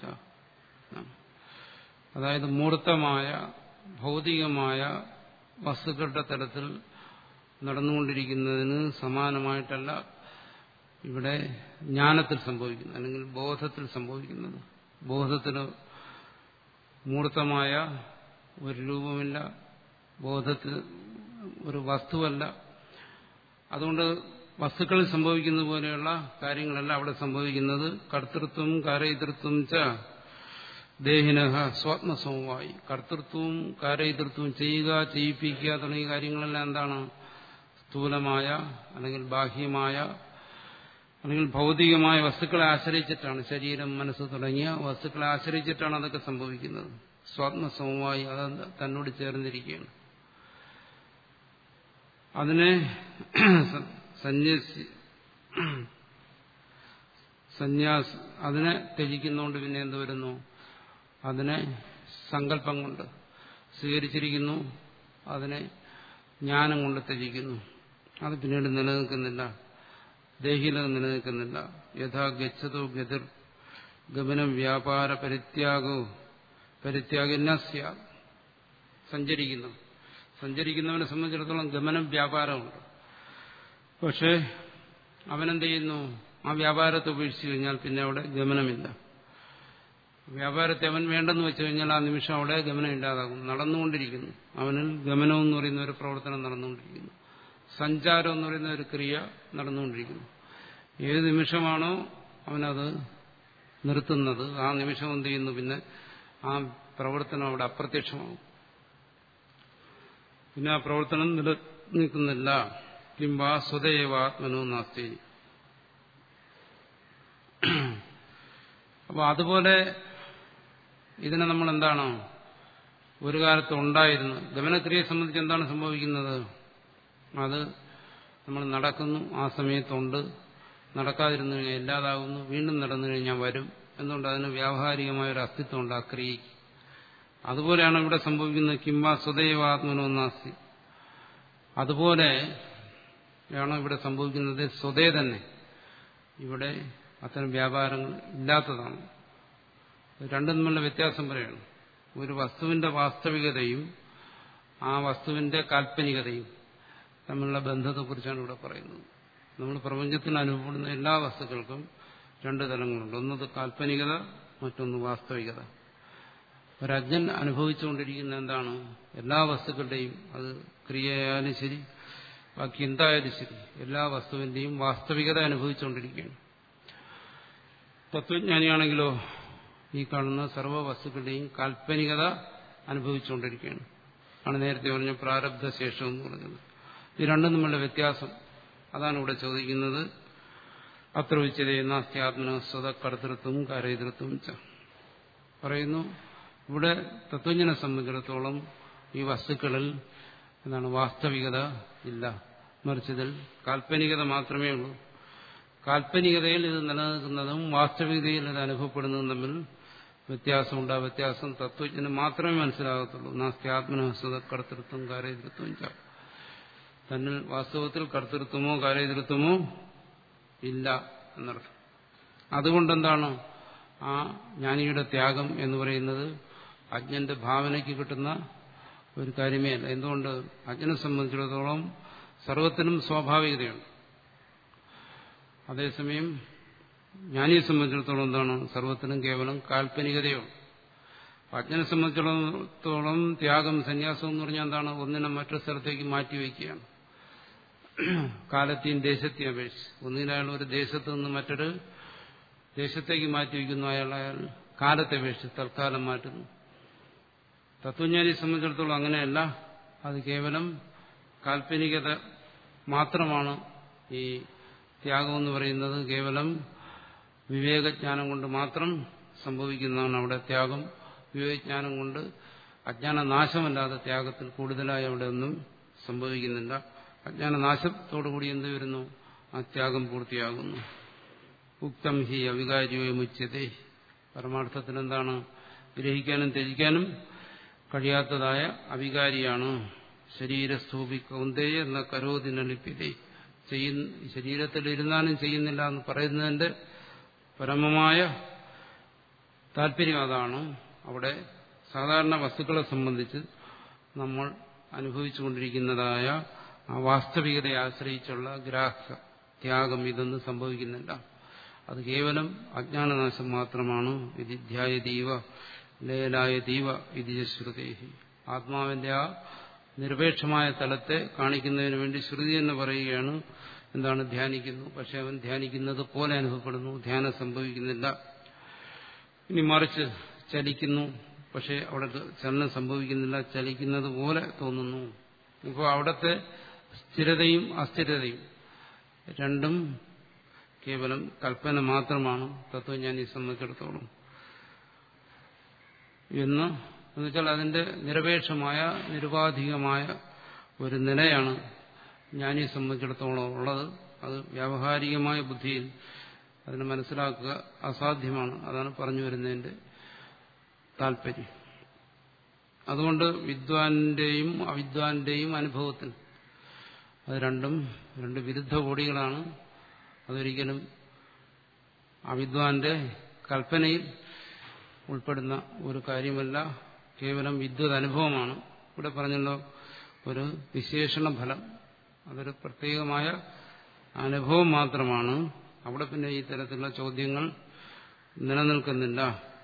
അതായത് മൂർത്തമായ ഭൗതികമായ വസ്തുക്കളുടെ തലത്തിൽ നടന്നുകൊണ്ടിരിക്കുന്നതിന് സമാനമായിട്ടല്ല ഇവിടെ ജ്ഞാനത്തിൽ സംഭവിക്കുന്നത് അല്ലെങ്കിൽ ബോധത്തിൽ സംഭവിക്കുന്നത് ബോധത്തിന് മൂർത്തമായ ഒരു രൂപമില്ല ബോധത്തിൽ ഒരു വസ്തുവല്ല അതുകൊണ്ട് വസ്തുക്കളിൽ സംഭവിക്കുന്ന പോലെയുള്ള കാര്യങ്ങളല്ല അവിടെ സംഭവിക്കുന്നത് കർത്തൃത്വം കാരയിതൃത്വം ച ദേഹിന സ്വാത്മസമമായി കർത്തൃത്വവും കാരയിതൃത്വവും ചെയ്യുക ചെയ്യിപ്പിക്കുക തുടങ്ങിയ കാര്യങ്ങളെല്ലാം എന്താണ് സ്ഥൂലമായ അല്ലെങ്കിൽ ബാഹ്യമായ അല്ലെങ്കിൽ ഭൗതികമായ വസ്തുക്കളെ ആശ്രയിച്ചിട്ടാണ് ശരീരം മനസ്സ് തുടങ്ങിയ വസ്തുക്കളെ ആശ്രയിച്ചിട്ടാണ് അതൊക്കെ സംഭവിക്കുന്നത് സ്വാത്മസമമായി അത് തന്നോട് ചേർന്നിരിക്കുകയാണ് അതിനെ സന്യസി സന്യാസ് അതിനെ ത്യജിക്കുന്നതുകൊണ്ട് പിന്നെ എന്ത് വരുന്നു അതിനെ സങ്കല്പം കൊണ്ട് സ്വീകരിച്ചിരിക്കുന്നു അതിനെ ജ്ഞാനം കൊണ്ട് ത്യജിക്കുന്നു അത് പിന്നീട് നിലനിൽക്കുന്നില്ല ദേഹിലത നിലനിൽക്കുന്നില്ല യഥാ ഗച്ഛതോ ഗതിർ ഗമനം വ്യാപാര പരിത്യാഗോ പരിത്യാഗന്യസ്യ സഞ്ചരിക്കുന്നു സഞ്ചരിക്കുന്നവനെ സംബന്ധിച്ചിടത്തോളം ഗമനം വ്യാപാരമുണ്ട് പക്ഷേ അവനെന്ത് ചെയ്യുന്നു ആ വ്യാപാരത്തെ ഉപേക്ഷിച്ചു കഴിഞ്ഞാൽ പിന്നെ അവിടെ ഗമനമില്ല വ്യാപാരത്തെ അവൻ വേണ്ടെന്ന് വെച്ചു കഴിഞ്ഞാൽ ആ നിമിഷം അവിടെ ഗമനം ഇല്ലാതാകും നടന്നുകൊണ്ടിരിക്കുന്നു അവനിൽ ഗമനം എന്ന് പറയുന്ന ഒരു പ്രവർത്തനം നടന്നുകൊണ്ടിരിക്കുന്നു സഞ്ചാരം എന്ന് പറയുന്ന ഒരു ക്രിയ നടന്നുകൊണ്ടിരിക്കുന്നു ഏത് നിമിഷമാണോ അവനത് നിർത്തുന്നത് ആ നിമിഷം എന്ത് ചെയ്യുന്നു പിന്നെ ആ പ്രവർത്തനം അവിടെ അപ്രത്യക്ഷമാകും പിന്നെ ആ പ്രവർത്തനം നിലനിൽക്കുന്നില്ല കിംബ സ്വതയേവ ആത്മനോ നാസ്തി അപ്പോൾ അതുപോലെ ഇതിനെ നമ്മൾ എന്താണ് ഒരു കാലത്ത് ഉണ്ടായിരുന്നു ഗമനക്രിയയെ സംബന്ധിച്ച് എന്താണ് സംഭവിക്കുന്നത് അത് നമ്മൾ നടക്കുന്നു ആ സമയത്തുണ്ട് നടക്കാതിരുന്നു കഴിഞ്ഞാൽ ഇല്ലാതാകുന്നു വീണ്ടും നടന്നു കഴിഞ്ഞാൽ വരും എന്നുകൊണ്ട് അതിന് വ്യാവഹാരികമായ ഒരു അസ്തിത്വമുണ്ട് ആ ക്രിയയ്ക്ക് അതുപോലെയാണ് ഇവിടെ സംഭവിക്കുന്നത് കിംബ സ്വദൈവാത്മനോ നാസ്തി അതുപോലെ ആണ് ഇവിടെ സംഭവിക്കുന്നത് സ്വതേ തന്നെ ഇവിടെ അത്തരം വ്യാപാരങ്ങൾ ഇല്ലാത്തതാണ് രണ്ടും തമ്മിലുള്ള വ്യത്യാസം പറയണം ഒരു വസ്തുവിന്റെ വാസ്തവികതയും ആ വസ്തുവിന്റെ കാൽപ്പനികതയും തമ്മിലുള്ള ബന്ധത്തെക്കുറിച്ചാണ് ഇവിടെ പറയുന്നത് നമ്മൾ പ്രപഞ്ചത്തിൽ അനുഭവപ്പെടുന്ന എല്ലാ വസ്തുക്കൾക്കും രണ്ട് തലങ്ങളുണ്ട് ഒന്നത് കാൽപ്പനികത മറ്റൊന്ന് വാസ്തവികത ഒരജ്ഞൻ അനുഭവിച്ചുകൊണ്ടിരിക്കുന്ന എന്താണ് എല്ലാ വസ്തുക്കളുടെയും അത് ക്രിയയായാലും ശരി ബാക്കി എന്തായാലും ശരി എല്ലാ വസ്തുവിന്റെയും വാസ്തവികത അനുഭവിച്ചുകൊണ്ടിരിക്കുകയാണ് തത്വജ്ഞാനിയാണെങ്കിലോ ഈ കാണുന്ന സർവ്വ വസ്തുക്കളുടെയും കാൽപ്പനികത അനുഭവിച്ചുകൊണ്ടിരിക്കുകയാണ് ആണ് നേരത്തെ പറഞ്ഞ പ്രാരബ്ധ ശേഷം എന്ന് പറഞ്ഞത് ഇത് രണ്ടും തമ്മിലുള്ള വ്യത്യാസം അതാണ് ഇവിടെ ചോദിക്കുന്നത് അത്ര ഉച്ചതേ നാസ്ത്യാത്മന സ്വതകർത്തൃത്വം കരയിതൃത്വം ച പറയുന്നു ഇവിടെ തത്വജ്ഞനെ സംബന്ധിച്ചിടത്തോളം ഈ വസ്തുക്കളിൽ എന്താണ് വാസ്തവികത ഇല്ല മറിച്ചതിൽ കാൽപ്പനികത മാത്രമേ ഉള്ളൂ കാൽപ്പനികതയിൽ ഇത് നിലനിൽക്കുന്നതും വാസ്തവികതയിൽ ഇത് അനുഭവപ്പെടുന്നതും തമ്മിൽ വ്യത്യാസമുണ്ട് ആ വ്യത്യാസം തത്വജ്ഞന് മാത്രമേ മനസ്സിലാകത്തുള്ളൂ നാസ്ത്യാത്മനസ്വത കർത്തൃത്വം കാര്യതൃത്വം ച തന്നിൽ വാസ്തവത്തിൽ കർത്തൃത്വമോ കാര്യതൃത്വമോ ഇല്ല എന്നർത്ഥം അതുകൊണ്ടെന്താണ് ആ ജ്ഞാനിയുടെ ത്യാഗം എന്ന് പറയുന്നത് അജ്ഞന്റെ ഭാവനയ്ക്ക് കിട്ടുന്ന ഒരു കാര്യമേ അല്ല എന്തുകൊണ്ട് അജ്ഞനെ സംബന്ധിച്ചിടത്തോളം സർവത്തിനും സ്വാഭാവികതയുണ്ട് അതേസമയം ജ്ഞാനിയെ സംബന്ധിച്ചിടത്തോളം എന്താണ് സർവത്തിനും കേവലം കാൽപ്പനികതയുണ്ട് അജ്ഞനെ സംബന്ധിച്ചിടത്തോളം ത്യാഗം സന്യാസം എന്ന് പറഞ്ഞാൽ എന്താണ് ഒന്നിനെ മറ്റൊരു സ്ഥലത്തേക്ക് മാറ്റിവെക്കുകയാണ് കാലത്തെയും ദേശത്തെയും അപേക്ഷിച്ച് ഒന്നിനയാൾ ഒരു ദേശത്ത് നിന്ന് മറ്റൊരു ദേശത്തേക്ക് മാറ്റിവെക്കുന്നു അയാൾ അയാൾ കാലത്തെ അപേക്ഷിച്ച് തൽക്കാലം മാറ്റുന്നു തത്വജ്ഞാനിയെ സംബന്ധിച്ചിടത്തോളം അങ്ങനെയല്ല അത് കേവലം കാൽപ്പനികത മാത്രമാണ് ഈ ത്യാഗം എന്ന് പറയുന്നത് കേവലം വിവേകജ്ഞാനം കൊണ്ട് മാത്രം സംഭവിക്കുന്നതാണ് അവിടെ ത്യാഗം വിവേകജ്ഞാനം കൊണ്ട് അജ്ഞാന നാശമല്ലാതെ ത്യാഗത്തിൽ കൂടുതലായി അവിടെ ഒന്നും സംഭവിക്കുന്നില്ല അജ്ഞാന നാശത്തോടുകൂടി എന്ത് വരുന്നു ആ ത്യാഗം പൂർത്തിയാകുന്നു ഉക്തം ഹി അവികാരിയോ മുച്ചതേ പരമാർത്ഥത്തിൽ എന്താണ് ഗ്രഹിക്കാനും ത്യജിക്കാനും കഴിയാത്തതായ അവികാരിയാണ് ശരീരസ്ഥൂപി കൗന്ദേയ എന്ന കരോതിനലിപ്പിതേ ചെയ്യുന്ന ശരീരത്തിൽ ഇരുന്നാലും ചെയ്യുന്നില്ല എന്ന് പറയുന്നതിന്റെ പരമമായ താല്പര്യം അതാണ് അവിടെ സാധാരണ വസ്തുക്കളെ സംബന്ധിച്ച് നമ്മൾ അനുഭവിച്ചുകൊണ്ടിരിക്കുന്നതായ ആ വാസ്തവികതയെ ആശ്രയിച്ചുള്ള ഗ്രാഹ്യ ത്യാഗം ഇതൊന്നും സംഭവിക്കുന്നില്ല അത് കേവലം അജ്ഞാനനാശം മാത്രമാണ് വിധിധ്യായതീവ ലയലായതീവ ഇതിശ്രുതേഹി ആത്മാവിന്റെ ആ നിരപേക്ഷമായ തലത്തെ കാണിക്കുന്നതിന് വേണ്ടി ശ്രുതി എന്ന് പറയുകയാണ് എന്താണ് ധ്യാനിക്കുന്നു പക്ഷെ അവൻ ധ്യാനിക്കുന്നത് പോലെ അനുഭവപ്പെടുന്നു ധ്യാനം സംഭവിക്കുന്നില്ല ഇനി മറിച്ച് ചലിക്കുന്നു പക്ഷെ അവിടെ ചലനം സംഭവിക്കുന്നില്ല ചലിക്കുന്നത് പോലെ തോന്നുന്നു ഇപ്പോൾ അവിടുത്തെ സ്ഥിരതയും അസ്ഥിരതയും രണ്ടും കേവലം കൽപ്പന മാത്രമാണ് തത്വജ്ഞാനി സംബന്ധിച്ചിടത്തോളം എന്ന് എന്നുവെച്ചാൽ അതിന്റെ നിരപേക്ഷമായ നിരുപാധികമായ ഒരു നിലയാണ് ജ്ഞാനിയെ സംബന്ധിച്ചിടത്തോളം ഉള്ളത് അത് വ്യാവഹാരികമായ ബുദ്ധിയിൽ അതിനെ മനസ്സിലാക്കുക അസാധ്യമാണ് അതാണ് പറഞ്ഞു വരുന്നതിന്റെ താല്പര്യം അതുകൊണ്ട് വിദ്വാന്റെയും അവിദ്വാന്റെയും അനുഭവത്തിൽ അത് രണ്ടും രണ്ട് വിരുദ്ധ കോടികളാണ് അതൊരിക്കലും അവിദ്വാന്റെ കൽപ്പനയിൽ ഉൾപ്പെടുന്ന ഒരു കാര്യമല്ല കേവലം വിദ്വത് അനുഭവമാണ് ഇവിടെ പറഞ്ഞല്ലോ ഒരു വിശേഷണ ഫലം അതൊരു പ്രത്യേകമായ അനുഭവം മാത്രമാണ് അവിടെ പിന്നെ ഈ തരത്തിലുള്ള ചോദ്യങ്ങൾ നിലനിൽക്കുന്നില്ല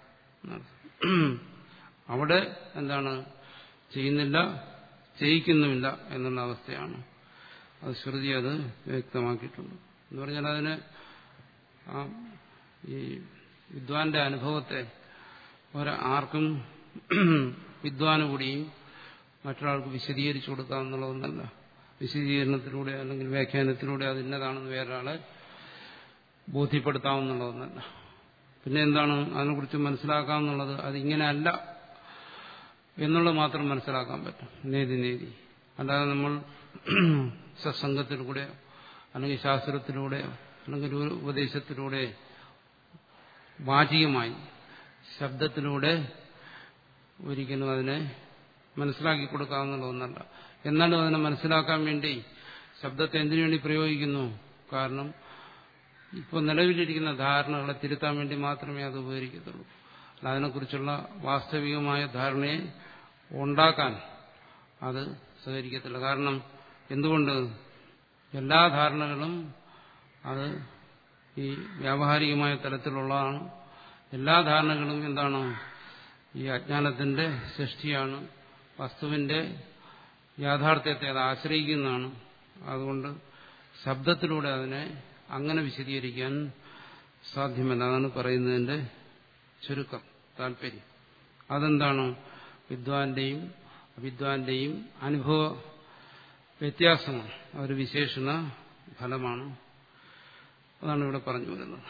അവിടെ എന്താണ് ചെയ്യുന്നില്ല ചെയ്യിക്കുന്നുമില്ല എന്നുള്ള അവസ്ഥയാണ് അത് ശ്രുതി അത് വ്യക്തമാക്കിയിട്ടുണ്ട് എന്ന് പറഞ്ഞാൽ അതിന് ആ ഈ വിദ്വാന്റെ അനുഭവത്തെ ഒരു ആർക്കും വിദ്വാന് കൂടിയും മറ്റൊരാൾക്ക് വിശദീകരിച്ചു കൊടുക്കാമെന്നുള്ളതൊന്നല്ല വിശദീകരണത്തിലൂടെ അല്ലെങ്കിൽ വ്യാഖ്യാനത്തിലൂടെ അത് ഇന്നതാണെന്ന് വേറൊരാളെ ബോധ്യപ്പെടുത്താമെന്നുള്ളതൊന്നല്ല പിന്നെ എന്താണ് അതിനെക്കുറിച്ച് മനസ്സിലാക്കാമെന്നുള്ളത് അതിങ്ങനെയല്ല എന്നുള്ളത് മാത്രം മനസ്സിലാക്കാൻ പറ്റും നേതി നേതി അല്ലാതെ നമ്മൾ സത്സംഗത്തിലൂടെയോ അല്ലെങ്കിൽ ശാസ്ത്രത്തിലൂടെയോ അല്ലെങ്കിൽ ഒരു ഉപദേശത്തിലൂടെ വാചികമായി ശബ്ദത്തിലൂടെ ഒരിക്കലും അതിനെ മനസ്സിലാക്കി കൊടുക്കാവുന്നുള്ള ഒന്നല്ല എന്നാലും അതിനെ മനസ്സിലാക്കാൻ വേണ്ടി ശബ്ദത്തെ എന്തിനു വേണ്ടി പ്രയോഗിക്കുന്നു കാരണം ഇപ്പോൾ നിലവിലിരിക്കുന്ന ധാരണകളെ തിരുത്താൻ വേണ്ടി മാത്രമേ അത് ഉപകരിക്കത്തുള്ളൂ അല്ല അതിനെക്കുറിച്ചുള്ള വാസ്തവികമായ ധാരണയെ ഉണ്ടാക്കാൻ അത് സഹകരിക്കത്തില്ല കാരണം എന്തുകൊണ്ട് എല്ലാ ധാരണകളും അത് ഈ വ്യാവഹാരികമായ തലത്തിലുള്ളതാണ് എല്ലാ ധാരണകളും എന്താണ് ഈ അജ്ഞാനത്തിന്റെ സൃഷ്ടിയാണ് വസ്തുവിന്റെ യാഥാർത്ഥ്യത്തെ അത് ആശ്രയിക്കുന്നതാണ് അതുകൊണ്ട് ശബ്ദത്തിലൂടെ അതിനെ അങ്ങനെ വിശദീകരിക്കാൻ സാധ്യമല്ല അതാണ് പറയുന്നതിന്റെ ചുരുക്കം താല്പര്യം അതെന്താണ് വിദ്വാന്റെയും അവിദ്വാന്റെയും അനുഭവ വ്യത്യാസമാണ് ഒരു വിശേഷണ ഫലമാണ് അതാണ് ഇവിടെ പറഞ്ഞു വരുന്നത്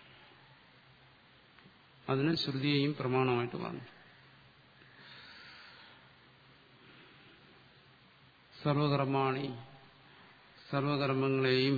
അതിന് ശ്രുതിയെയും പ്രമാണമായിട്ട് പറഞ്ഞു സർവകർമാണി സർവകർമ്മങ്ങളെയും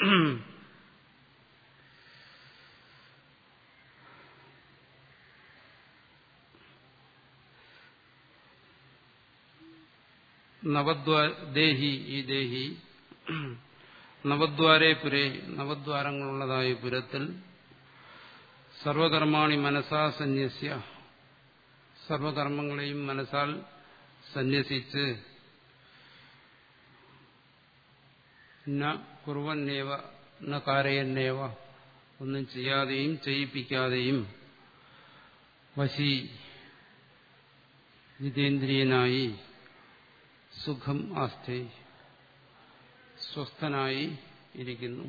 നവദ്വാ ദേഹി ഈ ദേഹി നവദ്വാരേ പുരേ നവദ്വാരങ്ങളുള്ളതായ പുരത്തിൽ സർവകർമാണി മനസാ സന്യസ്യ സർവകർമ്മങ്ങളെയും മനസ്സാൽ സന്യസിച്ച് ന കുറുവന്നേവ ന കാരയന്നേവ ഒന്നും ചെയ്യാതെയും ചെയ്യിപ്പിക്കാതെയും വശി ജിതേന്ദ്രിയനായി സുഖം ആസ്ഥേ സ്വസ്ഥനായി ഇരിക്കുന്നു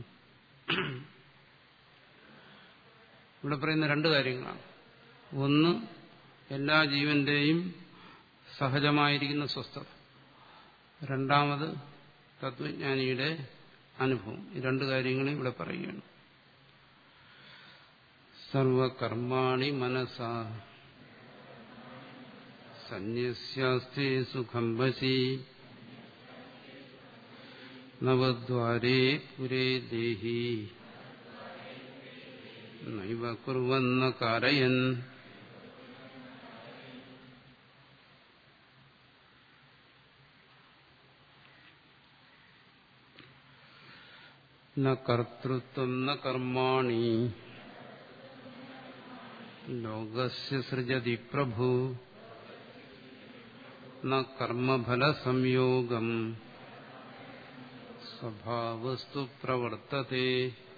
ഇവിടെ പറയുന്ന രണ്ട് കാര്യങ്ങളാണ് ഒന്ന് എല്ലാ ജീവന്റെയും സഹജമായിരിക്കുന്ന സ്വസ്ഥത രണ്ടാമത് തത്വജ്ഞാനിയുടെ അനുഭവം ഈ രണ്ട് കാര്യങ്ങളും ഇവിടെ പറയുകയാണ് സർവകർമാണി മനസാ സന്യസ്യാസ്തേ സുഖം വശി നവദ്വാരേ പുരേ ദേഹി നൈവ കുറുവന്ന കാരയൻ ന കർത്തൃത്വം ന കർമാണി ലോകസ്യ സൃജതി പ്രഭു ന കർമ്മഫല സംയോഗം സ്വഭാവസ്തു പ്രവർത്തത്തെ